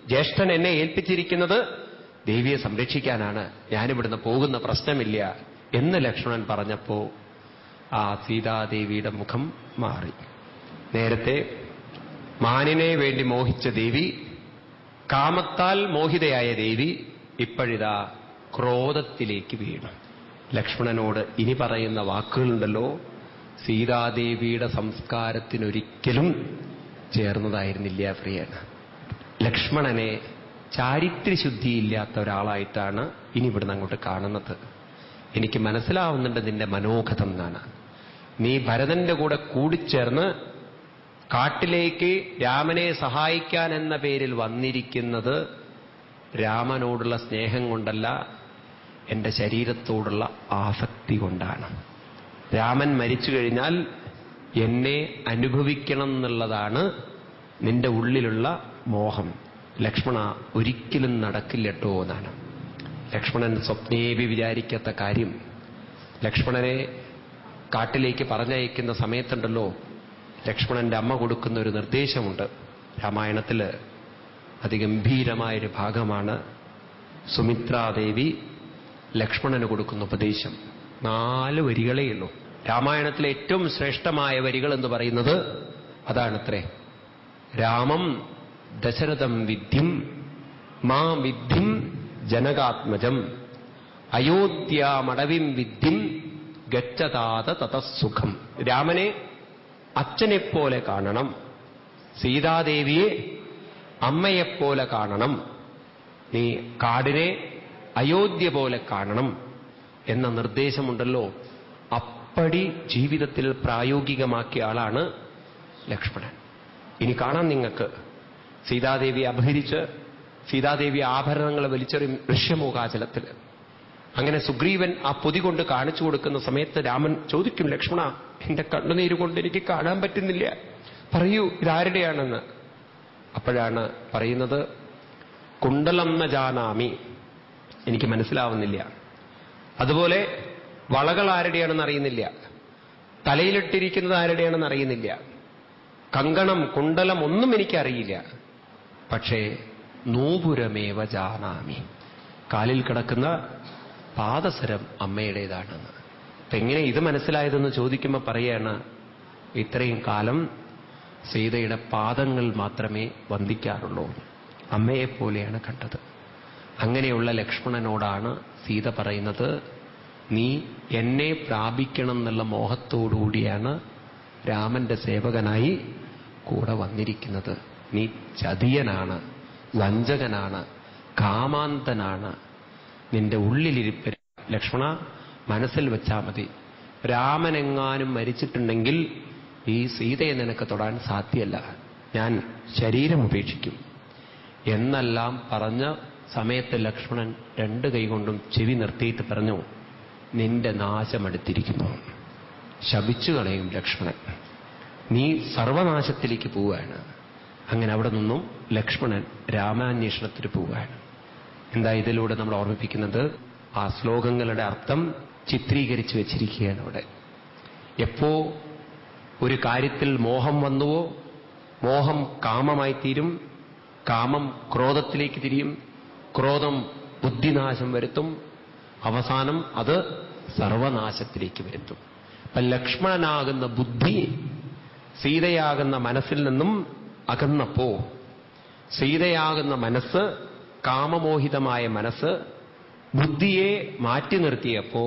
ജ്യേഷ്ഠൻ എന്നെ ഏൽപ്പിച്ചിരിക്കുന്നത് ദേവിയെ സംരക്ഷിക്കാനാണ് ഞാനിവിടുന്ന് പോകുന്ന പ്രശ്നമില്ല എന്ന് ലക്ഷ്മണൻ പറഞ്ഞപ്പോ ആ സീതാദേവിയുടെ മുഖം മാറി നേരത്തെ മാനിനെ വേണ്ടി മോഹിച്ച ദേവി കാമത്താൽ മോഹിതയായ ദേവി ഇപ്പോഴിതാ ക്രോധത്തിലേക്ക് വീണു ലക്ഷ്മണനോട് ഇനി പറയുന്ന വാക്കുകളുണ്ടല്ലോ സീതാദേവിയുടെ സംസ്കാരത്തിനൊരിക്കലും ചേർന്നതായിരുന്നില്ല പ്രിയാണ് ലക്ഷ്മണനെ ചാരിത്രശുദ്ധിയില്ലാത്ത ഒരാളായിട്ടാണ് ഇനി ഇവിടുന്ന് അങ്ങോട്ട് കാണുന്നത് എനിക്ക് മനസ്സിലാവുന്നുണ്ട് നിന്റെ മനോഗതം എന്നാണ് നീ ഭരതന്റെ കൂടെ കൂടിച്ചേർന്ന് കാട്ടിലേക്ക് രാമനെ സഹായിക്കാൻ എന്ന പേരിൽ വന്നിരിക്കുന്നത് രാമനോടുള്ള സ്നേഹം കൊണ്ടല്ല എന്റെ ശരീരത്തോടുള്ള ആസക്തി കൊണ്ടാണ് രാമൻ മരിച്ചു കഴിഞ്ഞാൽ എന്നെ അനുഭവിക്കണം എന്നുള്ളതാണ് നിന്റെ ഉള്ളിലുള്ള മോഹം ലക്ഷ്മണ ഒരിക്കലും നടക്കില്ലട്ടോ എന്നാണ് ലക്ഷ്മണൻ സ്വപ്നേവി വിചാരിക്കാത്ത കാര്യം ലക്ഷ്മണനെ കാട്ടിലേക്ക് പറഞ്ഞയക്കുന്ന സമയത്തുണ്ടല്ലോ ലക്ഷ്മണന്റെ അമ്മ കൊടുക്കുന്ന ഒരു നിർദ്ദേശമുണ്ട് രാമായണത്തില് അതിഗംഭീരമായൊരു ഭാഗമാണ് സുമിത്രാദേവി ലക്ഷ്മണന് കൊടുക്കുന്ന ഉപദേശം നാല് വരികളേ ഉള്ളൂ രാമായണത്തിലെ ഏറ്റവും ശ്രേഷ്ഠമായ വരികൾ എന്ന് പറയുന്നത് അതാണത്രേ രാമം ദശരഥം വിദ്യം മാ വിദ്യം ജനകാത്മജം അയോധ്യാമടവിം വിദ്യം ഗച്ഛതാത തതസുഖം രാമനെ അച്ഛനെപ്പോലെ കാണണം സീതാദേവിയെ അമ്മയെപ്പോലെ കാണണം നീ കാടിനെ അയോധ്യ പോലെ കാണണം എന്ന നിർദ്ദേശമുണ്ടല്ലോ അപ്പടി ജീവിതത്തിൽ പ്രായോഗികമാക്കിയ ആളാണ് ലക്ഷ്മണൻ ഇനി കാണാം നിങ്ങൾക്ക് സീതാദേവി അപഹരിച്ച് സീതാദേവി ആഭരണങ്ങൾ വലിച്ചെറിയും ഋഷ്യമൂകാചലത്തിൽ അങ്ങനെ സുഗ്രീവൻ ആ പൊതി കൊണ്ട് കാണിച്ചു കൊടുക്കുന്ന സമയത്ത് രാമൻ ചോദിക്കും ലക്ഷ്മണ എന്റെ കണ്ണുനീര് കൊണ്ട് എനിക്ക് കാണാൻ പറ്റുന്നില്ല പറയൂ ഇതാരുടെയാണെന്ന് അപ്പോഴാണ് പറയുന്നത് കുണ്ടലം ന ജാനാമി എനിക്ക് മനസ്സിലാവുന്നില്ല അതുപോലെ വളകൾ ആരുടെയാണെന്ന് അറിയുന്നില്ല തലയിലിട്ടിരിക്കുന്നത് ആരുടെയാണെന്ന് അറിയുന്നില്ല കങ്കണം കുണ്ടലം ഒന്നും എനിക്കറിയില്ല പക്ഷേ നൂപുരമേവ ജാനാമി കാലിൽ കിടക്കുന്ന പാദസരം അമ്മയുടേതാണെന്ന് അപ്പൊ എങ്ങനെ ഇത് മനസ്സിലായതെന്ന് ചോദിക്കുമ്പോൾ പറയാണ് ഇത്രയും കാലം സീതയുടെ പാദങ്ങൾ മാത്രമേ വന്ദിക്കാറുള്ളൂ അമ്മയെപ്പോലെയാണ് കണ്ടത് അങ്ങനെയുള്ള ലക്ഷ്മണനോടാണ് സീത പറയുന്നത് നീ എന്നെ പ്രാപിക്കണം എന്നുള്ള മോഹത്തോടുകൂടിയാണ് രാമന്റെ സേവകനായി കൂടെ വന്നിരിക്കുന്നത് നീ ചതിയനാണ് വഞ്ചകനാണ് കാമാന്തനാണ് നിന്റെ ഉള്ളിലിരിപ്പ് ലക്ഷ്മണ മനസ്സിൽ വെച്ചാൽ മതി രാമനെങ്ങാനും മരിച്ചിട്ടുണ്ടെങ്കിൽ ഈ സീതയെ നിനക്ക് തൊടാൻ സാധ്യല്ല ഞാൻ ശരീരം ഉപേക്ഷിക്കും എന്നെല്ലാം പറഞ്ഞ സമയത്ത് ലക്ഷ്മണൻ രണ്ട് കൈകൊണ്ടും ചെവി നിർത്തിയിട്ട് പറഞ്ഞു നിന്റെ നാശമെടുത്തിരിക്കുന്നു ശപിച്ചു കളയും ലക്ഷ്മണൻ നീ സർവനാശത്തിലേക്ക് പോവുകയാണ് അങ്ങനെ അവിടെ നിന്നും ലക്ഷ്മണൻ രാമാന്വേഷണത്തിന് പോവുകയാണ് എന്താ ഇതിലൂടെ നമ്മൾ ഓർമ്മിപ്പിക്കുന്നത് ആ ശ്ലോകങ്ങളുടെ അർത്ഥം ചിത്രീകരിച്ചു വെച്ചിരിക്കുകയാണ് അവിടെ എപ്പോ ഒരു കാര്യത്തിൽ മോഹം വന്നുവോ മോഹം കാമമായി തീരും കാമം ക്രോധത്തിലേക്ക് തിരിയും ക്രോധം ബുദ്ധിനാശം വരുത്തും അവസാനം അത് സർവനാശത്തിലേക്ക് വരുത്തും അപ്പൊ ലക്ഷ്മണനാകുന്ന ബുദ്ധി സീതയാകുന്ന മനസ്സിൽ നിന്നും അകന്നപ്പോ സീതയാകുന്ന മനസ്സ് കാമമോഹിതമായ മനസ്സ് ബുദ്ധിയെ മാറ്റി നിർത്തിയപ്പോ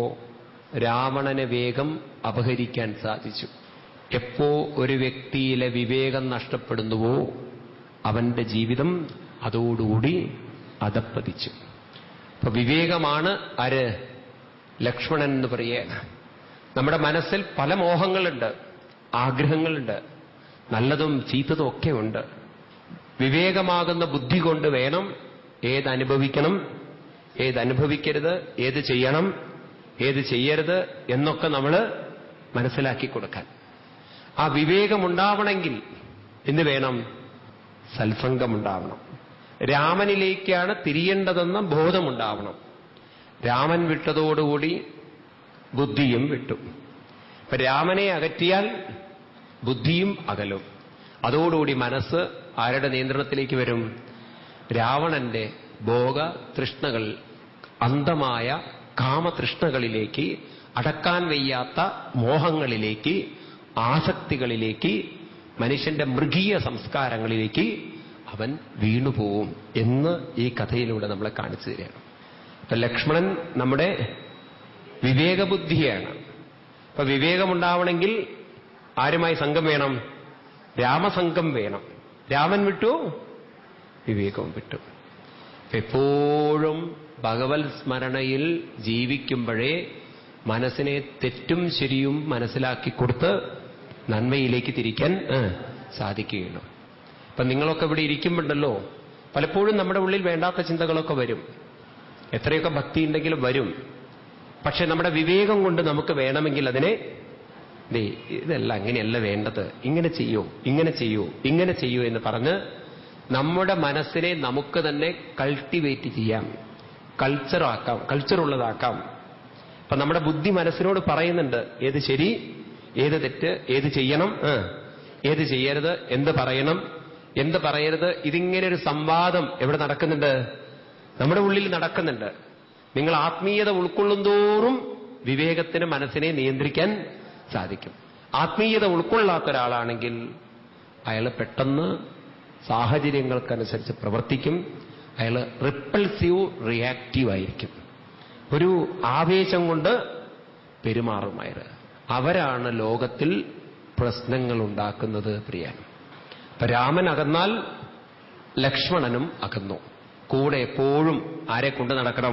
രാവണനെ വേഗം അപഹരിക്കാൻ സാധിച്ചു എപ്പോ ഒരു വ്യക്തിയിലെ വിവേകം നഷ്ടപ്പെടുന്നുവോ അവന്റെ ജീവിതം അതോടുകൂടി അധപ്പതിച്ചു അപ്പൊ വിവേകമാണ് ആര് ലക്ഷ്മണൻ എന്ന് പറയുക നമ്മുടെ മനസ്സിൽ പല മോഹങ്ങളുണ്ട് ആഗ്രഹങ്ങളുണ്ട് നല്ലതും ചീത്തതും ഒക്കെ ഉണ്ട് വിവേകമാകുന്ന ബുദ്ധി കൊണ്ട് വേണം ഏതനുഭവിക്കണം ഏതനുഭവിക്കരുത് ഏത് ചെയ്യണം ഏത് ചെയ്യരുത് എന്നൊക്കെ നമ്മൾ മനസ്സിലാക്കി കൊടുക്കാൻ ആ വിവേകമുണ്ടാവണമെങ്കിൽ എന്ത് വേണം സൽസംഗമുണ്ടാവണം രാമനിലേക്കാണ് തിരിയേണ്ടതെന്ന ബോധമുണ്ടാവണം രാമൻ വിട്ടതോടുകൂടി ബുദ്ധിയും വിട്ടു ഇപ്പൊ രാമനെ അകറ്റിയാൽ ബുദ്ധിയും അകലും അതോടുകൂടി മനസ്സ് ആരുടെ നിയന്ത്രണത്തിലേക്ക് വരും രാവണന്റെ ഭോഗ തൃഷ്ണകൾ അന്ധമായ കാമതൃഷ്ണകളിലേക്ക് അടക്കാൻ വയ്യാത്ത മോഹങ്ങളിലേക്ക് ആസക്തികളിലേക്ക് മനുഷ്യന്റെ മൃഗീയ സംസ്കാരങ്ങളിലേക്ക് അവൻ വീണുപോവും എന്ന് ഈ കഥയിലൂടെ നമ്മളെ കാണിച്ചു തരികയാണ് അപ്പൊ ലക്ഷ്മണൻ നമ്മുടെ വിവേകബുദ്ധിയാണ് അപ്പൊ വിവേകമുണ്ടാവണമെങ്കിൽ ആരുമായി സംഘം വേണം രാമസംഘം വേണം രാമൻ വിട്ടു വിവേകവും വിട്ടു എപ്പോഴും ഭഗവത് സ്മരണയിൽ ജീവിക്കുമ്പോഴേ മനസ്സിനെ തെറ്റും ശരിയും മനസ്സിലാക്കി കൊടുത്ത് നന്മയിലേക്ക് തിരിക്കാൻ ഏ, സാധിക്കുകയുള്ളൂ അപ്പൊ നിങ്ങളൊക്കെ ഇവിടെ ഇരിക്കുമ്പോണ്ടല്ലോ പലപ്പോഴും നമ്മുടെ ഉള്ളിൽ വേണ്ടാത്ത ചിന്തകളൊക്കെ വരും എത്രയൊക്കെ ഭക്തി ഉണ്ടെങ്കിലും വരും പക്ഷെ നമ്മുടെ വിവേകം കൊണ്ട് നമുക്ക് വേണമെങ്കിൽ അതിനെ ദേ ഇതല്ല അങ്ങനെയല്ല വേണ്ടത് ഇങ്ങനെ ചെയ്യൂ ഇങ്ങനെ ചെയ്യൂ ഇങ്ങനെ ചെയ്യൂ എന്ന് പറഞ്ഞ് നമ്മുടെ മനസ്സിനെ നമുക്ക് തന്നെ കൾട്ടിവേറ്റ് ചെയ്യാം കൾച്ചറാക്കാം കൾച്ചറുള്ളതാക്കാം അപ്പൊ നമ്മുടെ ബുദ്ധി മനസ്സിനോട് പറയുന്നുണ്ട് ഏത് ശരി ഏത് തെറ്റ് ഏത് ചെയ്യണം ആ, ഏത് ചെയ്യരുത് എന്ത് പറയണം എന്ത് പറയരുത് ഇതിങ്ങനെ ഒരു സംവാദം എവിടെ നടക്കുന്നുണ്ട് നമ്മുടെ ഉള്ളിൽ നടക്കുന്നുണ്ട് നിങ്ങൾ ആത്മീയത ഉൾക്കൊള്ളും തോറും വിവേകത്തിന് മനസ്സിനെ നിയന്ത്രിക്കാൻ സാധിക്കും ആത്മീയത ഉൾക്കൊള്ളാത്ത ഒരാളാണെങ്കിൽ അയാൾ പെട്ടെന്ന് സാഹചര്യങ്ങൾക്കനുസരിച്ച് പ്രവർത്തിക്കും അയാൾ റിപ്പൾസീവ് റിയാക്റ്റീവ് ആയിരിക്കും ഒരു ആവേശം കൊണ്ട് പെരുമാറും അയാൾ അവരാണ് ലോകത്തിൽ പ്രശ്നങ്ങൾ ഉണ്ടാക്കുന്നത് പ്രിയാൻ അപ്പൊ രാമൻ അകന്നാൽ ലക്ഷ്മണനും അകന്നു കൂടെ എപ്പോഴും ആരെ കൊണ്ട് നടക്കണം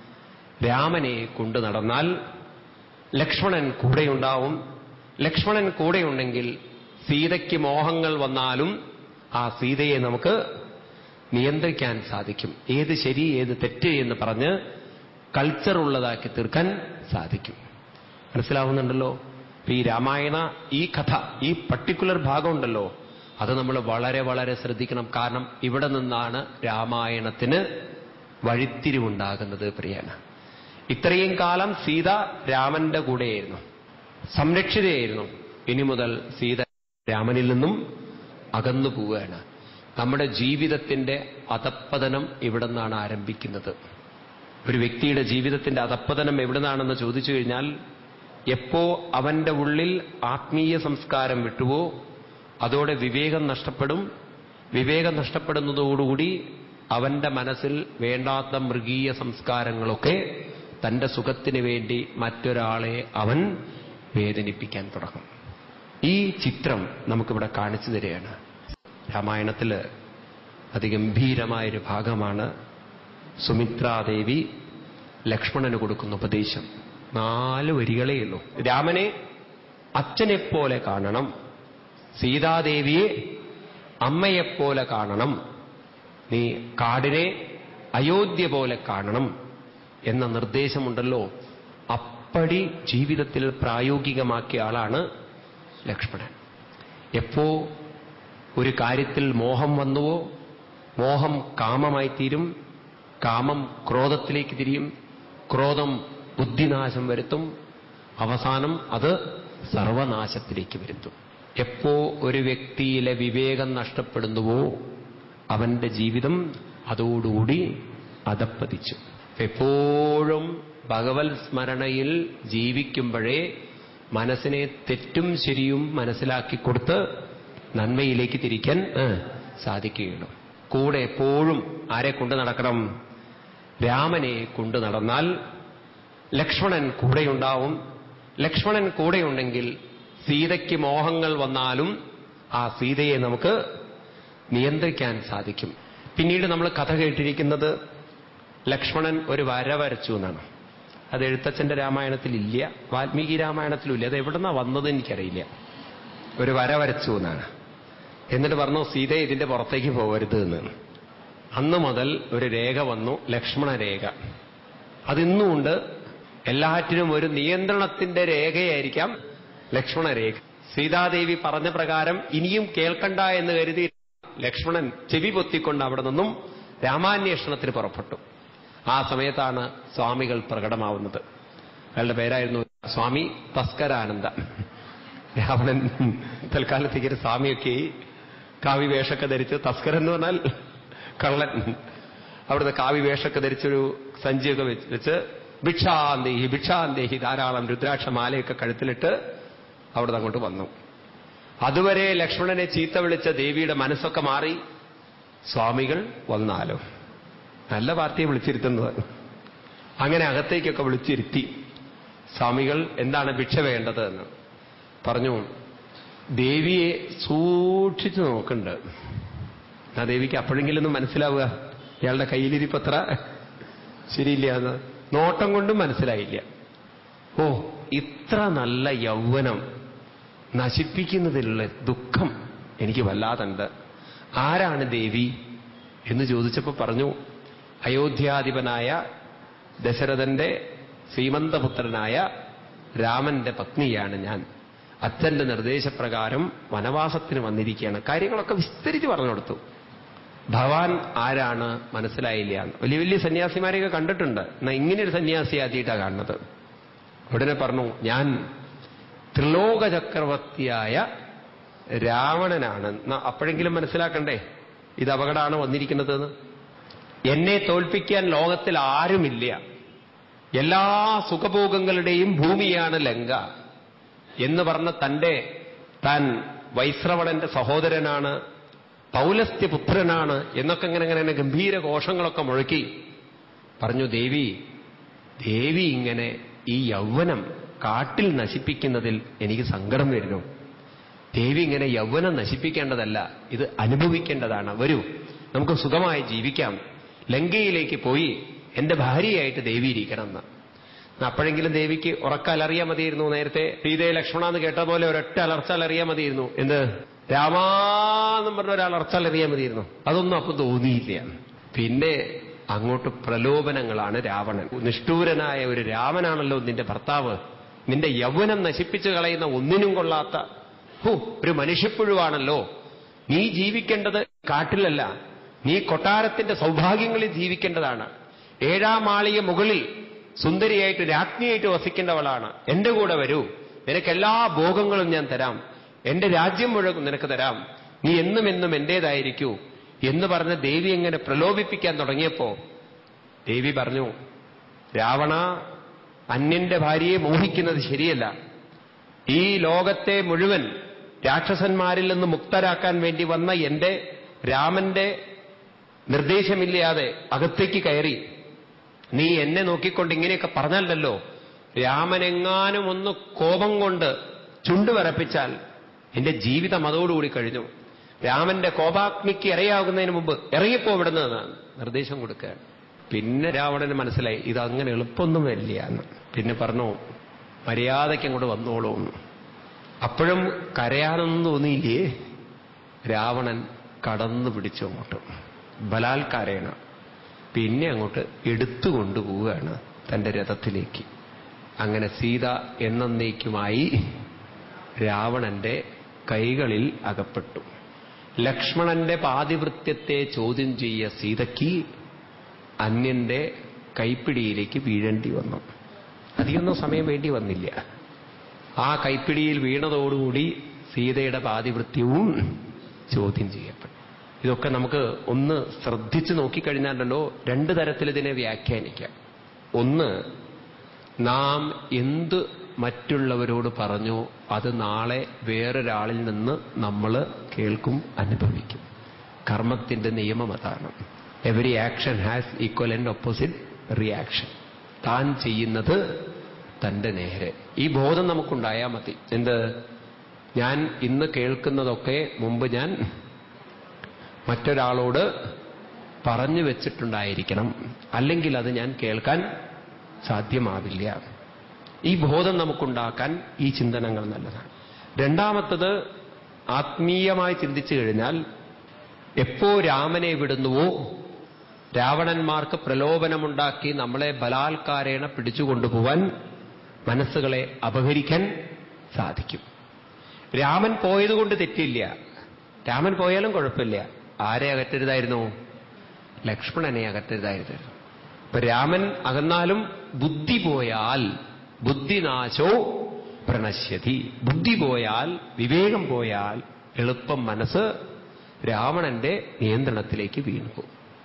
രാമനെ കൊണ്ട് നടന്നാൽ ലക്ഷ്മണൻ കൂടെയുണ്ടാവും ലക്ഷ്മണൻ കൂടെയുണ്ടെങ്കിൽ സീതയ്ക്ക് മോഹങ്ങൾ വന്നാലും ആ സീതയെ നമുക്ക് നിയന്ത്രിക്കാൻ സാധിക്കും ഏത് ശരി ഏത് തെറ്റ് എന്ന് പറഞ്ഞ് കൾച്ചർ ഉള്ളതാക്കി തീർക്കാൻ സാധിക്കും മനസ്സിലാവുന്നുണ്ടല്ലോ ഇപ്പൊ ഈ രാമായണ ഈ കഥ ഈ പർട്ടിക്കുലർ ഭാഗം ഉണ്ടല്ലോ അത് നമ്മൾ വളരെ വളരെ ശ്രദ്ധിക്കണം കാരണം ഇവിടെ നിന്നാണ് രാമായണത്തിന് വഴിത്തിരിവുണ്ടാകുന്നത് പ്രിയാണ് ഇത്രയും കാലം സീത രാമന്റെ കൂടെയായിരുന്നു സംരക്ഷിതയായിരുന്നു ഇനി മുതൽ സീത രാമനിൽ നിന്നും അകന്നു പോവുകയാണ് നമ്മുടെ ജീവിതത്തിന്റെ അധപ്പതനം ഇവിടെ നിന്നാണ് ആരംഭിക്കുന്നത് ഒരു വ്യക്തിയുടെ ജീവിതത്തിന്റെ അധപ്പതനം എവിടെ നിന്നാണെന്ന് ചോദിച്ചു കഴിഞ്ഞാൽ എപ്പോ അവന്റെ ഉള്ളിൽ ആത്മീയ സംസ്കാരം വിട്ടുവോ അതോടെ വിവേകം നഷ്ടപ്പെടും വിവേകം നഷ്ടപ്പെടുന്നതോടുകൂടി അവന്റെ മനസ്സിൽ വേണ്ടാത്ത മൃഗീയ സംസ്കാരങ്ങളൊക്കെ തന്റെ സുഖത്തിന് വേണ്ടി മറ്റൊരാളെ അവൻ വേദനിപ്പിക്കാൻ തുടങ്ങും ഈ ചിത്രം നമുക്കിവിടെ കാണിച്ചു തരികയാണ് രാമായണത്തില് അതിഗംഭീരമായൊരു ഭാഗമാണ് സുമിത്രാദേവി ലക്ഷ്മണന് കൊടുക്കുന്ന ഉപദേശം നാല് വരികളേ ഉള്ളൂ രാമനെ അച്ഛനെപ്പോലെ കാണണം സീതാദേവിയെ അമ്മയെപ്പോലെ കാണണം നീ കാടിനെ അയോധ്യ പോലെ കാണണം എന്ന നിർദ്ദേശമുണ്ടല്ലോ അപ്പടി ജീവിതത്തിൽ പ്രായോഗികമാക്കിയ ആളാണ് ലക്ഷ്മണൻ എപ്പോ ഒരു കാര്യത്തിൽ മോഹം വന്നുവോ മോഹം കാമമായി തീരും കാമം ക്രോധത്തിലേക്ക് തിരിയും ക്രോധം ബുദ്ധിനാശം വരുത്തും അവസാനം അത് സർവനാശത്തിലേക്ക് വരുത്തും എപ്പോ ഒരു വ്യക്തിയിലെ വിവേകം നഷ്ടപ്പെടുന്നുവോ അവന്റെ ജീവിതം അതോടുകൂടി അധപ്പതിച്ചു എപ്പോഴും ഭഗവത് സ്മരണയിൽ ജീവിക്കുമ്പോഴേ മനസ്സിനെ തെറ്റും ശരിയും മനസ്സിലാക്കി കൊടുത്ത് നന്മയിലേക്ക് തിരിക്കാൻ ഏ, സാധിക്കുകയുള്ളൂ കൂടെ എപ്പോഴും ആരെ കൊണ്ട് നടക്കണം രാമനെ കൊണ്ട് നടന്നാൽ ലക്ഷ്മണൻ കൂടെയുണ്ടാവും ലക്ഷ്മണൻ കൂടെയുണ്ടെങ്കിൽ സീതയ്ക്ക് മോഹങ്ങൾ വന്നാലും ആ സീതയെ നമുക്ക് നിയന്ത്രിക്കാൻ സാധിക്കും പിന്നീട് നമ്മൾ കഥ കേട്ടിരിക്കുന്നത് ലക്ഷ്മണൻ ഒരു വര വരച്ചു എന്നാണ് അത് എഴുത്തച്ഛന്റെ രാമായണത്തിൽ ഇല്ല വാൽമീകി രാമായണത്തിലും ഇല്ല അത് എവിടെന്നാ വന്നത് എനിക്കറിയില്ല ഒരു വര വരച്ചു എന്നാണ് എന്നിട്ട് പറഞ്ഞു സീത ഇതിന്റെ പുറത്തേക്ക് പോകരുത് എന്ന് അന്ന് മുതൽ ഒരു രേഖ വന്നു ലക്ഷ്മണ രേഖ അതിന്നുമുണ്ട് എല്ലാറ്റിനും ഒരു നിയന്ത്രണത്തിന്റെ രേഖയായിരിക്കാം ലക്ഷ്മണ രേഖ സീതാദേവി പറഞ്ഞ പ്രകാരം ഇനിയും കേൾക്കണ്ട എന്ന് കരുതി ലക്ഷ്മണൻ ചെവി പൊത്തിക്കൊണ്ട് അവിടെ നിന്നും രാമാന്വേഷണത്തിന് പുറപ്പെട്ടു ആ സമയത്താണ് സ്വാമികൾ പ്രകടമാവുന്നത് അയാളുടെ പേരായിരുന്നു സ്വാമി തസ്കരാനന്ദ രാവണൻ തൽക്കാലത്തേക്ക് ഒരു സ്വാമിയൊക്കെ കാവി വേഷമൊക്കെ ധരിച്ച് തസ്കരൻ എന്ന് പറഞ്ഞാൽ കള്ളൻ അവിടുന്ന് കാവി വേഷമൊക്കെ ധരിച്ചൊരു സഞ്ചിയൊക്കെ വെച്ച് വെച്ച് ഭിക്ഷാന്തേഹി ഭിക്ഷാന്തേഹി ധാരാളം രുദ്രാക്ഷ മാലയൊക്കെ കഴുത്തിലിട്ട് അവിടുന്ന് അങ്ങോട്ട് വന്നു അതുവരെ ലക്ഷ്മണനെ ചീത്ത വിളിച്ച ദേവിയുടെ മനസ്സൊക്കെ മാറി സ്വാമികൾ വന്നാലോ നല്ല പാർട്ടിയെ വിളിച്ചിരുത്തുന്നത് അങ്ങനെ അകത്തേക്കൊക്കെ വിളിച്ചിരുത്തി സ്വാമികൾ എന്താണ് ഭിക്ഷ വേണ്ടത് എന്ന് പറഞ്ഞു ദേവിയെ സൂക്ഷിച്ചു നോക്കുന്നുണ്ട് ആ ദേവിക്ക് അപ്പോഴെങ്കിലും ഒന്ന് മനസ്സിലാവുക ഇയാളുടെ കയ്യിലിരിപ്പത്ര ശരിയില്ല എന്ന് നോട്ടം കൊണ്ടും മനസ്സിലായില്ല ഓ ഇത്ര നല്ല യൗവനം നശിപ്പിക്കുന്നതിലുള്ള ദുഃഖം എനിക്ക് വല്ലാതുണ്ട് ആരാണ് ദേവി എന്ന് ചോദിച്ചപ്പോൾ പറഞ്ഞു അയോധ്യാധിപനായ ദശരഥന്റെ ശ്രീമന്തപുത്രനായ രാമന്റെ പത്നിയാണ് ഞാൻ അച്ഛന്റെ നിർദ്ദേശപ്രകാരം വനവാസത്തിന് വന്നിരിക്കുകയാണ് കാര്യങ്ങളൊക്കെ വിസ്തരിച്ച് പറഞ്ഞു കൊടുത്തു ഭവാൻ ആരാണ് മനസ്സിലായില്ല എന്ന്. വലിയ വലിയ സന്യാസിമാരെയൊക്കെ കണ്ടിട്ടുണ്ട് എന്നാ ഇങ്ങനെയൊരു സന്യാസി ആദ്യമായിട്ടാണ് കാണുന്നത് ഉടനെ പറഞ്ഞു ഞാൻ ത്രിലോക ചക്രവർത്തിയായ രാവണനാണ് എന്നാ അപ്പോഴെങ്കിലും മനസ്സിലാക്കണ്ടേ ഇത് അപകടമാണ് വന്നിരിക്കുന്നതെന്ന് എന്നെ തോൽപ്പിക്കാൻ ലോകത്തിൽ ആരുമില്ല എല്ലാ സുഖഭോഗങ്ങളുടെയും ഭൂമിയാണ് ലങ്ക എന്ന് പറഞ്ഞ തന്റെ താൻ വൈശ്രവണന്റെ സഹോദരനാണ് പൗലസ്ത്യപുത്രനാണ് എന്നൊക്കെ ഇങ്ങനെ ഇങ്ങനെ ഗംഭീര ഘോഷങ്ങളൊക്കെ മുഴക്കി പറഞ്ഞു ദേവി ദേവി ഇങ്ങനെ ഈ യൗവനം കാട്ടിൽ നശിപ്പിക്കുന്നതിൽ എനിക്ക് സങ്കടം വരുന്നു ദേവി ഇങ്ങനെ യൗവനം നശിപ്പിക്കേണ്ടതല്ല ഇത് അനുഭവിക്കേണ്ടതാണ് വരൂ നമുക്ക് സുഖമായി ജീവിക്കാം ലങ്കയിലേക്ക് പോയി എന്റെ ഭാര്യയായിട്ട് ദേവി ഇരിക്കണം എന്ന് അപ്പോഴെങ്കിലും ദേവിക്ക് ഉറക്കലറിയാൻ മതിയിരുന്നു നേരത്തെ സീതയെ ലക്ഷ്മണ എന്ന് കേട്ട പോലെ ഒരൊറ്റ അലർച്ചാലറിയാൻ മതിയിരുന്നു എന്ത് രാമാന്നും പറഞ്ഞ ഒരു അലർച്ചാലറിയാൻ മതിയിരുന്നു അതൊന്നും അപ്പൊ തോന്നിയില്ല പിന്നെ അങ്ങോട്ട് പ്രലോഭനങ്ങളാണ് രാവണൻ നിഷ്ഠൂരനായ ഒരു രാമനാണല്ലോ നിന്റെ ഭർത്താവ് നിന്റെ യൗവനം നശിപ്പിച്ചു കളയുന്ന ഒന്നിനും കൊള്ളാത്ത ഹോ ഒരു മനുഷ്യപ്പുഴുവാണല്ലോ നീ ജീവിക്കേണ്ടത് കാട്ടിലല്ല നീ കൊട്ടാരത്തിന്റെ സൗഭാഗ്യങ്ങളിൽ ജീവിക്കേണ്ടതാണ് ഏഴാം മാളിക മുകളിൽ സുന്ദരിയായിട്ട് രാജ്ഞിയായിട്ട് വസിക്കേണ്ടവളാണ് എന്റെ കൂടെ വരൂ നിനക്ക് എല്ലാ ഭോഗങ്ങളും ഞാൻ തരാം എന്റെ രാജ്യം മുഴുവൻ നിനക്ക് തരാം നീ എന്നും എന്നും എന്റേതായിരിക്കൂ എന്ന് പറഞ്ഞ് ദേവി എങ്ങനെ പ്രലോഭിപ്പിക്കാൻ തുടങ്ങിയപ്പോ ദേവി പറഞ്ഞു രാവണ അന്യന്റെ ഭാര്യയെ മോഹിക്കുന്നത് ശരിയല്ല ഈ ലോകത്തെ മുഴുവൻ രാക്ഷസന്മാരിൽ നിന്ന് മുക്തരാക്കാൻ വേണ്ടി വന്ന എന്റെ രാമന്റെ നിർദ്ദേശമില്ലാതെ അകത്തേക്ക് കയറി നീ എന്നെ നോക്കിക്കൊണ്ട് ഇങ്ങനെയൊക്കെ പറഞ്ഞല്ലോ രാമനെങ്ങാനും ഒന്ന് കോപം കൊണ്ട് ചുണ്ടുവരപ്പിച്ചാൽ എന്റെ ജീവിതം അതോടുകൂടി കഴിഞ്ഞു രാമന്റെ കോപാഗ്നിക്ക് ഇരയാകുന്നതിന് മുമ്പ് ഇറങ്ങിപ്പോ ഇവിടുന്ന് എന്നാണ് നിർദ്ദേശം കൊടുക്കുകയാണ് പിന്നെ രാവണന് മനസ്സിലായി ഇത് അങ്ങനെ എളുപ്പമൊന്നുമില്ല എന്ന് പിന്നെ പറഞ്ഞു മര്യാദയ്ക്ക് അങ്ങോട്ട് വന്നോളൂ എന്ന്. അപ്പോഴും കരയാനൊന്നും തോന്നിയില്ലേ രാവണൻ കടന്നു പിടിച്ചു അങ്ങോട്ട് ബലാത്കാരേണ പിന്നെ അങ്ങോട്ട് എടുത്തു കൊണ്ടുപോവുകയാണ് തന്റെ രഥത്തിലേക്ക് അങ്ങനെ സീത എന്നേക്കുമായി രാവണന്റെ കൈകളിൽ അകപ്പെട്ടു ലക്ഷ്മണന്റെ പാതിവൃത്യത്തെ ചോദ്യം ചെയ്യ സീതയ്ക്ക് അന്യന്റെ കൈപ്പിടിയിലേക്ക് വീഴേണ്ടി വന്നു അധികമൊന്നും സമയം വേണ്ടി വന്നില്ല ആ കൈപ്പിടിയിൽ വീണതോടുകൂടി സീതയുടെ പാതിവൃത്യവും ചോദ്യം ചെയ്യപ്പെട്ടു ഇതൊക്കെ നമുക്ക് ഒന്ന് ശ്രദ്ധിച്ചു നോക്കിക്കഴിഞ്ഞാലല്ലോ രണ്ട് തരത്തിൽ ഇതിനെ വ്യാഖ്യാനിക്കാം ഒന്ന് നാം എന്ത് മറ്റുള്ളവരോട് പറഞ്ഞോ അത് നാളെ വേറൊരാളിൽ നിന്ന് നമ്മൾ കേൾക്കും അനുഭവിക്കും കർമ്മത്തിന്റെ നിയമം അതാണ് every action has equal and opposite reaction താൻ ചെയ്യുന്നത് തന്റെ നേരെ ഈ ബോധം നമുക്കുണ്ടായാൽ മതി എന്ത് ഞാൻ ഇന്ന് കേൾക്കുന്നതൊക്കെ മുമ്പ് ഞാൻ മറ്റൊരാളോട് പറഞ്ഞു വെച്ചിട്ടുണ്ടായിരിക്കണം അല്ലെങ്കിൽ അത് ഞാൻ കേൾക്കാൻ സാധ്യമാവില്ല ഈ ബോധം നമുക്കുണ്ടാക്കാൻ ഈ ചിന്തനങ്ങൾ നല്ലതാണ് രണ്ടാമത്തത് ആത്മീയമായി ചിന്തിച്ചു കഴിഞ്ഞാൽ എപ്പോ രാമനെ വിടുന്നുവോ രാവണന്മാർക്ക് പ്രലോഭനമുണ്ടാക്കി നമ്മളെ ബലാത്കാരേണ പിടിച്ചുകൊണ്ടുപോവാൻ മനസ്സുകളെ അപഹരിക്കാൻ സാധിക്കും രാമൻ പോയതുകൊണ്ട് തെറ്റില്ല രാമൻ പോയാലും കുഴപ്പമില്ല ആരെ അകറ്റരുതായിരുന്നു ലക്ഷ്മണനെ അകറ്റരുതായിരുന്നു അപ്പൊ രാമൻ അകന്നാലും ബുദ്ധി പോയാൽ ബുദ്ധിനാശോ പ്രണശ്യതി ബുദ്ധി പോയാൽ വിവേകം പോയാൽ എളുപ്പം മനസ്സ് രാവണന്റെ നിയന്ത്രണത്തിലേക്ക് വീണുപോകും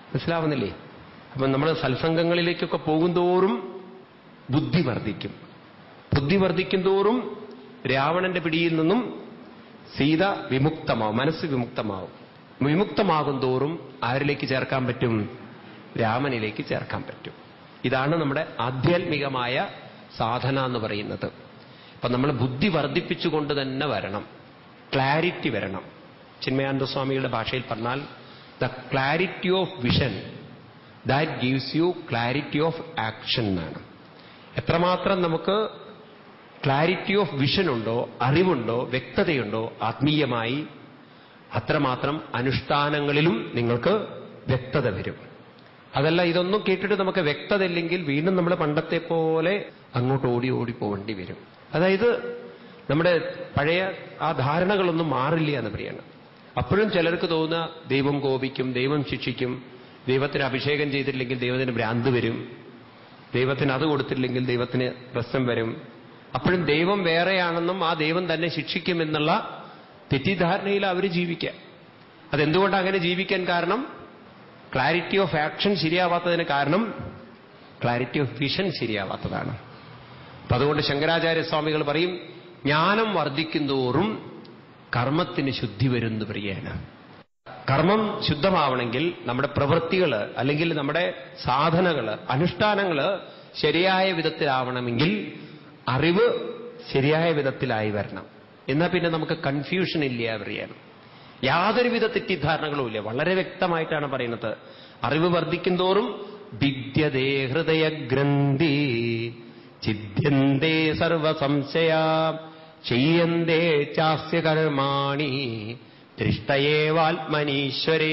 മനസ്സിലാവുന്നില്ലേ അപ്പം നമ്മൾ സത്സംഗങ്ങളിലേക്കൊക്കെ പോകുന്തോറും ബുദ്ധി വർദ്ധിക്കും ബുദ്ധി വർദ്ധിക്കും തോറും രാവണന്റെ പിടിയിൽ നിന്നും സീത വിമുക്തമാവും മനസ്സ് വിമുക്തമാവും വിമുക്തമാകും തോറും ആരിലേക്ക് ചേർക്കാൻ പറ്റും രാമനിലേക്ക് ചേർക്കാൻ പറ്റും ഇതാണ് നമ്മുടെ ആധ്യാത്മികമായ സാധന എന്ന് പറയുന്നത് അപ്പൊ നമ്മൾ ബുദ്ധി വർദ്ധിപ്പിച്ചുകൊണ്ട് തന്നെ വരണം ക്ലാരിറ്റി വരണം ചിന്മയാനന്ദ സ്വാമിയുടെ ഭാഷയിൽ പറഞ്ഞാൽ the clarity of vision that gives you clarity of action എന്നാണ് എത്രമാത്രം നമുക്ക് ക്ലാരിറ്റി ഓഫ് വിഷൻ ഉണ്ടോ അറിവുണ്ടോ വ്യക്തതയുണ്ടോ ആത്മീയമായി അത്രമാത്രം അനുഷ്ഠാനങ്ങളിലും നിങ്ങൾക്ക് വ്യക്തത വരും അതല്ല ഇതൊന്നും കേട്ടിട്ട് നമുക്ക് വ്യക്തത ഇല്ലെങ്കിൽ വീണ്ടും നമ്മൾ പണ്ടത്തെ പോലെ അങ്ങോട്ട് ഓടി ഓടി പോകേണ്ടി വരും അതായത് നമ്മുടെ പഴയ ആ ധാരണകളൊന്നും മാറില്ല എന്ന് പറയാണ് അപ്പോഴും ചിലർക്ക് തോന്നുക ദൈവം കോപിക്കും ദൈവം ശിക്ഷിക്കും ദൈവത്തിന് അഭിഷേകം ചെയ്തിട്ടില്ലെങ്കിൽ ദൈവത്തിന് ഭ്രാന്ത് വരും ദൈവത്തിന് അത് കൊടുത്തില്ലെങ്കിൽ ദൈവത്തിന് പ്രശ്നം വരും അപ്പോഴും ദൈവം വേറെയാണെന്നും ആ ദൈവം തന്നെ ശിക്ഷിക്കുമെന്നുള്ള തെറ്റിദ്ധാരണയിൽ അവർ ജീവിക്കുക അതെന്തുകൊണ്ട് അങ്ങനെ ജീവിക്കാൻ കാരണം ക്ലാരിറ്റി ഓഫ് ആക്ഷൻ ശരിയാവാത്തതിന് കാരണം ക്ലാരിറ്റി ഓഫ് വിഷൻ ശരിയാവാത്തതാണ് അപ്പൊ അതുകൊണ്ട് ശങ്കരാചാര്യ സ്വാമികൾ പറയും ജ്ഞാനം വർദ്ധിക്കുന്തോറും കർമ്മത്തിന് ശുദ്ധി വരുന്നു പ്രിയേന കർമ്മം ശുദ്ധമാവണമെങ്കിൽ നമ്മുടെ പ്രവൃത്തികൾ അല്ലെങ്കിൽ നമ്മുടെ സാധനകൾ അനുഷ്ഠാനങ്ങൾ ശരിയായ വിധത്തിലാവണമെങ്കിൽ അറിവ് ശരിയായ വിധത്തിലായി വരണം എന്നാൽ പിന്നെ നമുക്ക് കൺഫ്യൂഷൻ ഇല്ല പ്രിയാണ് യാതൊരുവിധ തെറ്റിദ്ധാരണകളും ഇല്ല വളരെ വ്യക്തമായിട്ടാണ് പറയുന്നത് അറിവ് വർദ്ധിക്കുന്തോറും വിദ്യതേ ഹൃദയഗ്രന്ഥി ചിദ്യന്തേ സർവസംശയ ചെയ്യന്തേ ചാസ്യ കർമാണി ദൃഷ്ടയേവാത്മനീശ്വരേ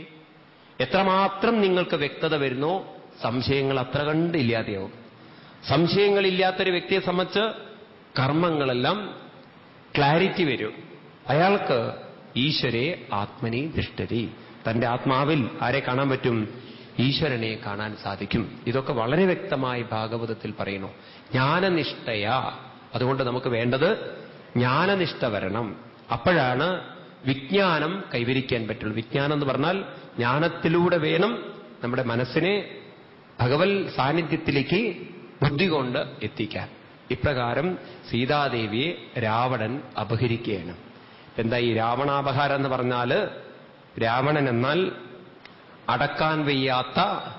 എത്രമാത്രം നിങ്ങൾക്ക് വ്യക്തത വരുന്നോ സംശയങ്ങൾ അത്ര കണ്ട് ഇല്ലാതെയാവും സംശയങ്ങളില്ലാത്തൊരു വ്യക്തിയെ സംബന്ധിച്ച് കർമ്മങ്ങളെല്ലാം ക്ലാരിറ്റി വരും അയാൾക്ക് ഈശ്വരെ ആത്മനി ദൃഷ്ടരി തന്റെ ആത്മാവിൽ ആരെ കാണാൻ പറ്റും ഈശ്വരനെ കാണാൻ സാധിക്കും ഇതൊക്കെ വളരെ വ്യക്തമായി ഭാഗവതത്തിൽ പറയുന്നു ജ്ഞാനനിഷ്ഠയ അതുകൊണ്ട് നമുക്ക് വേണ്ടത് ജ്ഞാനനിഷ്ഠ വരണം അപ്പോഴാണ് വിജ്ഞാനം കൈവരിക്കാൻ പറ്റുള്ളൂ വിജ്ഞാനം എന്ന് പറഞ്ഞാൽ ജ്ഞാനത്തിലൂടെ വേണം നമ്മുടെ മനസ്സിനെ ഭഗവൽ സാന്നിധ്യത്തിലേക്ക് ബുദ്ധി കൊണ്ട് എത്തിക്കാൻ ഇപ്രകാരം സീതാദേവിയെ രാവണൻ അപഹരിക്കുകയാണ് എന്താ ഈ രാവണാപഹാരം എന്ന് പറഞ്ഞാല് രാവണൻ എന്നാൽ അടക്കാൻ വയ്യാത്ത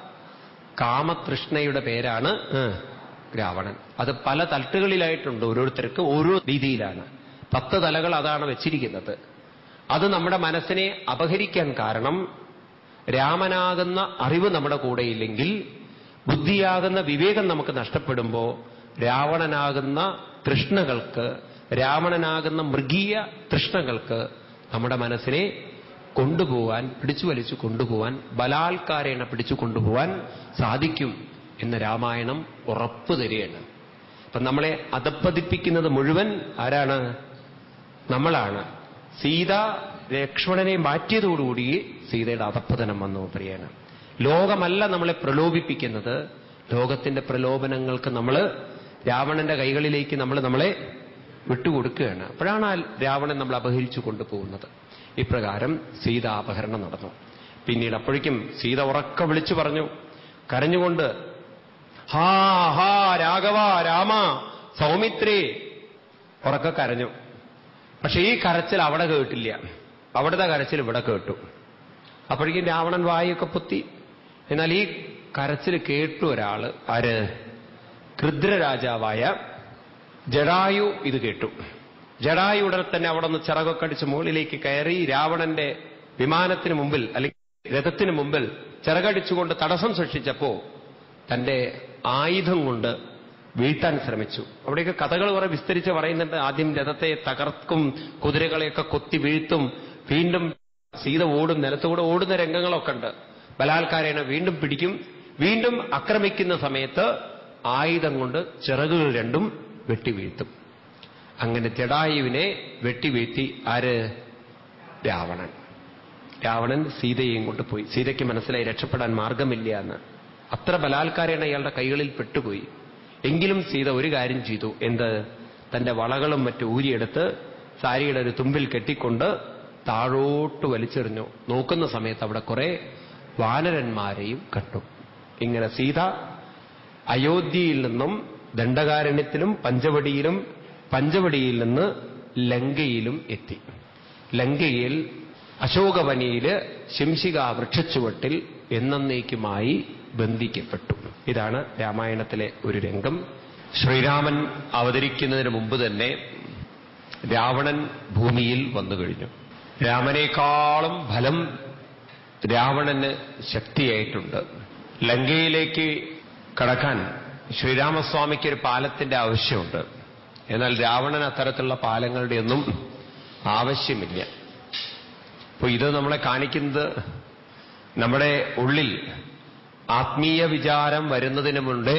കാമതൃഷ്ണയുടെ പേരാണ് ഏ, രാവണൻ അത് പല തട്ടുകളിലായിട്ടുണ്ട് ഓരോരുത്തർക്ക് ഓരോ രീതിയിലാണ് പത്ത് തലകൾ അതാണ് വെച്ചിരിക്കുന്നത് അത് നമ്മുടെ മനസ്സിനെ അപഹരിക്കാൻ കാരണം രാമനാകുന്ന അറിവ് നമ്മുടെ കൂടെയില്ലെങ്കിൽ ബുദ്ധിയാകുന്ന വിവേകം നമുക്ക് നഷ്ടപ്പെടുമ്പോൾ രാവണനാകുന്ന തൃഷ്ണകൾക്ക് രാവണനാകുന്ന മൃഗീയ തൃഷ്ണകൾക്ക് നമ്മുടെ മനസ്സിനെ കൊണ്ടുപോവാൻ പിടിച്ചു വലിച്ചു കൊണ്ടുപോവാൻ ബലാത്കാരേണ പിടിച്ചു കൊണ്ടുപോവാൻ സാധിക്കും എന്ന് രാമായണം ഉറപ്പു തരികയാണ് അപ്പൊ നമ്മളെ അധപ്പതിപ്പിക്കുന്നത് മുഴുവൻ ആരാണ് നമ്മളാണ് സീത ലക്ഷ്മണനെ മാറ്റിയതോടുകൂടി സീതയുടെ അധപ്പതനം വന്നു പ്രിയാണ് ലോകമല്ല നമ്മളെ പ്രലോഭിപ്പിക്കുന്നത് ലോകത്തിന്റെ പ്രലോഭനങ്ങൾക്ക് നമ്മൾ രാവണന്റെ കൈകളിലേക്ക് നമ്മൾ നമ്മളെ വിട്ടുകൊടുക്കുകയാണ് അപ്പോഴാണ് ആ രാവണൻ നമ്മൾ അപഹരിച്ചു കൊണ്ടുപോകുന്നത് ഇപ്രകാരം സീതാപഹരണം നടന്നു പിന്നീട് അപ്പോഴേക്കും സീത ഉറക്ക വിളിച്ചു പറഞ്ഞു കരഞ്ഞുകൊണ്ട് ഹാ ഹാ രാഘവ രാമ സൗമിത്രേ ഉറക്ക കരഞ്ഞു പക്ഷെ ഈ കരച്ചിൽ അവിടെ കേട്ടില്ല അവിടുത്തെ കരച്ചിൽ ഇവിടെ കേട്ടു അപ്പോഴേക്കും രാവണൻ വായൊക്കെ പൊത്തി എന്നാൽ ഈ കരച്ചിൽ കേട്ടു ഒരാള് ആര് കൃദ്രരാജാവായ ജഡായു ഇത് കേട്ടു ജഡായു ഉടനെ തന്നെ അവിടെ നിന്ന് ചിറകൊക്കെ അടിച്ച് മുകളിലേക്ക് കയറി രാവണന്റെ വിമാനത്തിന് മുമ്പിൽ അല്ലെങ്കിൽ രഥത്തിന് മുമ്പിൽ ചിറകടിച്ചുകൊണ്ട് തടസ്സം സൃഷ്ടിച്ചപ്പോ തന്റെ ആയുധം കൊണ്ട് വീഴ്ത്താൻ ശ്രമിച്ചു അവിടെയൊക്കെ കഥകൾ കുറെ വിസ്തരിച്ച് പറയുന്നുണ്ട് ആദ്യം രഥത്തെ തകർക്കും കുതിരകളെയൊക്കെ കൊത്തി വീഴ്ത്തും വീണ്ടും സീത ഓടും നിലത്തുകൂടെ ഓടുന്ന രംഗങ്ങളൊക്കെ ഉണ്ട് ബലാത്കാരേണ വീണ്ടും പിടിക്കും വീണ്ടും ആക്രമിക്കുന്ന സമയത്ത് ആയുധം കൊണ്ട് ചിറകുകൾ രണ്ടും വെട്ടിവീഴ്ത്തും അങ്ങനെ ജഡായുവിനെ വെട്ടിവീഴ്ത്തി ആര് രാവണൻ രാവണൻ സീതയെയും കൊണ്ട് പോയി സീതയ്ക്ക് മനസ്സിലായി രക്ഷപ്പെടാൻ മാർഗമില്ല എന്ന് അത്ര ബലാത്കാരേണ അയാളുടെ കൈകളിൽ പെട്ടുപോയി എങ്കിലും സീത ഒരു കാര്യം ചെയ്തു എന്ത് തന്റെ വളകളും മറ്റും ഊരിയെടുത്ത് സാരിയുടെ ഒരു തുമ്പിൽ കെട്ടിക്കൊണ്ട് താഴോട്ട് വലിച്ചെറിഞ്ഞു നോക്കുന്ന സമയത്ത് അവിടെ കുറെ വാനരന്മാരെയും കണ്ടു ഇങ്ങനെ സീത അയോധ്യയിൽ നിന്നും ദണ്ഡകാരണ്യത്തിലും പഞ്ചവടിയിലും പഞ്ചവടിയിൽ നിന്ന് ലങ്കയിലും എത്തി ലങ്കയിൽ അശോകവനിയില് ശിംശിക വൃക്ഷച്ചുവട്ടിൽ എന്നേക്കുമായി ബന്ധിക്കപ്പെട്ടു ഇതാണ് രാമായണത്തിലെ ഒരു രംഗം ശ്രീരാമൻ അവതരിക്കുന്നതിന് മുമ്പ് തന്നെ രാവണൻ ഭൂമിയിൽ വന്നു കഴിഞ്ഞു രാമനേക്കാളും ഫലം രാവണന് ശക്തിയായിട്ടുണ്ട് ലങ്കയിലേക്ക് കടക്കാൻ ശ്രീരാമസ്വാമിക്ക് ഒരു പാലത്തിന്റെ ആവശ്യമുണ്ട് എന്നാൽ രാവണൻ അത്തരത്തിലുള്ള പാലങ്ങളുടെ ഒന്നും ആവശ്യമില്ല അപ്പോൾ ഇത് നമ്മളെ കാണിക്കുന്നത് നമ്മുടെ ഉള്ളിൽ ആത്മീയ വിചാരം വരുന്നതിന് മുമ്പേ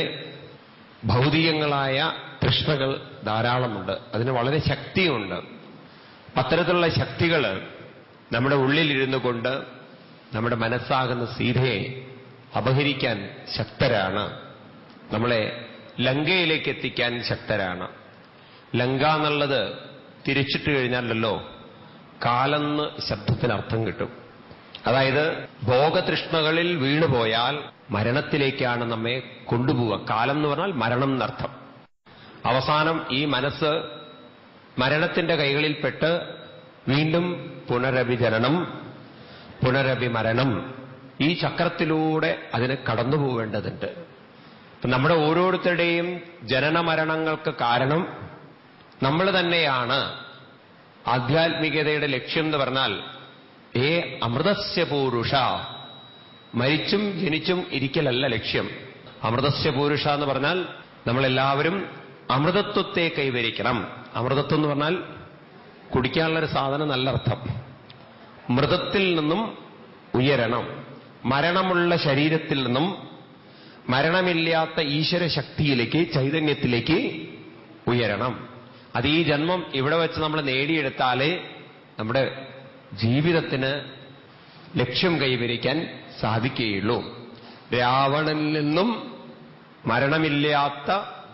ഭൗതികങ്ങളായ തൃഷ്ണകൾ ധാരാളമുണ്ട് അതിന് വളരെ ശക്തിയുണ്ട് അത്തരത്തിലുള്ള ശക്തികൾ നമ്മുടെ ഉള്ളിലിരുന്നു കൊണ്ട് നമ്മുടെ മനസ്സാകുന്ന സീതയെ അപഹരിക്കാൻ ശക്തരാണ് നമ്മളെ ലങ്കയിലേക്ക് എത്തിക്കാൻ ശക്തരാണ് ലങ്ക എന്നുള്ളത് തിരിച്ചിട്ട് കഴിഞ്ഞാലല്ലോ കാലെന്ന് ശബ്ദത്തിന് അർത്ഥം കിട്ടും അതായത് ഭോഗതൃഷ്ണകളിൽ വീണുപോയാൽ മരണത്തിലേക്കാണ് നമ്മെ കൊണ്ടുപോവുക കാലം എന്ന് പറഞ്ഞാൽ മരണം എന്നർത്ഥം അവസാനം ഈ മനസ്സ് മരണത്തിന്റെ കൈകളിൽപ്പെട്ട് വീണ്ടും പുനരഭിജനനം പുനരഭിമരണം ഈ ചക്രത്തിലൂടെ അതിന് കടന്നു പോവേണ്ടതുണ്ട് അപ്പൊ നമ്മുടെ ഓരോരുത്തരുടെയും ജനന മരണങ്ങൾക്ക് കാരണം നമ്മൾ തന്നെയാണ് ആധ്യാത്മികതയുടെ ലക്ഷ്യം എന്ന് പറഞ്ഞാൽ ഏ അമൃതസ്യ പൂരുഷ മരിച്ചും ജനിച്ചും ഇരിക്കലല്ല ലക്ഷ്യം അമൃതസ്യ പൂരുഷ എന്ന് പറഞ്ഞാൽ നമ്മളെല്ലാവരും അമൃതത്വത്തെ കൈവരിക്കണം അമൃതത്വം എന്ന് പറഞ്ഞാൽ കുടിക്കാനുള്ളൊരു സാധനം നല്ല അർത്ഥം മൃതത്തിൽ നിന്നും ഉയരണം മരണമുള്ള ശരീരത്തിൽ നിന്നും മരണമില്ലാത്ത ഈശ്വര ശക്തിയിലേക്ക് ചൈതന്യത്തിലേക്ക് ഉയരണം അത് ഈ ജന്മം ഇവിടെ വെച്ച് നമ്മൾ നേടിയെടുത്താലേ നമ്മുടെ ജീവിതത്തിന് ലക്ഷ്യം കൈവരിക്കാൻ സാധിക്കുകയുള്ളൂ രാവണനിൽ നിന്നും മരണമില്ലാത്ത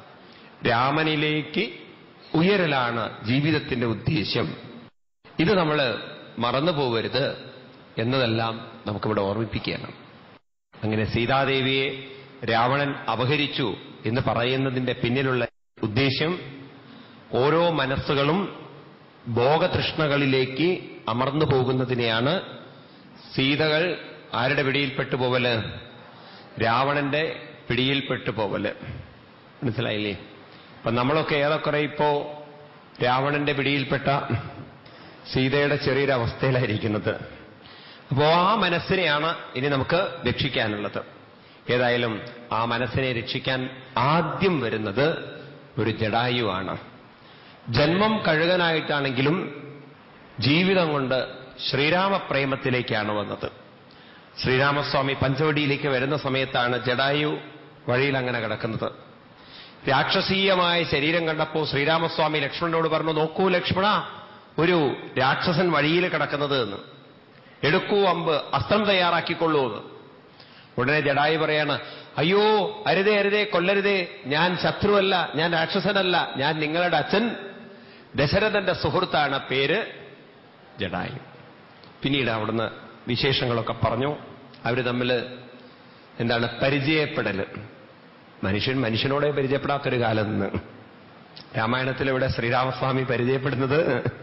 രാമനിലേക്ക് ഉയരലാണ് ജീവിതത്തിന്റെ ഉദ്ദേശ്യം ഇത് നമ്മൾ മറന്നു പോകരുത് എന്നതെല്ലാം നമുക്കിവിടെ ഓർമ്മിപ്പിക്കുകയാണ് അങ്ങനെ സീതാദേവിയെ രാവണൻ അപഹരിച്ചു എന്ന് പറയുന്നതിന്റെ പിന്നിലുള്ള ഉദ്ദേശ്യം ഓരോ മനസ്സുകളും ഭോഗതൃഷ്ണകളിലേക്ക് അമർന്നു പോകുന്നതിനെയാണ് സീതകൾ ആരുടെ പിടിയിൽപ്പെട്ടു പോവല് രാവണന്റെ പിടിയിൽപ്പെട്ടു പോവല് മനസ്സിലായില്ലേ അപ്പൊ നമ്മളൊക്കെ ഏറെക്കുറെ ഇപ്പോ രാവണന്റെ പിടിയിൽപ്പെട്ട സീതയുടെ ചെറിയൊരവസ്ഥയിലായിരിക്കുന്നത് അപ്പോ ആ മനസ്സിനെയാണ് ഇനി നമുക്ക് രക്ഷിക്കാനുള്ളത് ഏതായാലും ആ മനസ്സിനെ രക്ഷിക്കാൻ ആദ്യം വരുന്നത് ഒരു ജഡായുവാണ് ജന്മം കഴുകനായിട്ടാണെങ്കിലും ജീവിതം കൊണ്ട് ശ്രീരാമപ്രേമത്തിലേക്കാണ് വന്നത് ശ്രീരാമസ്വാമി പഞ്ചവടിയിലേക്ക് വരുന്ന സമയത്താണ് ജഡായു വഴിയിൽ അങ്ങനെ കിടക്കുന്നത് രാക്ഷസീയമായ ശരീരം കണ്ടപ്പോൾ ശ്രീരാമസ്വാമി ലക്ഷ്മണനോട് പറഞ്ഞു നോക്കൂ ലക്ഷ്മണ ഒരു രാക്ഷസൻ വഴിയിൽ കിടക്കുന്നത് എന്ന് എടുക്കൂ അമ്പ് അസ്ത്രം തയ്യാറാക്കിക്കൊള്ളൂ എന്ന് ഉടനെ ജഡായി പറയാണ് അയ്യോ അരുതേ അരുതേ കൊല്ലരുതേ ഞാൻ ശത്രുവല്ല ഞാൻ രാക്ഷസനല്ല ഞാൻ നിങ്ങളുടെ അച്ഛൻ ദശരഥന്റെ സുഹൃത്താണ് പേര് ജഡായു പിന്നീട് അവിടുന്ന് വിശേഷങ്ങളൊക്കെ പറഞ്ഞു അവർ തമ്മിൽ എന്താണ് പരിചയപ്പെടല് മനുഷ്യൻ മനുഷ്യനോടെ പരിചയപ്പെടാത്തൊരു കാലം നിന്ന് രാമായണത്തിൽ ഇവിടെ ശ്രീരാമസ്വാമി പരിചയപ്പെടുന്നത്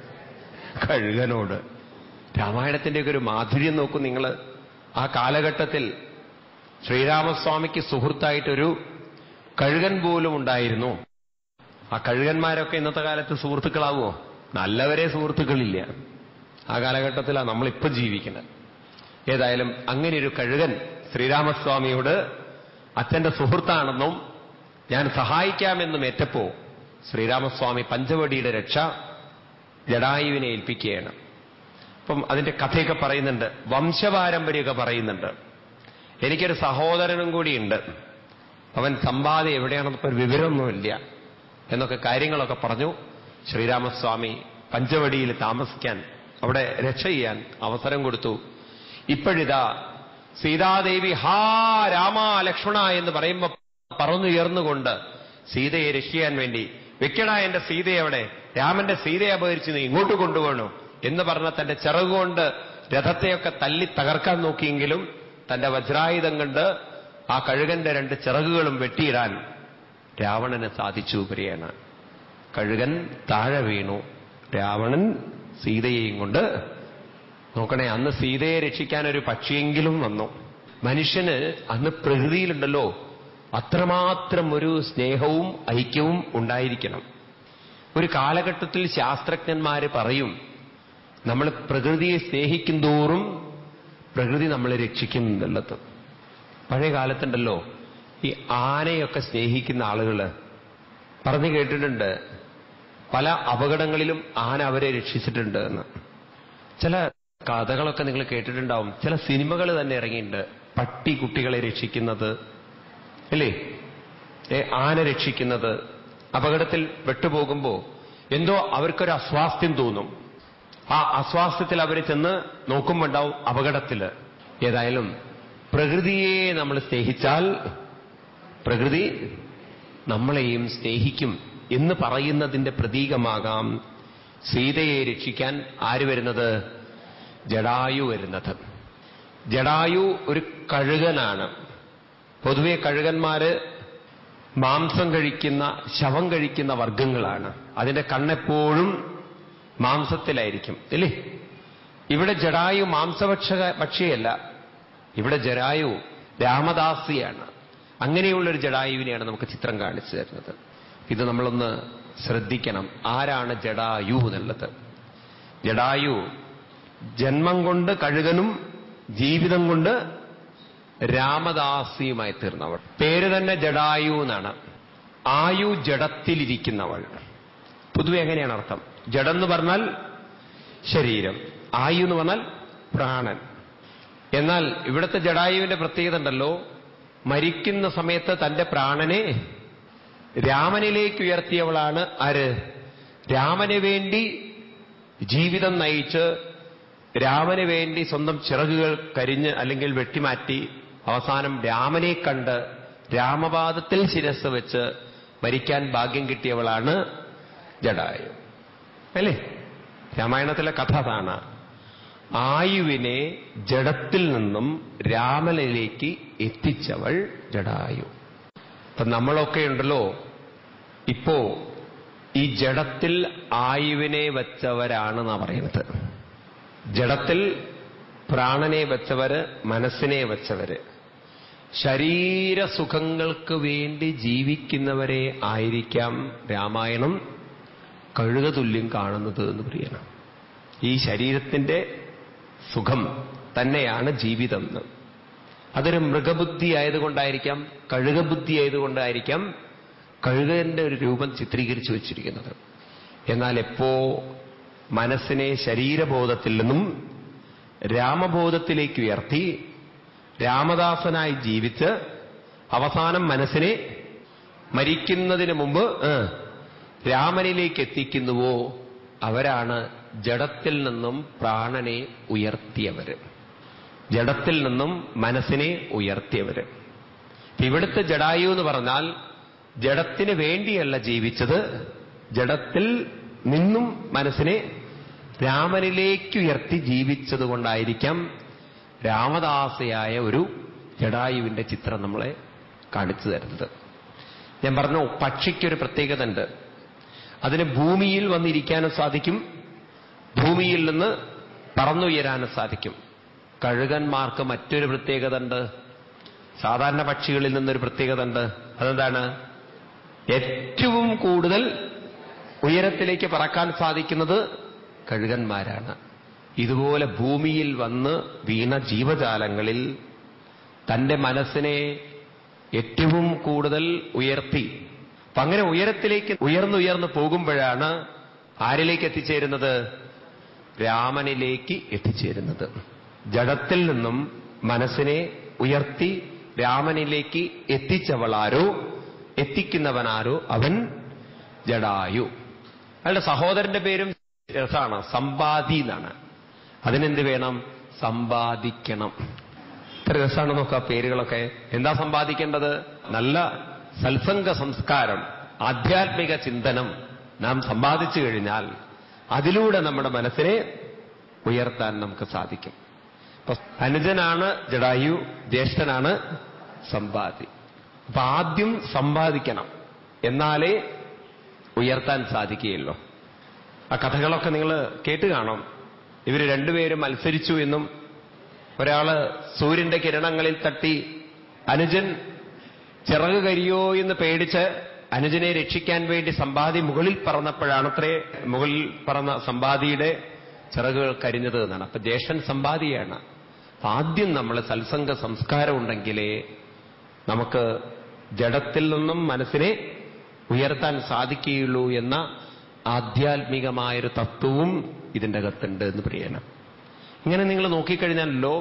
കഴുകനോട് രാമായണത്തിന്റെയൊക്കെ ഒരു മാധുര്യം നോക്കും നിങ്ങൾ ആ കാലഘട്ടത്തിൽ ശ്രീരാമസ്വാമിക്ക് സുഹൃത്തായിട്ടൊരു കഴുകൻ പോലും ഉണ്ടായിരുന്നു ആ കഴുകന്മാരൊക്കെ ഇന്നത്തെ കാലത്ത് സുഹൃത്തുക്കളാവുമോ നല്ലവരെ സുഹൃത്തുക്കളില്ല ആ കാലഘട്ടത്തിലാണ് നമ്മളിപ്പോ ജീവിക്കുന്നത് ഏതായാലും അങ്ങനെ ഒരു കഴുകൻ ശ്രീരാമസ്വാമിയോട് അച്ഛന്റെ സുഹൃത്താണെന്നും ഞാൻ സഹായിക്കാമെന്നും ഏറ്റപ്പോ ശ്രീരാമസ്വാമി പഞ്ചവടിയുടെ രക്ഷ ജഡായുവിനെ ഏൽപ്പിക്കുകയാണ് അപ്പം അതിന്റെ കഥയൊക്കെ പറയുന്നുണ്ട് വംശപാരമ്പര്യമൊക്കെ പറയുന്നുണ്ട് എനിക്കൊരു സഹോദരനും കൂടിയുണ്ട് അവൻ സമ്പാദ്യം എവിടെയാണെന്നപ്പോ ഒരു വിവരമൊന്നുമില്ല എന്നൊക്കെ കാര്യങ്ങളൊക്കെ പറഞ്ഞു ശ്രീരാമസ്വാമി പഞ്ചവടിയിൽ താമസിക്കാൻ അവിടെ രക്ഷ ചെയ്യാൻ അവസരം കൊടുത്തു ഇപ്പോഴിതാ സീതാദേവി ഹാ രാമ ലക്ഷ്മണ എന്ന് പറയുമ്പോ പറന്നുയർന്നുകൊണ്ട് സീതയെ രക്ഷിക്കാൻ വേണ്ടി വെക്കടാ എന്റെ സീതയെ അവിടെ രാമന്റെ സീതയെ അപഹരിച്ച് നീ ഇങ്ങോട്ട് കൊണ്ടുപോകണു എന്ന് പറഞ്ഞ തന്റെ ചിറകുകൊണ്ട് രഥത്തെയൊക്കെ തല്ലി തകർക്കാൻ നോക്കിയെങ്കിലും തന്റെ വജ്രായുധം കൊണ്ട് ആ കഴുകന്റെ രണ്ട് ചിറകുകളും വെട്ടിയിടാൻ രാവണന് സാധിച്ചു പ്രിയാണ് കഴുകൻ താഴെ വീണു രാവണൻ സീതയെയും കൊണ്ട് നോക്കണേ അന്ന് സീതയെ രക്ഷിക്കാൻ ഒരു പക്ഷിയെങ്കിലും വന്നു മനുഷ്യന് അന്ന് പ്രകൃതിയിലുണ്ടല്ലോ അത്രമാത്രം ഒരു സ്നേഹവും ഐക്യവും ഉണ്ടായിരിക്കണം ഒരു കാലഘട്ടത്തിൽ ശാസ്ത്രജ്ഞന്മാര് പറയും നമ്മൾ പ്രകൃതിയെ സ്നേഹിക്കും തോറും പ്രകൃതി നമ്മളെ രക്ഷിക്കും എന്നുള്ളത് പഴയ കാലത്തുണ്ടല്ലോ ഈ ആനയൊക്കെ സ്നേഹിക്കുന്ന ആളുകള് പറഞ്ഞു കേട്ടിട്ടുണ്ട് പല അപകടങ്ങളിലും ആന അവരെ രക്ഷിച്ചിട്ടുണ്ട് എന്ന് ചില കഥകളൊക്കെ നിങ്ങൾ കേട്ടിട്ടുണ്ടാവും ചില സിനിമകൾ തന്നെ ഇറങ്ങിയിട്ടുണ്ട് പട്ടി കുട്ടികളെ രക്ഷിക്കുന്നത് അല്ലേ ഏ, ആന രക്ഷിക്കുന്നത് അപകടത്തിൽ പെട്ടുപോകുമ്പോ എന്തോ അവർക്കൊരു അസ്വാസ്ഥ്യം തോന്നും ആ അസ്വാസ്ഥ്യത്തിൽ അവർ ചെന്ന് നോക്കുമ്പോണ്ടാവും അപകടത്തില് ഏതായാലും പ്രകൃതിയെ നമ്മൾ സ്നേഹിച്ചാൽ പ്രകൃതി നമ്മളെയും സ്നേഹിക്കും എന്ന് പറയുന്നതിന്റെ പ്രതീകമാകാം സീതയെ രക്ഷിക്കാൻ ആര് വരുന്നത് ജഡായു വരുന്നത് ജഡായു ഒരു കഴുകനാണ് പൊതുവെ കഴുകന്മാര് മാംസം കഴിക്കുന്ന ശവം കഴിക്കുന്ന വർഗങ്ങളാണ് അതിന്റെ കണ്ണെപ്പോഴും മാംസത്തിലായിരിക്കും ഇല്ലേ ഇവിടെ ജഡായു മാംസഭക്ഷ ഭക്ഷിയല്ല ഇവിടെ ജഡായു രാമദാസിയാണ് അങ്ങനെയുള്ളൊരു ജഡായുവിനെയാണ് നമുക്ക് ചിത്രം കാണിച്ചു തരുന്നത് ഇത് നമ്മളൊന്ന് ശ്രദ്ധിക്കണം ആരാണ് ജഡായു എന്നുള്ളത് ജഡായു ജന്മം കൊണ്ട് കഴുകനും ജീവിതം കൊണ്ട് രാമദാസിയുമായി തീർന്നവൾ പേര് തന്നെ ജഡായു എന്നാണ് ആയു ജഡത്തിലിരിക്കുന്നവൾ പൊതുവെ എങ്ങനെയാണ് അർത്ഥം ജഡം എന്ന് പറഞ്ഞാൽ ശരീരം ആയു എന്ന് പറഞ്ഞാൽ പ്രാണൻ എന്നാൽ ഇവിടുത്തെ ജഡായുവിന്റെ പ്രത്യേകത ഉണ്ടല്ലോ മരിക്കുന്ന സമയത്ത് തന്റെ പ്രാണനെ രാമനിലേക്ക് ഉയർത്തിയവളാണ് ആര് രാമന് വേണ്ടി ജീവിതം നയിച്ച് രാമന് വേണ്ടി സ്വന്തം ചിറകുകൾ കരിഞ്ഞ് അല്ലെങ്കിൽ വെട്ടിമാറ്റി അവസാനം രാമനെ കണ്ട് രാമപാദത്തിൽ ശിരസ് വെച്ച് മരിക്കാൻ ഭാഗ്യം കിട്ടിയവളാണ് ജഡായു അല്ലേ രാമായണത്തിലെ കഥ അതാണ് ആയുവിനെ ജഡത്തിൽ നിന്നും രാമനിലേക്ക് എത്തിച്ചവൾ ജഡായു അപ്പൊ നമ്മളൊക്കെ ഉണ്ടല്ലോ ഇപ്പോ ഈ ജഡത്തിൽ ആയുവിനെ വെച്ചവരാണെന്നാ പറയുന്നത് ജഡത്തിൽ പ്രാണനെ വെച്ചവര് മനസ്സിനെ വെച്ചവര് ശരീരസുഖങ്ങൾക്ക് വേണ്ടി ജീവിക്കുന്നവരെ ആയിരിക്കാം രാമായണം കഴുകതുല്യം കാണുന്നത് എന്ന് പറയണം ഈ ശരീരത്തിന്റെ സുഖം തന്നെയാണ് ജീവിതം എന്ന് അതൊരു മൃഗബുദ്ധി ആയതുകൊണ്ടായിരിക്കാം കഴുകബുദ്ധി ആയതുകൊണ്ടായിരിക്കാം കഴുകന്റെ ഒരു രൂപം ചിത്രീകരിച്ചു വച്ചിരിക്കുന്നത് എന്നാൽ എപ്പോ മനസ്സിനെ ശരീരബോധത്തിൽ നിന്നും രാമബോധത്തിലേക്ക് ഉയർത്തി രാമദാസനായി ജീവിച്ച് അവസാനം മനസ്സിനെ മരിക്കുന്നതിന് മുമ്പ് ഏ, രാമനിലേക്ക് എത്തിക്കുന്നുവോ അവരാണ് ജഡത്തിൽ നിന്നും പ്രാണനെ ഉയർത്തിയവര് ജഡത്തിൽ നിന്നും മനസ്സിനെ ഉയർത്തിയവര് ഇപ്പൊ ഇവിടുത്തെ ജഡായു എന്ന് പറഞ്ഞാൽ ജഡത്തിന് വേണ്ടിയല്ല ജീവിച്ചത് ജഡത്തിൽ നിന്നും മനസ്സിനെ രാമനിലേക്ക് ഉയർത്തി ജീവിച്ചത് കൊണ്ടായിരിക്കാം രാമദാസയായ ഒരു ജഡായുവിന്റെ ചിത്രം നമ്മളെ കാണിച്ചു തരുന്നത് ഞാൻ പറഞ്ഞു പക്ഷിക്കൊരു പ്രത്യേകത ഉണ്ട് അതിന് ഭൂമിയിൽ വന്നിരിക്കാനും സാധിക്കും ഭൂമിയിൽ നിന്ന് പറന്നുയരാനും സാധിക്കും കഴുകന്മാർക്ക് മറ്റൊരു പ്രത്യേകത ഉണ്ട് സാധാരണ പക്ഷികളിൽ നിന്നൊരു പ്രത്യേകത ഉണ്ട് അതെന്താണ് ഏറ്റവും കൂടുതൽ ഉയരത്തിലേക്ക് പറക്കാൻ സാധിക്കുന്നത് കഴുകന്മാരാണ് ഇതുപോലെ ഭൂമിയിൽ വന്ന് വീണ ജീവജാലങ്ങളിൽ തന്റെ മനസ്സിനെ ഏറ്റവും കൂടുതൽ ഉയർത്തി അപ്പൊ അങ്ങനെ ഉയരത്തിലേക്ക് ഉയർന്നുയർന്ന് പോകുമ്പോഴാണ് ആരിലേക്ക് എത്തിച്ചേരുന്നത് രാമനിലേക്ക് എത്തിച്ചേരുന്നത് ജഡത്തിൽ നിന്നും മനസ്സിനെ ഉയർത്തി രാമനിലേക്ക് എത്തിച്ചവളാരോ എത്തിക്കുന്നവനാരോ അവൻ ജഡായു അയാളുടെ സഹോദരന്റെ പേരും രസാണ് സമ്പാദി എന്നാണ് അതിനെന്ത് വേണം സമ്പാദിക്കണം എത്ര രസമാണ് നോക്കുക പേരുകളൊക്കെ എന്താ സമ്പാദിക്കേണ്ടത് നല്ല സത്സംഗ സംസ്കാരം ആധ്യാത്മിക ചിന്തനം നാം സമ്പാദിച്ചു കഴിഞ്ഞാൽ അതിലൂടെ നമ്മുടെ മനസ്സിനെ ഉയർത്താൻ നമുക്ക് സാധിക്കും അപ്പൊ അനുജനാണ് ജഡായു ജ്യേഷ്ഠനാണ് സമ്പാദി അപ്പൊ ആദ്യം സമ്പാദിക്കണം എന്നാലേ ഉയർത്താൻ സാധിക്കുകയുള്ളൂ ആ കഥകളൊക്കെ നിങ്ങൾ കേട്ട് കാണും ഇവർ രണ്ടുപേരും മത്സരിച്ചു എന്നും ഒരാള് സൂര്യന്റെ കിരണങ്ങളിൽ തട്ടി അനുജൻ ചിറക് കരിയോ എന്ന് പേടിച്ച് അനുജനെ രക്ഷിക്കാൻ വേണ്ടി സമ്പാദി മുകളിൽ പറന്നപ്പോഴാണത്രേ മുകളിൽ പറന്ന സമ്പാദിയുടെ ചിറകുകൾ കരിഞ്ഞത് എന്നാണ് അപ്പൊ ജ്യേഷ്ഠൻ സമ്പാദിയാണ് അപ്പൊ ആദ്യം നമ്മൾ സത്സംഗ സംസ്കാരം ഉണ്ടെങ്കിലേ നമുക്ക് ജഡത്തിൽ നിന്നും മനസ്സിനെ ഉയർത്താൻ സാധിക്കുകയുള്ളൂ എന്ന ആധ്യാത്മികമായൊരു തത്വവും ഇതിൻ്റെ അകത്തുണ്ട് എന്ന് പറയണം ഇങ്ങനെ നിങ്ങൾ നോക്കിക്കഴിഞ്ഞാലല്ലോ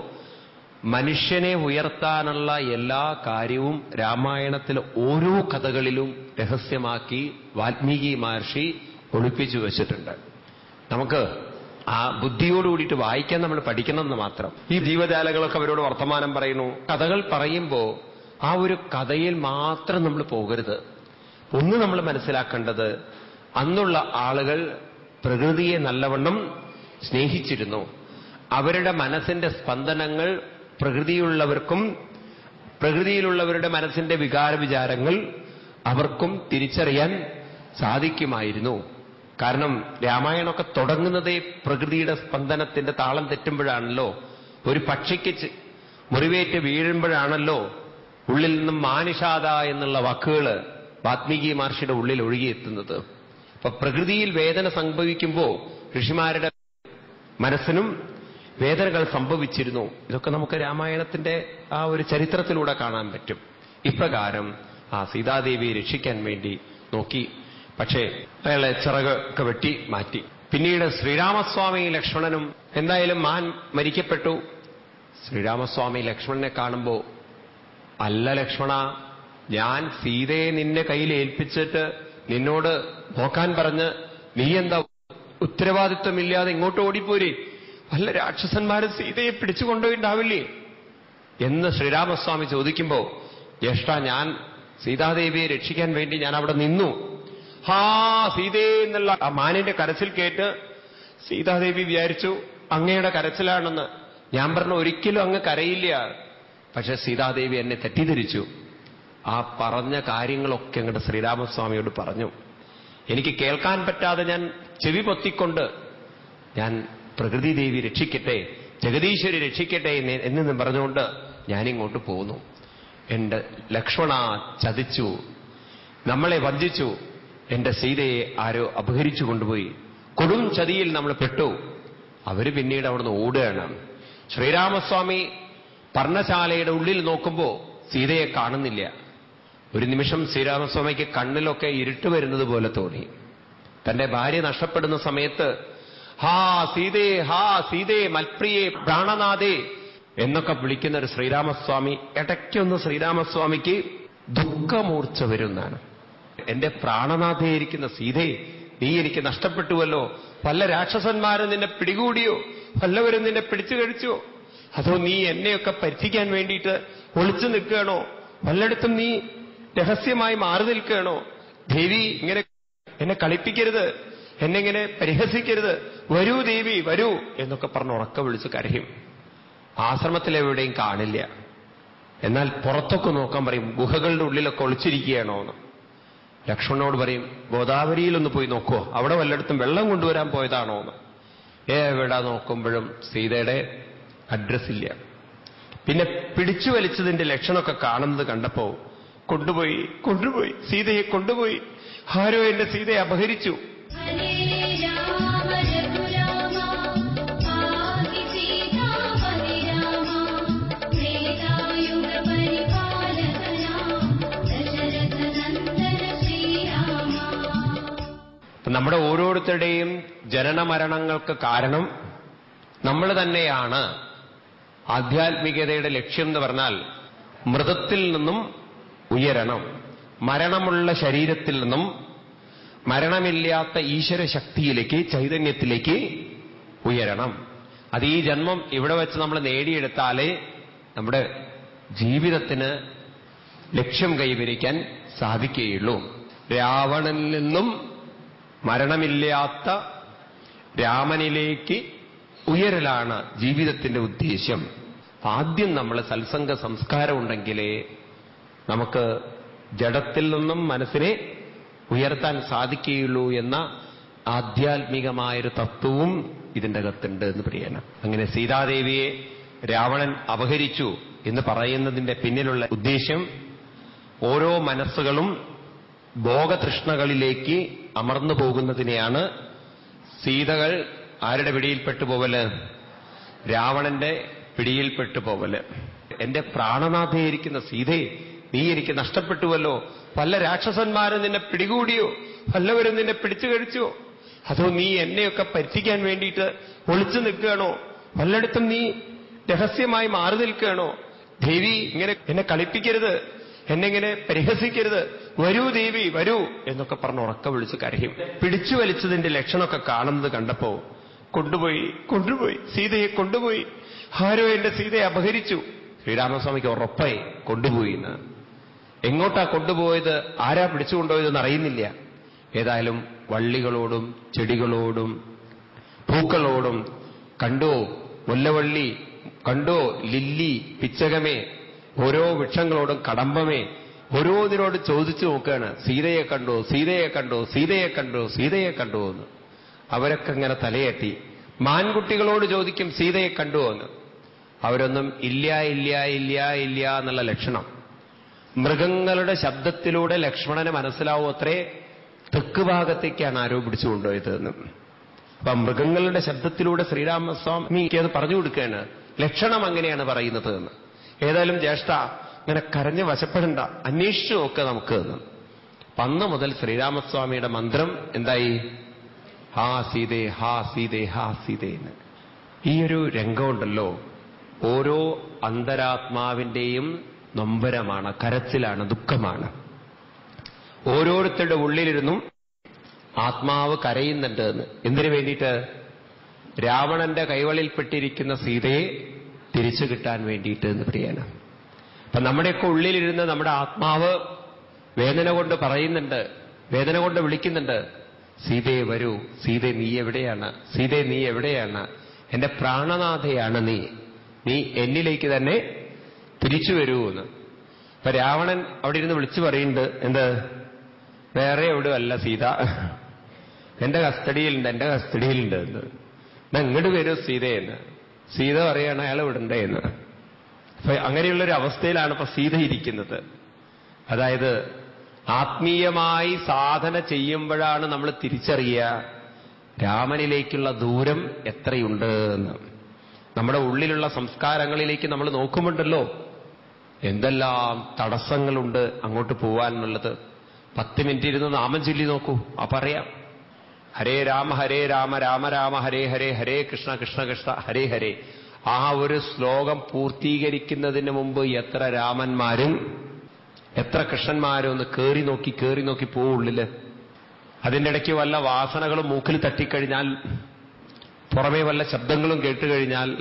മനുഷ്യനെ ഉയർത്താനുള്ള എല്ലാ കാര്യവും രാമായണത്തിലെ ഓരോ കഥകളിലും രഹസ്യമാക്കി വാൽമീകി മഹർഷി ഒളിപ്പിച്ചു വെച്ചിട്ടുണ്ട് നമുക്ക് ആ ബുദ്ധിയോടുകൂടിയിട്ട് വായിക്കാൻ നമ്മൾ പഠിക്കണമെന്ന് മാത്രം ഈ ജീവജാലകളൊക്കെ അവരോട് വർത്തമാനം പറയുന്നു കഥകൾ പറയുമ്പോൾ ആ ഒരു കഥയിൽ മാത്രം നമ്മൾ പോകരുത് ഒന്ന് നമ്മൾ മനസ്സിലാക്കേണ്ടത് അന്നുള്ള ആളുകൾ പ്രകൃതിയെ നല്ലവണ്ണം സ്നേഹിച്ചിരുന്നു അവരുടെ മനസ്സിന്റെ സ്പന്ദനങ്ങൾ പ്രകൃതിയുള്ളവർക്കും പ്രകൃതിയിലുള്ളവരുടെ മനസ്സിന്റെ വികാര വിചാരങ്ങൾ അവർക്കും തിരിച്ചറിയാൻ സാധിക്കുമായിരുന്നു കാരണം രാമായണമൊക്കെ തുടങ്ങുന്നതേ പ്രകൃതിയുടെ സ്പന്ദനത്തിന്റെ താളം തെറ്റുമ്പോഴാണല്ലോ ഒരു പക്ഷിക്ക് ചി- മുറിവേറ്റ് വീഴുമ്പോഴാണല്ലോ ഉള്ളിൽ നിന്നും മാനിഷാദ എന്നുള്ള വാക്കുകൾ വാത്മീകി മഹർഷിയുടെ ഉള്ളിൽ ഒഴുകിയെത്തുന്നത് അപ്പൊ പ്രകൃതിയിൽ വേദന സംഭവിക്കുമ്പോൾ ഋഷിമാരുടെ മനസ്സിനും വേദനകൾ സംഭവിച്ചിരുന്നു ഇതൊക്കെ നമുക്ക് രാമായണത്തിന്റെ ആ ഒരു ചരിത്രത്തിലൂടെ കാണാൻ പറ്റും ഇപ്രകാരം ആ സീതാദേവിയെ രക്ഷിക്കാൻ വേണ്ടി നോക്കി പക്ഷേ അയാളെ ചിറകൊക്കെ വെട്ടി മാറ്റി പിന്നീട് ശ്രീരാമസ്വാമി ലക്ഷ്മണനും എന്തായാലും മാൻ മരിക്കപ്പെട്ടു ശ്രീരാമസ്വാമി ലക്ഷ്മണനെ കാണുമ്പോൾ അല്ല ലക്ഷ്മണ ഞാൻ സീതയെ നിന്നെ കയ്യിൽ ഏൽപ്പിച്ചിട്ട് നിന്നോട് നോക്കാൻ പറഞ്ഞ് നീ എന്താ ഉത്തരവാദിത്വമില്ലാതെ ഇങ്ങോട്ട് ഓടിപ്പോരെ വല്ല രാക്ഷസന്മാരും സീതയെ പിടിച്ചു കൊണ്ടുപോയിണ്ടാവില്ലേ എന്ന് ശ്രീരാമസ്വാമി ചോദിക്കുമ്പോ ജ്യേഷ്ഠ ഞാൻ സീതാദേവിയെ രക്ഷിക്കാൻ വേണ്ടി ഞാൻ അവിടെ നിന്നു ഹാ സീതേ എന്നുള്ള ആ മാനിന്റെ കരച്ചിൽ കേട്ട് സീതാദേവി വിചാരിച്ചു അങ്ങയുടെ കരച്ചിലാണെന്ന് ഞാൻ പറഞ്ഞു ഒരിക്കലും അങ്ങ് കരയില്ല പക്ഷെ സീതാദേവി എന്നെ തെറ്റിദ്ധരിച്ചു ആ പറഞ്ഞ കാര്യങ്ങളൊക്കെ അങ്ങോട്ട് ശ്രീരാമസ്വാമിയോട് പറഞ്ഞു എനിക്ക് കേൾക്കാൻ പറ്റാതെ ഞാൻ ചെവി പൊത്തിക്കൊണ്ട് ഞാൻ പ്രകൃതി ദേവി രക്ഷിക്കട്ടെ ജഗദീശ്വരി രക്ഷിക്കട്ടെ എന്ന് എന്നു പറഞ്ഞുകൊണ്ട് ഞാനിങ്ങോട്ട് പോന്നു എന്റെ ലക്ഷ്മണ ചതിച്ചു നമ്മളെ വഞ്ചിച്ചു എന്റെ സീതയെ ആരോ അപഹരിച്ചു കൊണ്ടുപോയി കൊടും ചതിയിൽ നമ്മൾ പെട്ടു അവര് പിന്നീട് അവിടുന്ന് ഓടുകയാണ് ശ്രീരാമസ്വാമി പർണശാലയുടെ ഉള്ളിൽ നോക്കുമ്പോൾ സീതയെ കാണുന്നില്ല ഒരു നിമിഷം ശ്രീരാമസ്വാമിക്ക് കണ്ണിലൊക്കെ ഇരുട്ട് വരുന്നത് പോലെ തോന്നി തന്റെ ഭാര്യ നഷ്ടപ്പെടുന്ന സമയത്ത് ഹാ സീതേ ഹാ സീതേ മൽപ്രിയേ പ്രാണനാഥേ എന്നൊക്കെ വിളിക്കുന്ന ഒരു ശ്രീരാമസ്വാമി ഇടയ്ക്കൊന്ന് ശ്രീരാമസ്വാമിക്ക് ദുഃഖമൂർച്ച വരുന്നതാണ് എന്റെ പ്രാണനാഥയായിരിക്കുന്ന സീതയെ നീ എനിക്ക് നഷ്ടപ്പെട്ടുവല്ലോ പല രാക്ഷസന്മാരും നിന്നെ പിടികൂടിയോ വല്ലവരും നിന്നെ പിടിച്ചു കഴിച്ചോ അതോ നീ എന്നെയൊക്കെ പറ്റിക്കാൻ വേണ്ടിയിട്ട് ഒളിച്ചു നിൽക്കുകയാണോ വല്ലയിടത്തും നീ രഹസ്യമായി മാറി നിൽക്കുകയാണോ ദേവി ഇങ്ങനെ എന്നെ കളിപ്പിക്കരുത് എന്നെ ഇങ്ങനെ പരിഹസിക്കരുത് വരൂ ദേവി വരൂ എന്നൊക്കെ പറഞ്ഞ് ഉറക്ക വിളിച്ച് കരയും ആശ്രമത്തിൽ എവിടെയും കാണില്ല എന്നാൽ പുറത്തൊക്കെ നോക്കാൻ പറയും ഗുഹകളുടെ ഉള്ളിലൊക്കെ ഒളിച്ചിരിക്കുകയാണോ എന്ന് ലക്ഷ്മണനോട് പറയും ഗോദാവരിയിലൊന്ന് പോയി നോക്കുമോ അവിടെ വല്ലയിടത്തും വെള്ളം കൊണ്ടുവരാൻ പോയതാണോ എന്ന് എവിടെ നോക്കുമ്പോഴും സീതയുടെ അഡ്രസ് ഇല്ല പിന്നെ പിടിച്ചു വലിച്ചതിന്റെ ലക്ഷണമൊക്കെ കാണുന്നത് കണ്ടപ്പോ കൊണ്ടുപോയി കൊണ്ടുപോയി സീതയെ കൊണ്ടുപോയി ആരോ എന്റെ സീതയെ അപഹരിച്ചു ഹരേ രാമ രഘുരാമ പാഹി സീതാപതി രാമ ത്രേതായുഗ പരിപാലക രാമ ദശരഥ നന്ദന ശ്രീരാമ അപ്പൊ നമ്മുടെ ഓരോരുത്തരുടെയും ജനന മരണങ്ങൾക്ക് കാരണം നമ്മൾ തന്നെയാണ് ആധ്യാത്മികതയുടെ ലക്ഷ്യം എന്ന് പറഞ്ഞാൽ മൃതത്തിൽ നിന്നും ഉയരണം മരണമുള്ള ശരീരത്തിൽ നിന്നും മരണമില്ലാത്ത ഈശ്വര ശക്തിയിലേക്ക് ചൈതന്യത്തിലേക്ക് ഉയരണം അത് ഈ ജന്മം ഇവിടെ വെച്ച് നമ്മൾ നേടിയെടുത്താലേ നമ്മുടെ ജീവിതത്തിന് ലക്ഷ്യം കൈവരിക്കാൻ സാധിക്കുകയുള്ളൂ രാവണനിൽ നിന്നും മരണമില്ലാത്ത രാമനിലേക്ക് ഉയരലാണ് ജീവിതത്തിന്റെ ഉദ്ദേശ്യം ആദ്യം നമ്മൾ സത്സംഗ സംസ്കാരം ഉണ്ടെങ്കിലേ നമുക്ക് ജഡത്തിൽ നിന്നും മനസ്സിനെ ഉയർത്താൻ സാധിക്കുകയുള്ളൂ എന്ന ആധ്യാത്മികമായൊരു തത്വവും ഇതിന്റെ അകത്തുണ്ട് എന്ന് പറയണം അങ്ങനെ സീതാദേവിയെ രാവണൻ അപഹരിച്ചു എന്ന് പറയുന്നതിന്റെ പിന്നിലുള്ള ഉദ്ദേശ്യം ഓരോ മനസ്സുകളും ഭോഗതൃഷ്ണകളിലേക്ക് അമർന്നു പോകുന്നതിനെയാണ് സീതകൾ ആരുടെ പിടിയിൽപ്പെട്ടു പോവല് രാവണന്റെ പിടിയിൽപ്പെട്ടു പോവല് എന്റെ പ്രാണനാഥയായിരിക്കുന്ന സീതയെ നീ എനിക്ക് നഷ്ടപ്പെട്ടുവല്ലോ പല രാക്ഷസന്മാരും നിന്നെ പിടികൂടിയോ വല്ലവരും നിന്നെ പിടിച്ചു കഴിച്ചോ അതോ നീ എന്നെയൊക്കെ പറ്റിക്കാൻ വേണ്ടിയിട്ട് ഒളിച്ചു നിൽക്കുകയാണോ വല്ലയിടത്തും നീ രഹസ്യമായി മാറി നിൽക്കുകയാണോ ദേവി ഇങ്ങനെ എന്നെ കളിപ്പിക്കരുത് എന്നെ ഇങ്ങനെ പരിഹസിക്കരുത് വരൂ ദേവി വരൂ എന്നൊക്കെ പറഞ്ഞ് ഉറക്ക വിളിച്ച് കരയും പിടിച്ചു വലിച്ചതിന്റെ ലക്ഷണമൊക്കെ കാണുന്നത് കണ്ടപ്പോ കൊണ്ടുപോയി കൊണ്ടുപോയി സീതയെ കൊണ്ടുപോയി ആരോ എന്റെ സീതയെ അപഹരിച്ചു ശ്രീരാമസ്വാമിക്ക് ഉറപ്പായി കൊണ്ടുപോയി എന്ന് എങ്ങോട്ടാ കൊണ്ടുപോയത് ആരാ പിടിച്ചുകൊണ്ടുപോയതെന്ന് അറിയുന്നില്ല ഏതായാലും വള്ളികളോടും ചെടികളോടും പൂക്കളോടും കണ്ടോ മുല്ലവള്ളി കണ്ടോ ലില്ലി പിച്ചകമേ ഓരോ വൃക്ഷങ്ങളോടും കടമ്പമേ ഓരോന്നിനോട് ചോദിച്ചു നോക്കുകയാണ് സീതയെ കണ്ടോ സീതയെ കണ്ടോ സീതയെ കണ്ടോ സീതയെ കണ്ടോ എന്ന് അവരൊക്കെ ഇങ്ങനെ തലയെട്ടി മാൻകുട്ടികളോട് ചോദിക്കും സീതയെ കണ്ടോ എന്ന് അവരൊന്നും ഇല്ല ഇല്ല ഇല്ല ഇല്ല എന്നുള്ള ലക്ഷണം മൃഗങ്ങളുടെ ശബ്ദത്തിലൂടെ ലക്ഷ്മണന് മനസ്സിലാവും അത്രേ തെക്ക് ഭാഗത്തേക്കാണ് ആരോ പിടിച്ചു കൊണ്ടുപോയത് എന്ന് അപ്പൊ മൃഗങ്ങളുടെ ശബ്ദത്തിലൂടെ ശ്രീരാമസ്വാമിക്ക് അത് പറഞ്ഞു കൊടുക്കുകയാണ് ലക്ഷണം അങ്ങനെയാണ് പറയുന്നത് എന്ന് ഏതായാലും ജ്യേഷ്ഠ ഇങ്ങനെ കരഞ്ഞ് വശപ്പെടണ്ട അന്വേഷിച്ചു നോക്കുക നമുക്ക് എന്ന് അപ്പൊ അന്ന് മുതൽ ശ്രീരാമസ്വാമിയുടെ മന്ത്രം എന്തായി ഹാ സീതേ ഹാ സീതേ ഹാ സീതേ എന്ന് ഈ ഒരു രംഗമുണ്ടല്ലോ ഓരോ അന്തരാത്മാവിന്റെയും നൊമ്പരമാണ് കരച്ചിലാണ് ദുഃഖമാണ് ഓരോരുത്തരുടെ ഉള്ളിലിരുന്നും ആത്മാവ് കരയുന്നുണ്ട് എന്ന് എന്തിനു വേണ്ടിയിട്ട് രാവണന്റെ കൈവളിൽപ്പെട്ടിരിക്കുന്ന സീതയെ തിരിച്ചു കിട്ടാൻ വേണ്ടിയിട്ട് എന്ന് പറയാണ് അപ്പൊ നമ്മുടെയൊക്കെ ഉള്ളിലിരുന്ന് നമ്മുടെ ആത്മാവ് വേദന കൊണ്ട് പറയുന്നുണ്ട് വേദന കൊണ്ട് വിളിക്കുന്നുണ്ട് സീതയെ വരൂ സീത നീ എവിടെയാണ് സീത നീ എവിടെയാണ് എന്റെ പ്രാണനാഥയാണ് നീ നീ എന്നിലേക്ക് തന്നെ തിരിച്ചു വരൂ എന്ന് അപ്പൊ രാവണൻ അവിടെ ഇരുന്ന് വിളിച്ചു പറയുന്നുണ്ട് എന്ത് വേറെ എവിടെയും അല്ല സീത എന്റെ കസ്റ്റഡിയിലുണ്ട് എന്റെ കസ്റ്റഡിയിലുണ്ട് എന്ന് എന്നാ ഇങ്ങോട്ട് വരൂ സീതയെന്ന് സീത പറയാണ് അയാൾ വിടണ്ടേ എന്ന് അപ്പൊ അങ്ങനെയുള്ളൊരു അവസ്ഥയിലാണ് ഇപ്പൊ സീത ഇരിക്കുന്നത് അതായത് ആത്മീയമായി സാധന ചെയ്യുമ്പോഴാണ് നമ്മൾ തിരിച്ചറിയുക രാമനിലേക്കുള്ള ദൂരം എത്രയുണ്ട് എന്ന് നമ്മുടെ ഉള്ളിലുള്ള സംസ്കാരങ്ങളിലേക്ക് നമ്മൾ നോക്കുമ്പോണ്ടല്ലോ എന്തെല്ലാം തടസ്സങ്ങളുണ്ട് അങ്ങോട്ട് പോവാനുള്ളത് പത്ത് മിനിറ്റ് ഇരുന്ന് നാമം ചൊല്ലി നോക്കൂ അപ്പൊ അറിയാം ഹരേ രാമ ഹരേ രാമ രാമ രാമ ഹരേ ഹരേ ഹരേ കൃഷ്ണ കൃഷ്ണ കൃഷ്ണ ഹരേ ഹരേ ആ ഒരു ശ്ലോകം പൂർത്തീകരിക്കുന്നതിന് മുമ്പ് എത്ര രാമന്മാരും എത്ര കൃഷ്ണന്മാരും ഒന്ന് കേറി നോക്കി കേറി നോക്കി പോവുള്ളില് അതിൻ്റെ ഇടയ്ക്ക് വല്ല വാസനകളും മൂക്കിൽ തട്ടിക്കഴിഞ്ഞാൽ പുറമേ വല്ല ശബ്ദങ്ങളും കേട്ടുകഴിഞ്ഞാൽ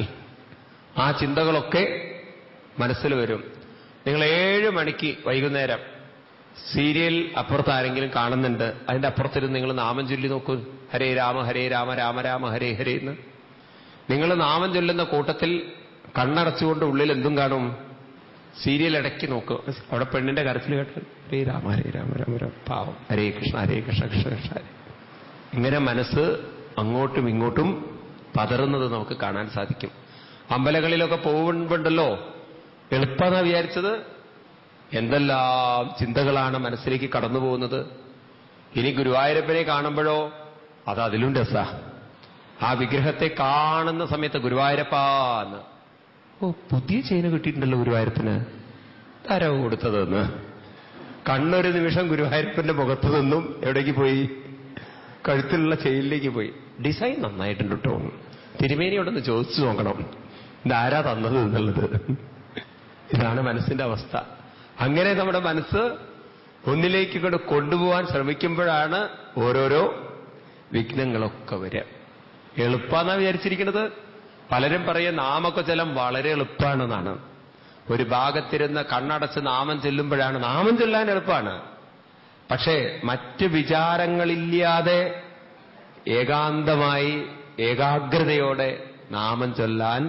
ആ ചിന്തകളൊക്കെ മനസ്സിൽ വരും നിങ്ങൾ ഏഴ് മണിക്ക് വൈകുന്നേരം സീരിയൽ അപ്പുറത്ത് ആരെങ്കിലും കാണുന്നുണ്ട് അതിന്റെ അപ്പുറത്തിരുന്ന് നിങ്ങൾ നാമം ചൊല്ലി നോക്കൂ ഹരേ രാമ ഹരേ രാമ രാമ രാമ ഹരേ ഹരേ എന്ന് നിങ്ങൾ നാമം ചൊല്ലുന്ന കൂട്ടത്തിൽ കണ്ണടച്ചുകൊണ്ട് ഉള്ളിൽ എന്തും കാണും സീരിയൽ ഇടയ്ക്ക് നോക്കും അവിടെ പെണ്ണിന്റെ കരച്ചിൽ കേട്ട് ഹരേ രാമ ഹരേ രാമ രാമ രാമ പാവം ഹരേ കൃഷ്ണ ഹരേ കൃഷ്ണ കൃഷ്ണ കൃഷ്ണ ഹരേ ഇങ്ങനെ മനസ്സ് അങ്ങോട്ടും ഇങ്ങോട്ടും പതറുന്നത് നമുക്ക് കാണാൻ സാധിക്കും അമ്പലങ്ങളിലൊക്കെ പോകുമ്പോണ്ടല്ലോ എളുപ്പമെന്നാ വിചാരിച്ചത് എന്തെല്ലാം ചിന്തകളാണ് മനസ്സിലേക്ക് കടന്നു പോകുന്നത് ഇനി ഗുരുവായൂരപ്പനെ കാണുമ്പോഴോ അത് അതിലും രസ ആ വിഗ്രഹത്തെ കാണുന്ന സമയത്ത് ഗുരുവായൂരപ്പാന്ന് ഓ പുതിയ ചെയിന കിട്ടിയിട്ടുണ്ടല്ലോ ഗുരുവായൂരപ്പന് ആരോ കൊടുത്തതെന്ന് കണ്ണൊരു നിമിഷം ഗുരുവായൂരപ്പന്റെ മുഖത്ത് നിന്നും എവിടേക്ക് പോയി കഴുത്തിലുള്ള ചെയിനിലേക്ക് പോയി ഡിസൈൻ നന്നായിട്ടുണ്ട് കേട്ടോ തിരുമേനിയോടൊന്ന് ചോദിച്ചു നോക്കണം ഇതാരാ തന്നത് എന്നുള്ളത് ഇതാണ് മനസ്സിന്റെ അവസ്ഥ അങ്ങനെ നമ്മുടെ മനസ്സ് ഒന്നിലേക്ക് കൊണ്ട് കൊണ്ടുപോകാൻ ശ്രമിക്കുമ്പോഴാണ് ഓരോരോ വിഘ്നങ്ങളൊക്കെ വരിക എളുപ്പാന്നാ വിചാരിച്ചിരിക്കുന്നത് പലരും പറയും നാമൊക്കെ ചെലം വളരെ എളുപ്പമാണെന്നാണ് ഒരു ഭാഗത്തിരുന്ന് കണ്ണടച്ച് നാമം ചെല്ലുമ്പോഴാണ് നാമം ചൊല്ലാൻ എളുപ്പമാണ് പക്ഷേ മറ്റ് വിചാരങ്ങളില്ലാതെ ഏകാന്തമായി ഏകാഗ്രതയോടെ നാമം ചൊല്ലാൻ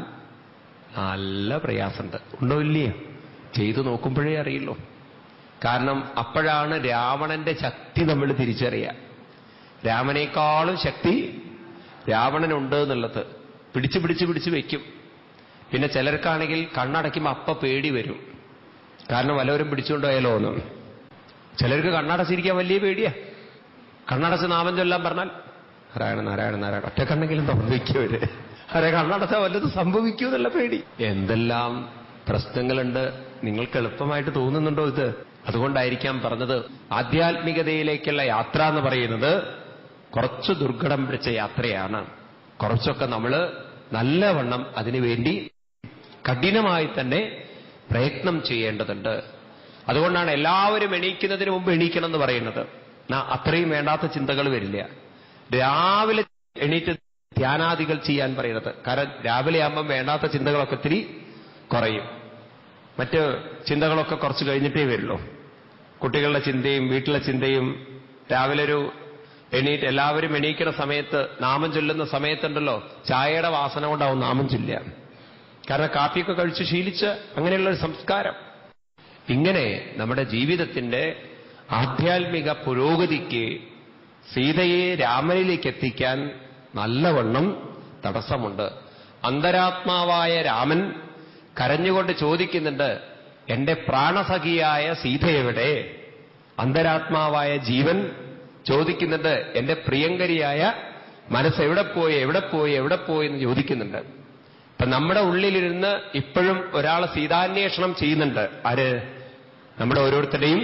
നല്ല പ്രയാസമുണ്ട് ഉണ്ടോ ഇല്ലയോ ചെയ്തു നോക്കുമ്പോഴേ അറിയുള്ളൂ കാരണം അപ്പോഴാണ് രാവണന്റെ ശക്തി നമ്മൾ തിരിച്ചറിയുക രാമനേക്കാളും ശക്തി രാവണനുണ്ട് എന്നുള്ളത് പിടിച്ച് പിടിച്ച് പിടിച്ച് വെക്കും പിന്നെ ചിലർക്കാണെങ്കിൽ കണ്ണടയ്ക്കുമ്പോൾ അപ്പ പേടി വരും കാരണം വല്ലവരും പിടിച്ചുകൊണ്ട് പോയാലോ എന്ന് ചിലർക്ക് കണ്ണടച്ചിരിക്കാൻ വലിയ പേടിയാ കണ്ണടച്ച് നാമം ചൊല്ലാൻ പറഞ്ഞാൽ നാരായണ നാരായണ നാരായണ ഒറ്റ കണ്ണെങ്കിലും സംഭവിക്കുമര് അരെ കണ്ണടച്ച വല്ലതും സംഭവിക്കൂ എന്നുള്ള പേടി എന്തെല്ലാം പ്രശ്നങ്ങളുണ്ട് നിങ്ങൾക്ക് എളുപ്പമായിട്ട് തോന്നുന്നുണ്ടോ ഇത് അതുകൊണ്ടായിരിക്കാം പറഞ്ഞത് ആധ്യാത്മികതയിലേക്കുള്ള യാത്ര എന്ന് പറയുന്നത് കുറച്ച് ദുർഘടം പിടിച്ച യാത്രയാണ് കുറച്ചൊക്കെ നമ്മൾ നല്ലവണ്ണം അതിനുവേണ്ടി കഠിനമായി തന്നെ പ്രയത്നം ചെയ്യേണ്ടതുണ്ട് അതുകൊണ്ടാണ് എല്ലാവരും എണീക്കുന്നതിന് മുമ്പ് എണീക്കണം എന്ന് പറയുന്നത് നാ അത്രയും വേണ്ടാത്ത ചിന്തകൾ വരില്ല രാവിലെ എണീറ്റ് ധ്യാനാദികൾ ചെയ്യാൻ പറയുന്നത് കാരണം രാവിലെ ആകുമ്പം വേണ്ടാത്ത ചിന്തകളൊക്കെ ഇത്തിരി കുറയും മറ്റ് ചിന്തകളൊക്കെ കുറച്ച് കഴിഞ്ഞിട്ടേ വരുള്ളൂ കുട്ടികളുടെ ചിന്തയും വീട്ടിലെ ചിന്തയും രാവിലെ ഒരു എണീറ്റ് എല്ലാവരും എണീക്കുന്ന സമയത്ത് നാമം ചൊല്ലുന്ന സമയത്തുണ്ടല്ലോ ചായയുടെ വാസന കൊണ്ടാവും നാമം ചൊല്ലുക കാരണം കാപ്പിയൊക്കെ കഴിച്ച് ശീലിച്ച് അങ്ങനെയുള്ള ഒരു സംസ്കാരം ഇങ്ങനെ നമ്മുടെ ജീവിതത്തിന്റെ ആധ്യാത്മിക പുരോഗതിക്ക് സീതയെ രാമനിലേക്ക് എത്തിക്കാൻ നല്ലവണ്ണം തടസ്സമുണ്ട് അന്തരാത്മാവായ രാമൻ കരഞ്ഞുകൊണ്ട് ചോദിക്കുന്നുണ്ട് എന്റെ പ്രാണസഖിയായ സീത എവിടെ അന്തരാത്മാവായ ജീവൻ ചോദിക്കുന്നുണ്ട് എന്റെ പ്രിയങ്കരിയായ മനസ്സ് എവിടെ പോയി എവിടെ പോയി എവിടെ പോയി എന്ന് ചോദിക്കുന്നുണ്ട് അപ്പൊ നമ്മുടെ ഉള്ളിലിരുന്ന് ഇപ്പോഴും ഒരാൾ സീതാന്വേഷണം ചെയ്യുന്നുണ്ട് ആര് നമ്മുടെ ഓരോരുത്തരുടെയും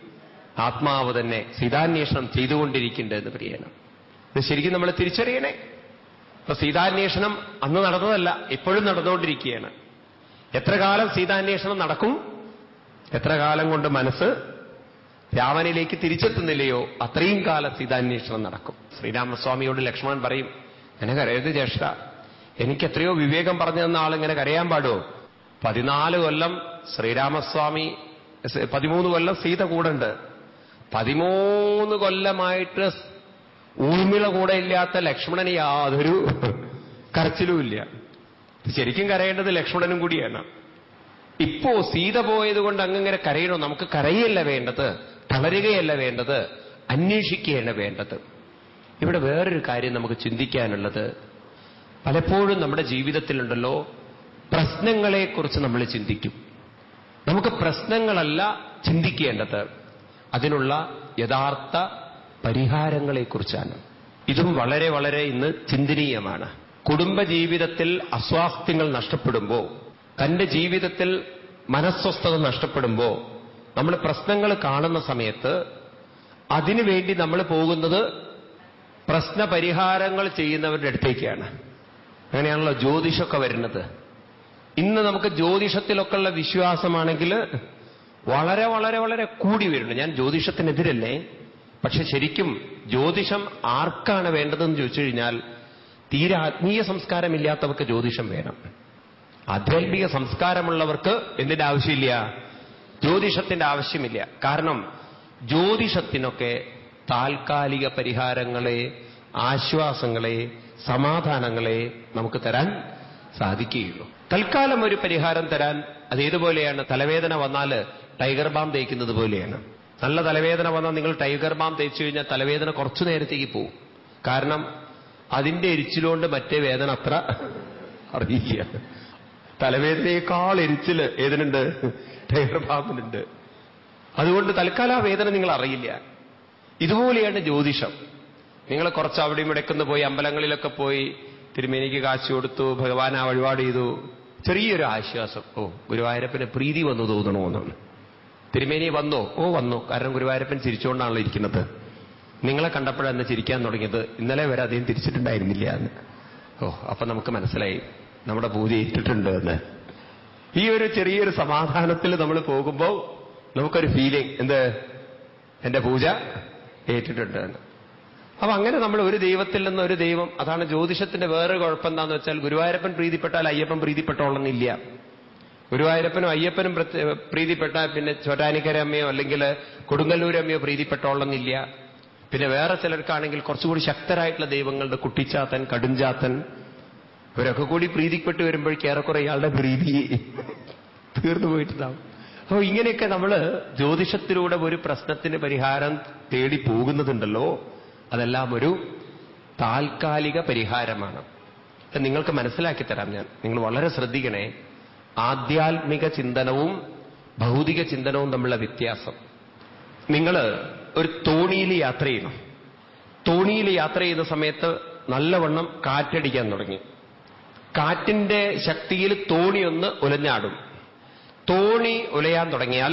ആത്മാവ് തന്നെ സീതാന്വേഷണം ചെയ്തുകൊണ്ടിരിക്കുന്നുണ്ട് എന്ന് പ്രിയണം ഇത് ശരിക്കും നമ്മൾ തിരിച്ചറിയണേ അപ്പൊ സീതാന്വേഷണം അന്ന് നടന്നതല്ല ഇപ്പോഴും നടന്നുകൊണ്ടിരിക്കുകയാണ് എത്ര കാലം സീതാന്വേഷണം നടക്കും എത്ര കാലം കൊണ്ട് മനസ്സ് രാവനിലേക്ക് തിരിച്ചെത്തുന്നില്ലയോ അത്രയും കാലം സീതാന്വേഷണം നടക്കും ശ്രീരാമസ്വാമിയോട് ലക്ഷ്മണൻ പറയും എന്നെ കരയരുത് ജ്യേഷ്ഠ എനിക്ക് എത്രയോ വിവേകം പറഞ്ഞു തന്ന ആളിങ്ങനെ കരയാൻ പാടുമോ പതിനാല് കൊല്ലം ശ്രീരാമസ്വാമി പതിമൂന്ന് കൊല്ലം സീത കൂടെ പതിമൂന്ന് കൊല്ലമായിട്ട് ഊർമിള കൂടെ ഇല്ലാത്ത ലക്ഷ്മണന് യാതൊരു കരച്ചിലുമില്ല ശരിക്കും കരയേണ്ടത് ലക്ഷ്മണനും കൂടിയാണ് ഇപ്പോ സീത പോയത് കൊണ്ട് അങ്ങനെ കരയണോ നമുക്ക് കരയല്ല വേണ്ടത് തളരുകയല്ല വേണ്ടത് അന്വേഷിക്കുകയാണ് വേണ്ടത് ഇവിടെ വേറൊരു കാര്യം നമുക്ക് ചിന്തിക്കാനുള്ളത് പലപ്പോഴും നമ്മുടെ ജീവിതത്തിലുണ്ടല്ലോ പ്രശ്നങ്ങളെക്കുറിച്ച് നമ്മൾ ചിന്തിക്കും നമുക്ക് പ്രശ്നങ്ങളല്ല ചിന്തിക്കേണ്ടത് അതിനുള്ള യഥാർത്ഥ പരിഹാരങ്ങളെക്കുറിച്ചാണ് ഇതും വളരെ വളരെ ഇന്ന് ചിന്തനീയമാണ് കുടുംബജീവിതത്തിൽ അസ്വാസ്ഥ്യങ്ങൾ നഷ്ടപ്പെടുമ്പോൾ തന്റെ ജീവിതത്തിൽ മനസ്വസ്ഥത നഷ്ടപ്പെടുമ്പോൾ നമ്മൾ പ്രശ്നങ്ങൾ കാണുന്ന സമയത്ത് അതിനുവേണ്ടി നമ്മൾ പോകുന്നത് പ്രശ്നപരിഹാരങ്ങൾ ചെയ്യുന്നവരുടെ അടുത്തേക്കാണ് അങ്ങനെയാണല്ലോ ജ്യോതിഷമൊക്കെ വരുന്നത് ഇന്ന് നമുക്ക് ജ്യോതിഷത്തിലൊക്കെ ഉള്ള വിശ്വാസമാണെങ്കിൽ വളരെ വളരെ വളരെ കൂടി വരുന്നുണ്ട് ഞാൻ ജ്യോതിഷത്തിനെതിരല്ലേ പക്ഷെ ശരിക്കും ജ്യോതിഷം ആർക്കാണ് വേണ്ടതെന്ന് ചോദിച്ചു കഴിഞ്ഞാൽ തീരെ ആത്മീയ സംസ്കാരമില്ലാത്തവർക്ക് ജ്യോതിഷം വേണം ആധ്യാത്മിക സംസ്കാരമുള്ളവർക്ക് എന്തിന്റെ ആവശ്യമില്ല ജ്യോതിഷത്തിന്റെ ആവശ്യമില്ല കാരണം ജ്യോതിഷത്തിനൊക്കെ താൽക്കാലിക പരിഹാരങ്ങളെ ആശ്വാസങ്ങളെ സമാധാനങ്ങളെ നമുക്ക് തരാൻ സാധിക്കുകയുള്ളൂ തൽക്കാലം ഒരു പരിഹാരം തരാൻ അതേതുപോലെയാണ് തലവേദന വന്നാൽ ടൈഗർ ബാം തേക്കുന്നത് പോലെയാണ് നല്ല തലവേദന വന്നാൽ നിങ്ങൾ ടൈഗർ ബാം തേച്ചു കഴിഞ്ഞാൽ തലവേദന കുറച്ചു നേരത്തേക്ക് പോവും കാരണം അതിന്റെ എരിച്ചിലുകൊണ്ട് മറ്റേ വേദന അത്ര അറിയില്ല തലവേദനയേക്കാൾ എരിച്ചില് ഏതിനുണ്ട് ടൈഗർ ബാമിനുണ്ട് അതുകൊണ്ട് തൽക്കാലം ആ വേദന നിങ്ങൾ അറിയില്ല ഇതുപോലെയാണ് ജ്യോതിഷം നിങ്ങൾ കുറച്ച് അവിടെയും ഇവിടേക്കൊന്ന് പോയി അമ്പലങ്ങളിലൊക്കെ പോയി തിരുമേനിക്ക് കാശ് കൊടുത്തു ഭഗവാൻ ആ വഴിപാട് ചെയ്തു ചെറിയൊരു ആശ്വാസം ഓ ഗുരുവായൂരപ്പന് പ്രീതി വന്നു തോന്നണമെന്നാണ് തിരുമേനി വന്നോ ഓ വന്നു കാരണം ഗുരുവായൂരപ്പൻ ചിരിച്ചുകൊണ്ടാണല്ലോ ഇരിക്കുന്നത് നിങ്ങളെ കണ്ടപ്പോഴാണ് ചിരിക്കാൻ തുടങ്ങിയത് ഇന്നലെ വരെ അദ്ദേഹം തിരിച്ചിട്ടുണ്ടായിരുന്നില്ല എന്ന് ഓ അപ്പൊ നമുക്ക് മനസ്സിലായി നമ്മുടെ പൂജ ഏറ്റിട്ടുണ്ട് എന്ന് ഈ ഒരു ചെറിയൊരു സമാധാനത്തിൽ നമ്മൾ പോകുമ്പോൾ നമുക്കൊരു ഫീലിംഗ് എന്ത് എന്റെ പൂജ ഏറ്റിട്ടുണ്ട് എന്ന് അപ്പൊ അങ്ങനെ നമ്മൾ ഒരു ദൈവത്തിൽ നിന്ന് ഒരു ദൈവം അതാണ് ജ്യോതിഷത്തിന്റെ വേറെ കുഴപ്പം എന്താന്ന് വെച്ചാൽ ഗുരുവായൂരപ്പൻ പ്രീതിപ്പെട്ടാൽ അയ്യപ്പൻ പ്രീതിപ്പെട്ടോളന്നില്ല ഗുരുവായൂരപ്പനും അയ്യപ്പനും പ്രത്യ- പ്രീതിപ്പെട്ടാൽ പിന്നെ ചോറ്റാനിക്കരമ്മയോ അല്ലെങ്കിൽ കൊടുങ്ങല്ലൂരമ്മയോ പ്രീതിപ്പെട്ടോളന്നില്ല പിന്നെ വേറെ ചിലർക്കാണെങ്കിൽ കുറച്ചുകൂടി ശക്തരായിട്ടുള്ള ദൈവങ്ങളുടെ കുട്ടിച്ചാത്തൻ കടുംചാത്തൻ ഇവരൊക്കെ കൂടി പ്രീതിപ്പെട്ട് വരുമ്പോഴേക്ക് ഏറെക്കുറെ ഇയാളുടെ പ്രീതി തീർന്നു പോയിട്ടുണ്ടാവും അപ്പോൾ ഇങ്ങനെയൊക്കെ നമ്മൾ ജ്യോതിഷത്തിലൂടെ ഒരു പ്രശ്നത്തിന് പരിഹാരം തേടി പോകുന്നതുണ്ടല്ലോ അതെല്ലാം ഒരു താൽക്കാലിക പരിഹാരമാണ് ഇത് നിങ്ങൾക്ക് മനസ്സിലാക്കി തരാം ഞാൻ നിങ്ങൾ വളരെ ശ്രദ്ധിക്കണേ ആധ്യാത്മിക ചിന്തനവും ഭൗതിക ചിന്തനവും തമ്മിലുള്ള വ്യത്യാസം നിങ്ങൾ ഒരു തോണിയിൽ യാത്ര ചെയ്യണം തോണിയിൽ യാത്ര ചെയ്യുന്ന സമയത്ത് നല്ലവണ്ണം കാറ്റടിക്കാൻ തുടങ്ങി കാറ്റിന്റെ ശക്തിയിൽ തോണി ഒന്ന് ഉലഞ്ഞാടും തോണി ഉലയാൻ തുടങ്ങിയാൽ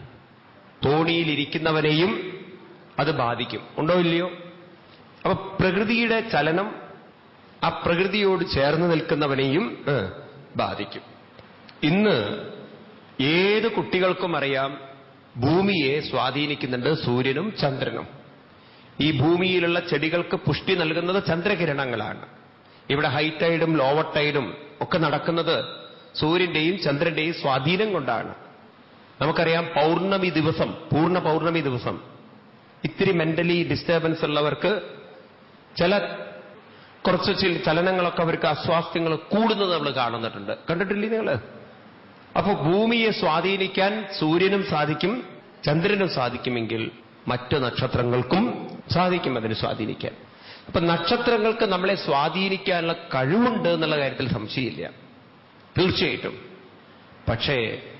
തോണിയിലിരിക്കുന്നവനെയും അത് ബാധിക്കും ഉണ്ടോ ഇല്ലയോ അപ്പൊ പ്രകൃതിയുടെ ചലനം ആ പ്രകൃതിയോട് ചേർന്ന് നിൽക്കുന്നവനെയും ഏ, ബാധിക്കും ഇന്ന് ഏത് കുട്ടികൾക്കും അറിയാം ഭൂമിയെ സ്വാധീനിക്കുന്നുണ്ട് സൂര്യനും ചന്ദ്രനും ഈ ഭൂമിയിലുള്ള ചെടികൾക്ക് പുഷ്ടി നൽകുന്നത് ചന്ദ്രകിരണങ്ങളാണ് ഇവിടെ ഹൈ ടൈഡും ലോവർ ടൈഡും ഒക്കെ നടക്കുന്നത് സൂര്യന്റെയും ചന്ദ്രന്റെയും സ്വാധീനം കൊണ്ടാണ് നമുക്കറിയാം പൗർണമി ദിവസം പൂർണ്ണ പൗർണമി ദിവസം ഇത്തിരി മെന്റലി ഡിസ്റ്റർബൻസ് ഉള്ളവർക്ക് ചില കുറച്ച് ചില ചലനങ്ങളൊക്കെ അവർക്ക് അസ്വാസ്ഥ്യങ്ങൾ കൂടുന്നത് നമ്മൾ കാണുന്നിട്ടുണ്ട് കണ്ടിട്ടില്ലേ നിങ്ങൾ അപ്പൊ ഭൂമിയെ സ്വാധീനിക്കാൻ സൂര്യനും സാധിക്കും ചന്ദ്രനും സാധിക്കുമെങ്കിൽ മറ്റു നക്ഷത്രങ്ങൾക്കും സാധിക്കും അതിന് സ്വാധീനിക്കാൻ അപ്പൊ നക്ഷത്രങ്ങൾക്ക് നമ്മളെ സ്വാധീനിക്കാനുള്ള കഴിവുണ്ട് എന്നുള്ള കാര്യത്തിൽ സംശയമില്ല തീർച്ചയായിട്ടും പക്ഷേ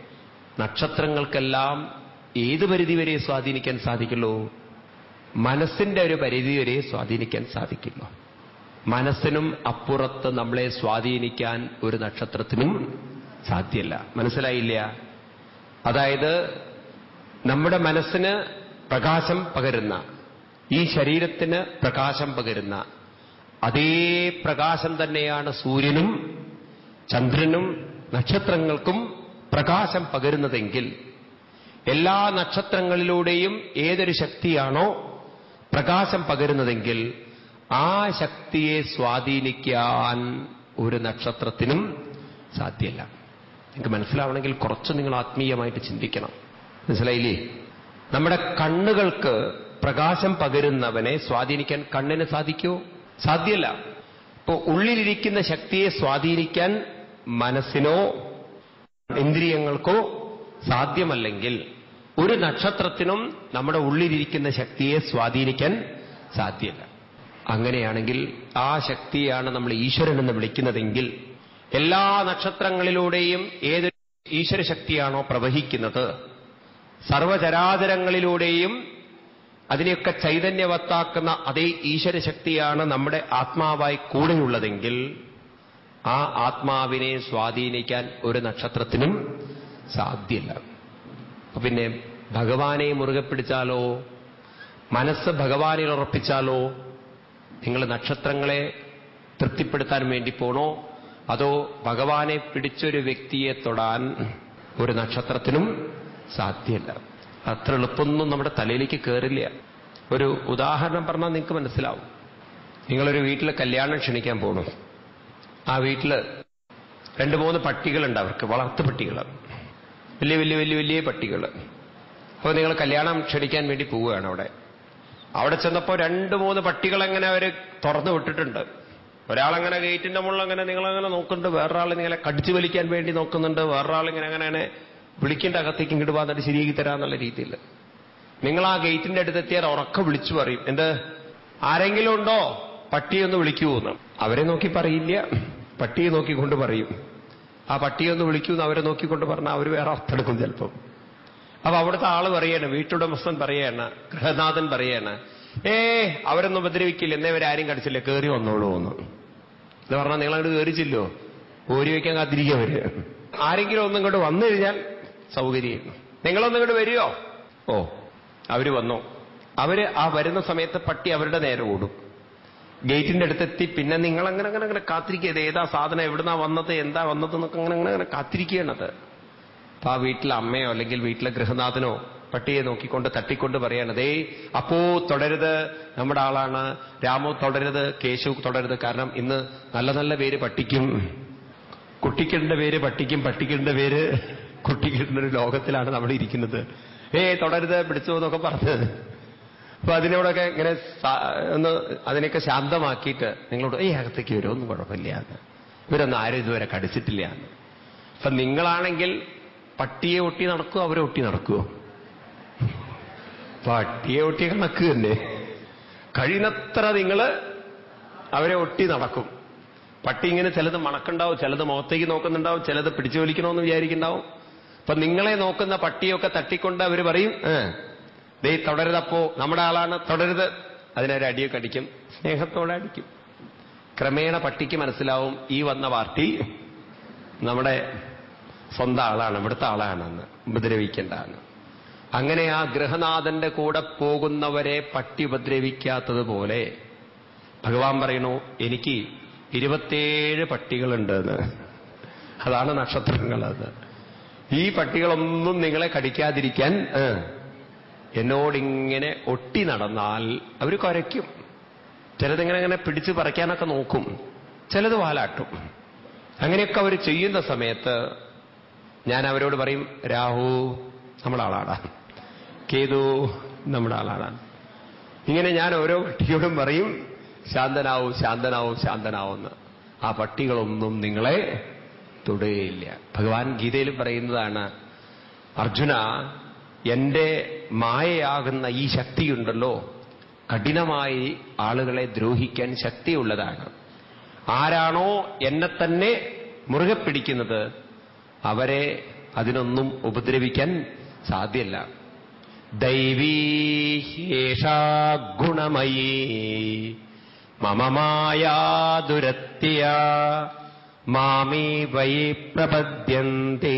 നക്ഷത്രങ്ങൾക്കെല്ലാം ഏത് പരിധി വരെ സ്വാധീനിക്കാൻ സാധിക്കുള്ളൂ മനസ്സിന്റെ ഒരു പരിധി വരെ സ്വാധീനിക്കാൻ സാധിക്കില്ല മനസ്സിനും അപ്പുറത്ത് നമ്മളെ സ്വാധീനിക്കാൻ ഒരു നക്ഷത്രത്തിനും സാധ്യല്ല മനസ്സിലായില്ല അതായത് നമ്മുടെ മനസ്സിന് പ്രകാശം പകരുന്ന ഈ ശരീരത്തിന് പ്രകാശം പകരുന്ന അതേ പ്രകാശം തന്നെയാണ് സൂര്യനും ചന്ദ്രനും നക്ഷത്രങ്ങൾക്കും പ്രകാശം പകരുന്നതെങ്കിൽ എല്ലാ നക്ഷത്രങ്ങളിലൂടെയും ഏതൊരു ശക്തിയാണോ പ്രകാശം പകരുന്നതെങ്കിൽ ആ ശക്തിയെ സ്വാധീനിക്കാൻ ഒരു നക്ഷത്രത്തിനും സാധ്യല്ല നിങ്ങൾക്ക് മനസ്സിലാവണമെങ്കിൽ കുറച്ച് നിങ്ങൾ ആത്മീയമായിട്ട് ചിന്തിക്കണം മനസ്സിലായില്ലേ നമ്മുടെ കണ്ണുകൾക്ക് പ്രകാശം പകരുന്നവനെ സ്വാധീനിക്കാൻ കണ്ണിന് സാധിക്കുമോ സാധ്യല്ല ഇപ്പോ ഉള്ളിലിരിക്കുന്ന ശക്തിയെ സ്വാധീനിക്കാൻ മനസ്സിനോ ഇന്ദ്രിയങ്ങൾക്കോ സാധ്യമല്ലെങ്കിൽ ഒരു നക്ഷത്രത്തിനും നമ്മുടെ ഉള്ളിലിരിക്കുന്ന ശക്തിയെ സ്വാധീനിക്കാൻ സാധ്യമല്ല അങ്ങനെയാണെങ്കിൽ ആ ശക്തിയാണ് നമ്മൾ ഈശ്വരൻ എന്ന് വിളിക്കുന്നതെങ്കിൽ എല്ലാ നക്ഷത്രങ്ങളിലൂടെയും ഏതൊരു ഈശ്വര ശക്തിയാണോ പ്രവഹിക്കുന്നത് സർവചരാചരങ്ങളിലൂടെയും അതിനെയൊക്കെ ചൈതന്യവത്താക്കുന്ന അതേ ഈശ്വര ശക്തിയാണ് നമ്മുടെ ആത്മാവായി കൂടെയുള്ളതെങ്കിൽ ആ ആത്മാവിനെ സ്വാധീനിക്കാൻ ഒരു നക്ഷത്രത്തിനും സാധ്യല്ല അപ്പൊ പിന്നെ ഭഗവാനെ മുറുകെ പിടിച്ചാലോ മനസ്സ് ഭഗവാനിൽ ഉറപ്പിച്ചാലോ നിങ്ങൾ നക്ഷത്രങ്ങളെ തൃപ്തിപ്പെടുത്താൻ വേണ്ടി പോണോ അതോ ഭഗവാനെ പിടിച്ചൊരു വ്യക്തിയെ തൊടാൻ ഒരു നക്ഷത്രത്തിനും സാധ്യമല്ല അത്ര എളുപ്പമൊന്നും നമ്മുടെ തലയിലേക്ക് കയറില്ല ഒരു ഉദാഹരണം പറഞ്ഞാൽ നിങ്ങൾക്ക് മനസ്സിലാവും നിങ്ങളൊരു വീട്ടിൽ കല്യാണം ക്ഷണിക്കാൻ പോകണം ആ വീട്ടിൽ രണ്ട് മൂന്ന് പട്ടികളുണ്ട് അവർക്ക് വളർത്തു പട്ടികൾ വലിയ വലിയ വലിയ വലിയ പട്ടികൾ അപ്പോൾ നിങ്ങൾ കല്യാണം ക്ഷണിക്കാൻ വേണ്ടി പോവുകയാണ് അവിടെ അവിടെ ചെന്നപ്പോൾ രണ്ട് മൂന്ന് പട്ടികളെങ്ങനെ അവർ തുറന്നു വിട്ടിട്ടുണ്ട് ഒരാളങ്ങനെ ഗേറ്റിന്റെ മുകളിൽ അങ്ങനെ നിങ്ങളങ്ങനെ നോക്കുന്നുണ്ട് വേറൊരാൾ നിങ്ങളെ കടിച്ചു വലിക്കാൻ വേണ്ടി നോക്കുന്നുണ്ട് വേറൊരാൾ ഇങ്ങനെ അങ്ങനെ അങ്ങനെ വിളിക്കേണ്ട അകത്തേക്ക് ഇങ്ങോട്ട് വന്നിട്ട് ശരിയാക്കി തരാന്നുള്ള രീതിയിൽ നിങ്ങൾ ആ ഗേറ്റിന്റെ അടുത്തെത്തിയാൽ ഉറക്ക വിളിച്ചു പറയും എന്ത് ആരെങ്കിലും ഉണ്ടോ പട്ടിയൊന്ന് വിളിക്കുമെന്ന് അവരെ നോക്കി പറയില്ല പട്ടിയെ നോക്കിക്കൊണ്ട് പറയും ആ പട്ടിയൊന്ന് വിളിക്കൂന്ന് അവരെ നോക്കിക്കൊണ്ട് പറഞ്ഞാൽ അവർ വേറെ അർത്ഥം എടുക്കും ചിലപ്പം അപ്പൊ അവിടുത്തെ ആള് പറയാണ് വീട്ടുടമസ്ഥൻ പറയാണ് ഗൃഹനാഥൻ പറയാണ് ഏ അവരൊന്നും ഉപദ്രവിക്കില്ല എന്നേ അവരാരും കടിച്ചില്ല കയറി വന്നോളൂ എന്ന് എന്ന് പറഞ്ഞാൽ നിങ്ങൾ അങ്ങോട്ട് കയറിച്ചില്ലോ ഓരി വയ്ക്കാൻ കാത്തിരിക്കുക അവര് ആരെങ്കിലും ഒന്നും ഇങ്ങോട്ട് വന്നു കഴിഞ്ഞാൽ സൗകര്യം നിങ്ങളൊന്നും ഇങ്ങോട്ട് വരുമോ ഓ അവര് വന്നു അവര് ആ വരുന്ന സമയത്ത് പട്ടി അവരുടെ നേരെ ഓടും ഗേറ്റിന്റെ അടുത്തെത്തി പിന്നെ നിങ്ങൾ അങ്ങനെ അങ്ങനെ അങ്ങനെ കാത്തിരിക്കുക ഇത് ഏതാ സാധനം എവിടുന്നാ വന്നത് എന്താ വന്നത് എന്നൊക്കെ അങ്ങനെ അങ്ങനെ അങ്ങനെ കാത്തിരിക്കുകയാണത് അപ്പൊ ആ വീട്ടിലെ അമ്മയോ അല്ലെങ്കിൽ വീട്ടിലെ ഗൃഹനാഥനോ പട്ടിയെ നോക്കിക്കൊണ്ട് തട്ടിക്കൊണ്ട് പറയാണ് ദേ അപ്പോ തുടരുത് നമ്മുടെ ആളാണ് രാമു തുടരുത് കേശു തുടരുത് കാരണം ഇന്ന് നല്ല നല്ല പേര് പട്ടിക്കും കുട്ടിക്കിടേണ്ട പേര് പട്ടിക്കും പട്ടിക്കിടേണ്ട പേര് കുട്ടിക്കിടേണ്ട ഒരു ലോകത്തിലാണ് നമ്മൾ ഇരിക്കുന്നത് ഏ തുടരുത് പിടിച്ചു എന്നൊക്കെ പറഞ്ഞ് അപ്പൊ അതിനോടൊക്കെ ഇങ്ങനെ സാ- ഒന്ന് അതിനെയൊക്കെ ശാന്തമാക്കിയിട്ട് നിങ്ങളോട് ഏയ് അകത്തേക്ക് വരുമോ ഒന്നും കുഴപ്പമില്ല എന്ന് ഇവരൊന്നും ആരും ഇതുവരെ കടിച്ചിട്ടില്ല അപ്പൊ നിങ്ങളാണെങ്കിൽ പട്ടിയെ ഒട്ടി നടക്കുമോ അവരെ ഒട്ടി നടക്കുമോ പട്ടിയെ ഒട്ടി കണക്ക് തന്നെ കഴിയുന്നത്ര നിങ്ങൾ അവരെ ഒട്ടി നടക്കും പട്ടി ഇങ്ങനെ ചിലത് മണക്കുണ്ടാവും ചിലത് മുഖത്തേക്ക് നോക്കുന്നുണ്ടാവും ചിലത് പിടിച്ചു വലിക്കണമെന്ന് വിചാരിക്കുന്നുണ്ടാവും അപ്പൊ നിങ്ങളെ നോക്കുന്ന പട്ടിയൊക്കെ തട്ടിക്കൊണ്ട് അവർ പറയും ഏ ദേ തുടരുതപ്പോ നമ്മുടെ ആളാണ് തുടരുത് അതിനൊരു അടിയൊക്കെ അടിക്കും സ്നേഹത്തോടെ അടിക്കും ക്രമേണ പട്ടിക്ക് മനസ്സിലാവും ഈ വന്ന പാർട്ടി നമ്മുടെ സ്വന്തം ആളാണ് ഇവിടുത്തെ ആളാണെന്ന് ഉപദ്രവിക്കേണ്ടതാണ് അങ്ങനെ ആ ഗൃഹനാഥന്റെ കൂടെ പോകുന്നവരെ പട്ടി ഉപദ്രവിക്കാത്തതുപോലെ ഭഗവാൻ പറയുന്നു എനിക്ക് ഇരുപത്തേഴ് പട്ടികളുണ്ട് എന്ന് അതാണ് നക്ഷത്രങ്ങൾ അത് ഈ പട്ടികളൊന്നും നിങ്ങളെ കടിക്കാതിരിക്കാൻ ഏ, എന്നോടിങ്ങനെ ഒട്ടി നടന്നാൽ അവർ കുരയ്ക്കും ചിലതിങ്ങനെ ഇങ്ങനെ പിടിച്ച് പറിക്കാനൊക്കെ നോക്കും ചിലത് വാലാട്ടും അങ്ങനെയൊക്കെ അവർ ചെയ്യുന്ന സമയത്ത് ഞാൻ അവരോട് പറയും രാഹു നമ്മുടെ ആളാടാ കേതു നമ്മുടെ ആളാണ് ഇങ്ങനെ ഞാൻ ഓരോ പട്ടിയോടും പറയും ശാന്തനാവൂ ശാന്തനാവൂ ശാന്തനാവെന്ന് ആ പട്ടികളൊന്നും നിങ്ങളെ തൊടുകയില്ല ഭഗവാൻ ഗീതയിൽ പറയുന്നതാണ് അർജുന എന്റെ മായയാകുന്ന ഈ ശക്തിയുണ്ടല്ലോ കഠിനമായി ആളുകളെ ദ്രോഹിക്കാൻ ശക്തിയുള്ളതാണ് ആരാണോ എന്നെ തന്നെ മുറുകെ പിടിക്കുന്നത് അവരെ അതിനൊന്നും ഉപദ്രവിക്കാൻ സാധ്യല്ല ദൈവീഷാ ഗുണമയീ മമ മായാ ദുരത്യ മാമേ വൈ പ്രപദ്യന്തേ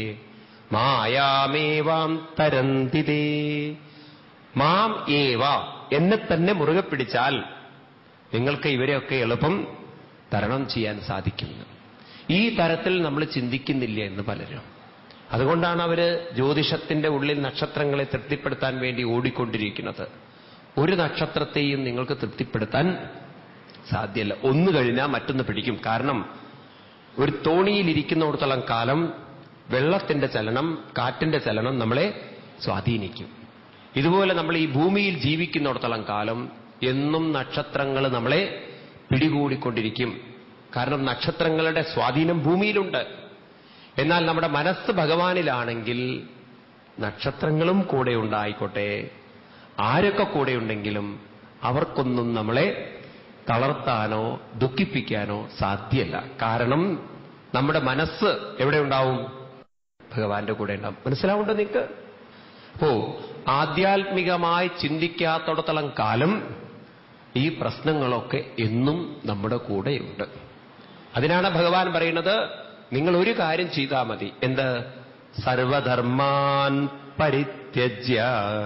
മായാമേവാം തരന്തി തേ മാം ഏവ എന്നെ തന്നെ മുറുകെ പിടിച്ചാൽ നിങ്ങൾക്ക് ഇവരെയൊക്കെ എളുപ്പം തരണം ചെയ്യാൻ സാധിക്കുന്നു ഈ തരത്തിൽ നമ്മൾ ചിന്തിക്കുന്നില്ല എന്ന് പലരും അതുകൊണ്ടാണ് അവര് ജ്യോതിഷത്തിന്റെ ഉള്ളിൽ നക്ഷത്രങ്ങളെ തൃപ്തിപ്പെടുത്താൻ വേണ്ടി ഓടിക്കൊണ്ടിരിക്കുന്നത് ഒരു നക്ഷത്രത്തെയും നിങ്ങൾക്ക് തൃപ്തിപ്പെടുത്താൻ സാധ്യമല്ല ഒന്ന് കഴിഞ്ഞാൽ മറ്റൊന്ന് പിടിക്കും കാരണം ഒരു തോണിയിൽ ഇരിക്കുന്നിടത്തോളം കാലം വെള്ളത്തിന്റെ ചലനം കാറ്റിന്റെ ചലനം നമ്മളെ സ്വാധീനിക്കും ഇതുപോലെ നമ്മൾ ഈ ഭൂമിയിൽ ജീവിക്കുന്നിടത്തോളം കാലം എന്നും നക്ഷത്രങ്ങൾ നമ്മളെ പിടികൂടിക്കൊണ്ടിരിക്കും കാരണം നക്ഷത്രങ്ങളുടെ സ്വാധീനം ഭൂമിയിലുണ്ട് എന്നാൽ നമ്മുടെ മനസ്സ് ഭഗവാനിലാണെങ്കിൽ നക്ഷത്രങ്ങളും കൂടെ ഉണ്ടായിക്കോട്ടെ ആരൊക്കെ കൂടെ ഉണ്ടെങ്കിലും അവർക്കൊന്നും നമ്മളെ തളർത്താനോ ദുഃഖിപ്പിക്കാനോ സാധ്യല്ല കാരണം നമ്മുടെ മനസ്സ് എവിടെ ഉണ്ടാവും ഭഗവാന്റെ കൂടെ ഉണ്ടാവും മനസ്സിലാവുണ്ടോ നിങ്ങൾക്ക് അപ്പോ ആധ്യാത്മികമായി ചിന്തിക്കാത്തടത്തോളം കാലം ഈ പ്രശ്നങ്ങളൊക്കെ എന്നും നമ്മുടെ കൂടെയുണ്ട് അതിനാണ് ഭഗവാൻ പറയുന്നത് നിങ്ങൾ ഒരു കാര്യം ചെയ്താൽ മതി എന്ത് സർവധർമാൻ പരിത്യജ്യ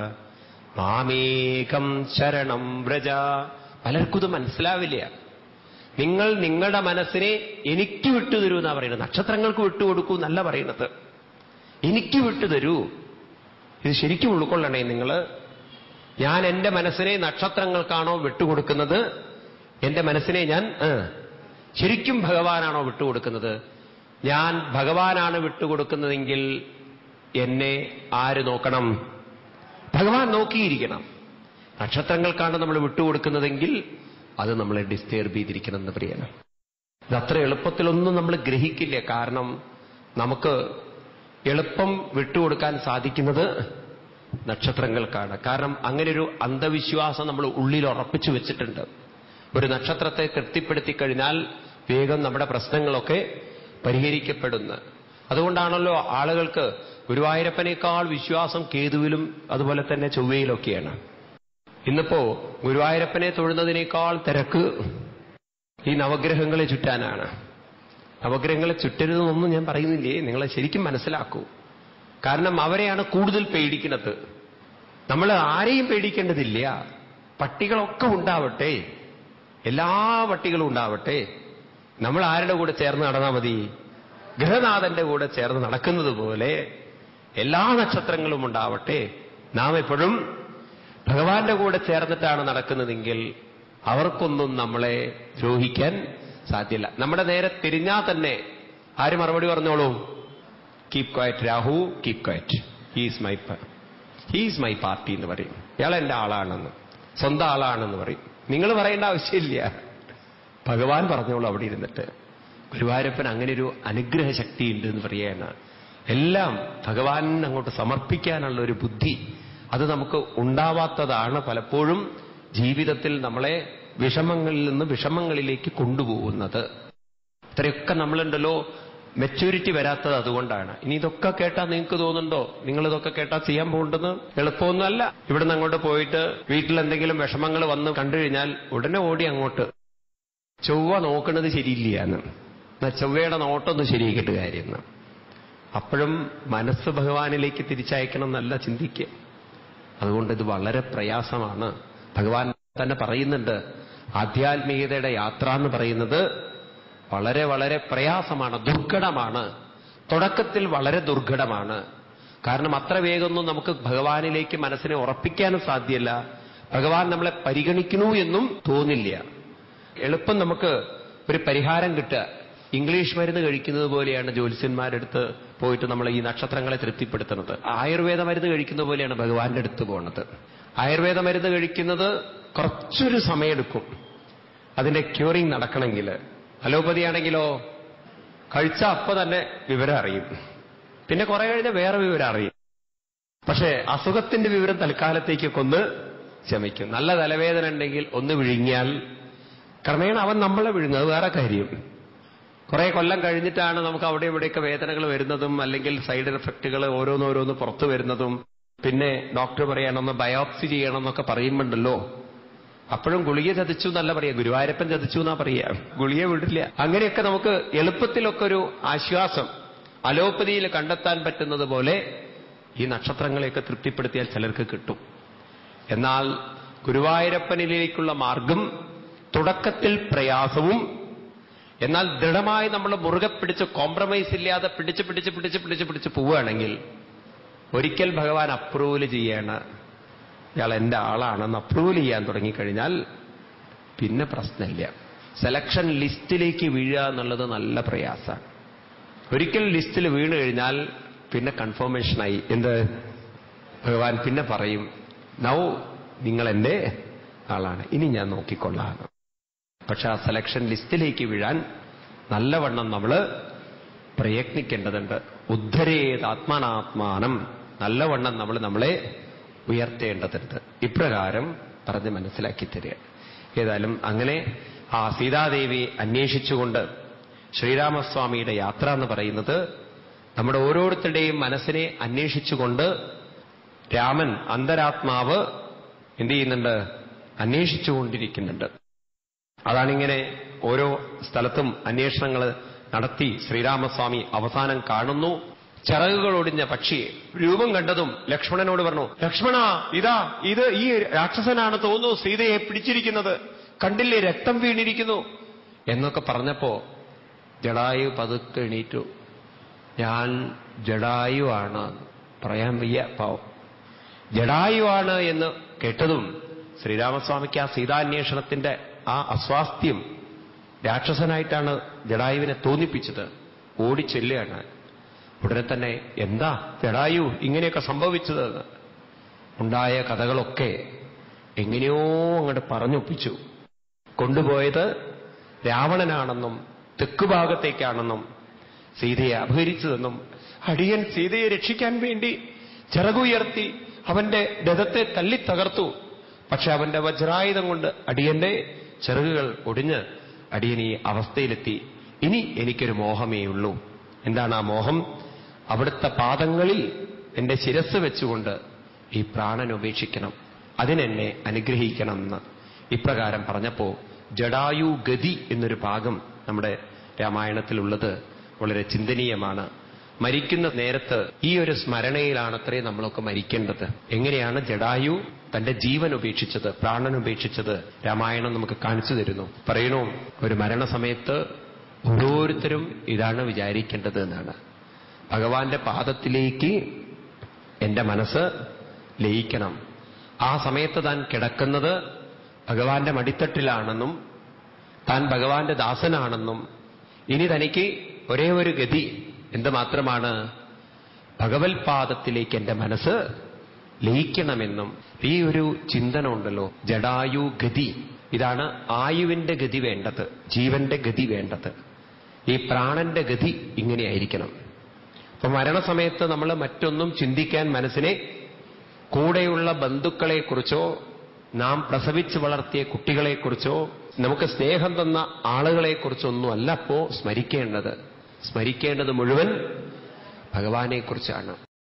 മാമേകം ശരണം വ്രജ പലർക്കും ഇത് മനസ്സിലാവില്ല നിങ്ങൾ നിങ്ങളുടെ മനസ്സിനെ എനിക്ക് വിട്ടുതരൂ എന്നാ പറയുന്നത് നക്ഷത്രങ്ങൾക്ക് വിട്ടുകൊടുക്കൂ എന്നല്ല പറയുന്നത് എനിക്ക് വിട്ടുതരൂ ഇത് ശരിക്കും ഉൾക്കൊള്ളണേ നിങ്ങൾ ഞാൻ എന്റെ മനസ്സിനെ നക്ഷത്രങ്ങൾക്കാണോ വിട്ടുകൊടുക്കുന്നത് എന്റെ മനസ്സിനെ ഞാൻ ആ, ശരിക്കും ഭഗവാനാണോ വിട്ടുകൊടുക്കുന്നത് ഞാൻ ഭഗവാനാണ് വിട്ടുകൊടുക്കുന്നതെങ്കിൽ എന്നെ ആര് നോക്കണം ഭഗവാൻ നോക്കിയിരിക്കണം നക്ഷത്രങ്ങൾക്കാണ് നമ്മൾ വിട്ടുകൊടുക്കുന്നതെങ്കിൽ അത് നമ്മളെ ഡിസ്റ്റേർബ് ചെയ്തിരിക്കണം എന്ന് പ്രിയന ഇത് അത്ര എളുപ്പത്തിലൊന്നും നമ്മൾ ഗ്രഹിക്കില്ല കാരണം നമുക്ക് എളുപ്പം വിട്ടുകൊടുക്കാൻ സാധിക്കുന്നത് നക്ഷത്രങ്ങൾക്കാണ് കാരണം അങ്ങനെ ഒരു അന്ധവിശ്വാസം നമ്മൾ ഉള്ളിൽ ഉറപ്പിച്ചു വെച്ചിട്ടുണ്ട് ഒരു നക്ഷത്രത്തെ തൃപ്തിപ്പെടുത്തി കഴിഞ്ഞാൽ വേഗം നമ്മുടെ പ്രശ്നങ്ങളൊക്കെ പരിഹരിക്കപ്പെടുന്നു അതുകൊണ്ടാണല്ലോ ആളുകൾക്ക് ഗുരുവായൂരപ്പനേക്കാൾ വിശ്വാസം കേതുവിലും അതുപോലെ തന്നെ ചൊവ്വയിലൊക്കെയാണ് ഇന്നിപ്പോ ഗുരുവായൂരപ്പനെ തൊഴുന്നതിനേക്കാൾ തിരക്ക് ഈ നവഗ്രഹങ്ങളെ ചുറ്റാനാണ് നവഗ്രഹങ്ങളെ ചുറ്റരുതെന്നൊന്നും ഞാൻ പറയുന്നില്ലേ നിങ്ങളെ ശരിക്കും മനസ്സിലാക്കൂ കാരണം അവരെയാണ് കൂടുതൽ പേടിക്കുന്നത് നമ്മൾ ആരെയും പേടിക്കേണ്ടതില്ല പട്ടികളൊക്കെ ഉണ്ടാവട്ടെ എല്ലാ പട്ടികളും ഉണ്ടാവട്ടെ നമ്മൾ ആരുടെ കൂടെ ചേർന്ന് നടന്നാൽ മതി ഗൃഹനാഥന്റെ കൂടെ ചേർന്ന് നടക്കുന്നത് പോലെ എല്ലാ നക്ഷത്രങ്ങളും ഉണ്ടാവട്ടെ നാം എപ്പോഴും ഭഗവാന്റെ കൂടെ ചേർന്നിട്ടാണ് നടക്കുന്നതെങ്കിൽ അവർക്കൊന്നും നമ്മളെ ദ്രോഹിക്കാൻ സാധ്യല്ല നമ്മുടെ നേരെ തിരിഞ്ഞാൽ തന്നെ ആര് മറുപടി പറഞ്ഞോളൂ keep quiet Rahul keep quiet he's my he's my party എന്ന് പറയും ഇയാൾ എന്റെ ആളാണെന്ന് സ്വന്തം ആളാണെന്ന് പറയും നിങ്ങൾ പറയേണ്ട ആവശ്യമില്ല ഭഗവാൻ പറഞ്ഞോളൂ അവിടെ ഇരുന്നിട്ട് ഗുരുവായൂരപ്പൻ അങ്ങനെ ഒരു അനുഗ്രഹ ശക്തി ഉണ്ട് എന്ന് പറയാണ് എല്ലാം ഭഗവാൻ അങ്ങോട്ട് സമർപ്പിക്കാനുള്ള ഒരു ബുദ്ധി അത് നമുക്ക് ഉണ്ടാവാത്തതാണ് പലപ്പോഴും ജീവിതത്തിൽ നമ്മളെ വിഷമങ്ങളിൽ നിന്ന് വിഷമങ്ങളിലേക്ക് കൊണ്ടുപോകുന്നത് ഇത്രയൊക്കെ നമ്മളുണ്ടല്ലോ മെച്യൂരിറ്റി വരാത്തത് അതുകൊണ്ടാണ് ഇനി ഇതൊക്കെ കേട്ടാൽ നിങ്ങൾക്ക് തോന്നുന്നുണ്ടോ നിങ്ങൾ ഇതൊക്കെ കേട്ടാൽ ചെയ്യാൻ പോകേണ്ടെന്ന് എളുപ്പമൊന്നുമല്ല ഇവിടുന്ന് അങ്ങോട്ട് പോയിട്ട് വീട്ടിൽ എന്തെങ്കിലും വിഷമങ്ങൾ വന്ന് കണ്ടു കഴിഞ്ഞാൽ ഉടനെ ഓടി അങ്ങോട്ട് ചൊവ്വ നോക്കുന്നത് ശരിയില്ലാന്ന് എന്നാ ചൊവ്വയുടെ നോട്ടൊന്നും ശരിയാക്കിയിട്ട് കാര്യം എന്ന്. അപ്പോഴും മനസ്സ് ഭഗവാനിലേക്ക് തിരിച്ചയക്കണം എന്നല്ല ചിന്തിക്കുക അതുകൊണ്ട് ഇത് വളരെ പ്രയാസമാണ് ഭഗവാൻ തന്നെ പറയുന്നുണ്ട് ആധ്യാത്മികതയുടെ യാത്ര എന്ന് പറയുന്നത് വളരെ വളരെ പ്രയാസമാണ് ദുർഘടമാണ് തുടക്കത്തിൽ വളരെ ദുർഘടമാണ് കാരണം അത്ര വേഗമൊന്നും നമുക്ക് ഭഗവാനിലേക്ക് മനസ്സിനെ ഉറപ്പിക്കാനും സാധ്യമല്ല ഭഗവാൻ നമ്മളെ പരിഗണിക്കണു എന്നും തോന്നില്ല എളുപ്പം നമുക്ക് ഒരു പരിഹാരം കിട്ടുക ഇംഗ്ലീഷ് മരുന്ന് കഴിക്കുന്നത് പോലെയാണ് ജ്യോത്സ്യന്മാരെടുത്ത് പോയിട്ട് നമ്മൾ ഈ നക്ഷത്രങ്ങളെ തൃപ്തിപ്പെടുത്തുന്നത് ആയുർവേദ മരുന്ന് കഴിക്കുന്ന പോലെയാണ് ഭഗവാന്റെ അടുത്ത് പോകുന്നത് ആയുർവേദ മരുന്ന് കഴിക്കുന്നത് കുറച്ചൊരു സമയമെടുക്കും അതിന്റെ ക്യൂറിങ് നടക്കണമെങ്കിൽ അലോപ്പതി ആണെങ്കിലോ കഴിച്ച അപ്പൊ തന്നെ വിവരം അറിയും പിന്നെ കുറെ കഴിഞ്ഞ് വേറെ വിവരം അറിയും പക്ഷേ അസുഖത്തിന്റെ വിവരം തൽക്കാലത്തേക്കൊക്കെ ഒന്ന് ശമിക്കും നല്ല തലവേദന ഉണ്ടെങ്കിൽ ഒന്ന് വിഴുങ്ങിയാൽ ക്രമേണ അവൻ നമ്മളെ വിഴുങ്ങും അത് വേറെ കാര്യം കുറെ കൊല്ലം കഴിഞ്ഞിട്ടാണ് നമുക്ക് അവിടെ ഇവിടെയൊക്കെ വേദനകൾ വരുന്നതും അല്ലെങ്കിൽ സൈഡ് എഫക്റ്റുകൾ ഓരോന്നോരോന്ന് പുറത്തു വരുന്നതും പിന്നെ ഡോക്ടർ പറയണമെന്ന് ബയോപ്സി ചെയ്യണം എന്നൊക്കെ പറയുമ്പോണ്ടല്ലോ അപ്പോഴും ഗുളിക ചതിച്ചു എന്നല്ല പറയാ ഗുരുവായൂരപ്പൻ ചതിച്ചു എന്നാ പറയാ ഗുളിക വിടില്ല അങ്ങനെയൊക്കെ നമുക്ക് എളുപ്പത്തിലൊക്കെ ഒരു ആശ്വാസം അലോപ്പതിയിൽ കണ്ടെത്താൻ പറ്റുന്നത് പോലെ ഈ നക്ഷത്രങ്ങളെയൊക്കെ തൃപ്തിപ്പെടുത്തിയാൽ ചിലർക്ക് കിട്ടും എന്നാൽ ഗുരുവായൂരപ്പനിലേക്കുള്ള മാർഗം തുടക്കത്തിൽ പ്രയാസവും എന്നാൽ ദൃഢമായി നമ്മൾ മുറുകെ പിടിച്ച് കോംപ്രമൈസ് ഇല്ലാതെ പിടിച്ച് പിടിച്ച് പിടിച്ച് പിടിച്ച് പിടിച്ച് പോവുകയാണെങ്കിൽ ഒരിക്കൽ ഭഗവാൻ അപ്രൂവൽ ചെയ്യാണ് ഇയാൾ എന്റെ ആളാണെന്ന് അപ്രൂവൽ ചെയ്യാൻ തുടങ്ങിക്കഴിഞ്ഞാൽ പിന്നെ പ്രശ്നമില്ല സെലക്ഷൻ ലിസ്റ്റിലേക്ക് വീഴുക എന്നുള്ളത് നല്ല പ്രയാസമാണ് ഒരിക്കൽ ലിസ്റ്റിൽ വീണ് കഴിഞ്ഞാൽ പിന്നെ കൺഫർമേഷനായി എന്ത് ഭഗവാൻ പിന്നെ പറയും നൗ നിങ്ങൾ എന്റെ ആളാണ് ഇനി ഞാൻ നോക്കിക്കൊള്ളാം പക്ഷെ ആ സെലക്ഷൻ ലിസ്റ്റിലേക്ക് വീഴാൻ നല്ലവണ്ണം നമ്മൾ പ്രയത്നിക്കേണ്ടതുണ്ട് ഉദ്ധരേത് ആത്മാനാത്മാനം നല്ലവണ്ണം നമ്മൾ നമ്മളെ ഉയർത്തേണ്ടതുണ്ട് ഇപ്രകാരം പറഞ്ഞ് മനസ്സിലാക്കി തരിക ഏതായാലും അങ്ങനെ ആ സീതാദേവി അന്വേഷിച്ചുകൊണ്ട് ശ്രീരാമസ്വാമിയുടെ യാത്ര എന്ന് പറയുന്നത് നമ്മുടെ ഓരോരുത്തരുടെയും മനസ്സിനെ അന്വേഷിച്ചുകൊണ്ട് രാമൻ അന്തരാത്മാവ് എന്ത് ചെയ്യുന്നുണ്ട് അന്വേഷിച്ചുകൊണ്ടിരിക്കുന്നുണ്ട് അതാണിങ്ങനെ ഓരോ സ്ഥലത്തും അന്വേഷണങ്ങൾ നടത്തി ശ്രീരാമസ്വാമി അവസാനം കാണുന്നു ചിറകുകൾ ഒടിഞ്ഞ പക്ഷിയെ രൂപം കണ്ടതും ലക്ഷ്മണനോട് പറഞ്ഞു ലക്ഷ്മണ ഇതാ ഇത് ഈ രാക്ഷസനാണ് തോന്നുന്നു സീതയെ പിടിച്ചിരിക്കുന്നത് കണ്ടില്ലേ രക്തം വീണിരിക്കുന്നു എന്നൊക്കെ പറഞ്ഞപ്പോ ജഡായു പതുക്കെ എണീറ്റു ഞാൻ ജഡായു ആണ് പറയാൻ വയ്യ പാവം ജഡായുവാണ് എന്ന് കേട്ടതും ശ്രീരാമസ്വാമിക്ക് ആ സീതാന്വേഷണത്തിന്റെ ആ അസ്വാസ്ഥ്യം രാക്ഷസനായിട്ടാണ് ജഡായുവിനെ തോന്നിപ്പിച്ചത് ഓടിച്ചെല്ലുകയാണ് ഉടനെ തന്നെ എന്താ ജഡായു ഇങ്ങനെയൊക്കെ സംഭവിച്ചത് ഉണ്ടായ കഥകളൊക്കെ എങ്ങനെയോ അങ്ങോട്ട് പറഞ്ഞൊപ്പിച്ചു കൊണ്ടുപോയത് രാവണനാണെന്നും തെക്കുഭാഗത്തേക്കാണെന്നും സീതയെ അപഹരിച്ചതെന്നും അടിയൻ സീതയെ രക്ഷിക്കാൻ വേണ്ടി ചിറകുയർത്തി അവന്റെ രഥത്തെ തല്ലി തകർത്തു പക്ഷെ അവന്റെ വജ്രായുധം കൊണ്ട് അടിയന്റെ ചിറകുകൾ ഒടിഞ്ഞ് അടിയൻ ഈ അവസ്ഥയിലെത്തി ഇനി എനിക്കൊരു മോഹമേ ഉള്ളൂ എന്താണ് ആ മോഹം അവിടുത്തെ പാദങ്ങളിൽ എന്റെ ശിരസ് വെച്ചുകൊണ്ട് ഈ പ്രാണൻ ഉപേക്ഷിക്കണം അതിനെന്നെ അനുഗ്രഹിക്കണം എന്ന് ഇപ്രകാരം പറഞ്ഞപ്പോ ജഡായു ഗതി എന്നൊരു ഭാഗം നമ്മുടെ രാമായണത്തിലുള്ളത് വളരെ ചിന്തനീയമാണ് മരിക്കുന്ന നേരത്ത് ഈ ഒരു സ്മരണയിലാണത്രേ നമ്മളൊക്കെ മരിക്കേണ്ടത് എങ്ങനെയാണ് ജഡായു തന്റെ ജീവൻ ഉപേക്ഷിച്ചത് പ്രാണൻ ഉപേക്ഷിച്ചത് രാമായണം നമുക്ക് കാണിച്ചു തരുന്നു പറയണു ഒരു മരണസമയത്ത് ഓരോരുത്തരും ഇതാണ് വിചാരിക്കേണ്ടത് എന്നാണ് ഭഗവാന്റെ പാദത്തിലേക്ക് എന്റെ മനസ്സ് ലയിക്കണം ആ സമയത്ത് താൻ കിടക്കുന്നത് ഭഗവാന്റെ മടിത്തട്ടിലാണെന്നും താൻ ഭഗവാന്റെ ദാസനാണെന്നും ഇനി തനിക്ക് ഒരേ ഒരു ഗതി എന്ത് മാത്രമാണ് ഭഗവത്പാദത്തിലേക്ക് എന്റെ മനസ്സ് ലയിക്കണമെന്നും ഈ ഒരു ചിന്തന ഉണ്ടല്ലോ ജഡായു ഗതി ഇതാണ് ആയുവിന്റെ ഗതി വേണ്ടത് ജീവന്റെ ഗതി വേണ്ടത് ഈ പ്രാണന്റെ ഗതി ഇങ്ങനെയായിരിക്കണം അപ്പൊ മരണസമയത്ത് നമ്മൾ മറ്റൊന്നും ചിന്തിക്കാൻ മനസ്സിനെ കൂടെയുള്ള ബന്ധുക്കളെക്കുറിച്ചോ നാം പ്രസവിച്ച് വളർത്തിയ കുട്ടികളെക്കുറിച്ചോ നമുക്ക് സ്നേഹം തന്ന ആളുകളെക്കുറിച്ചൊന്നും അല്ല അപ്പോ സ്മരിക്കേണ്ടത് സ്മരിക്കേണ്ടത് മുഴുവൻ ഭഗവാനെക്കുറിച്ചാണ്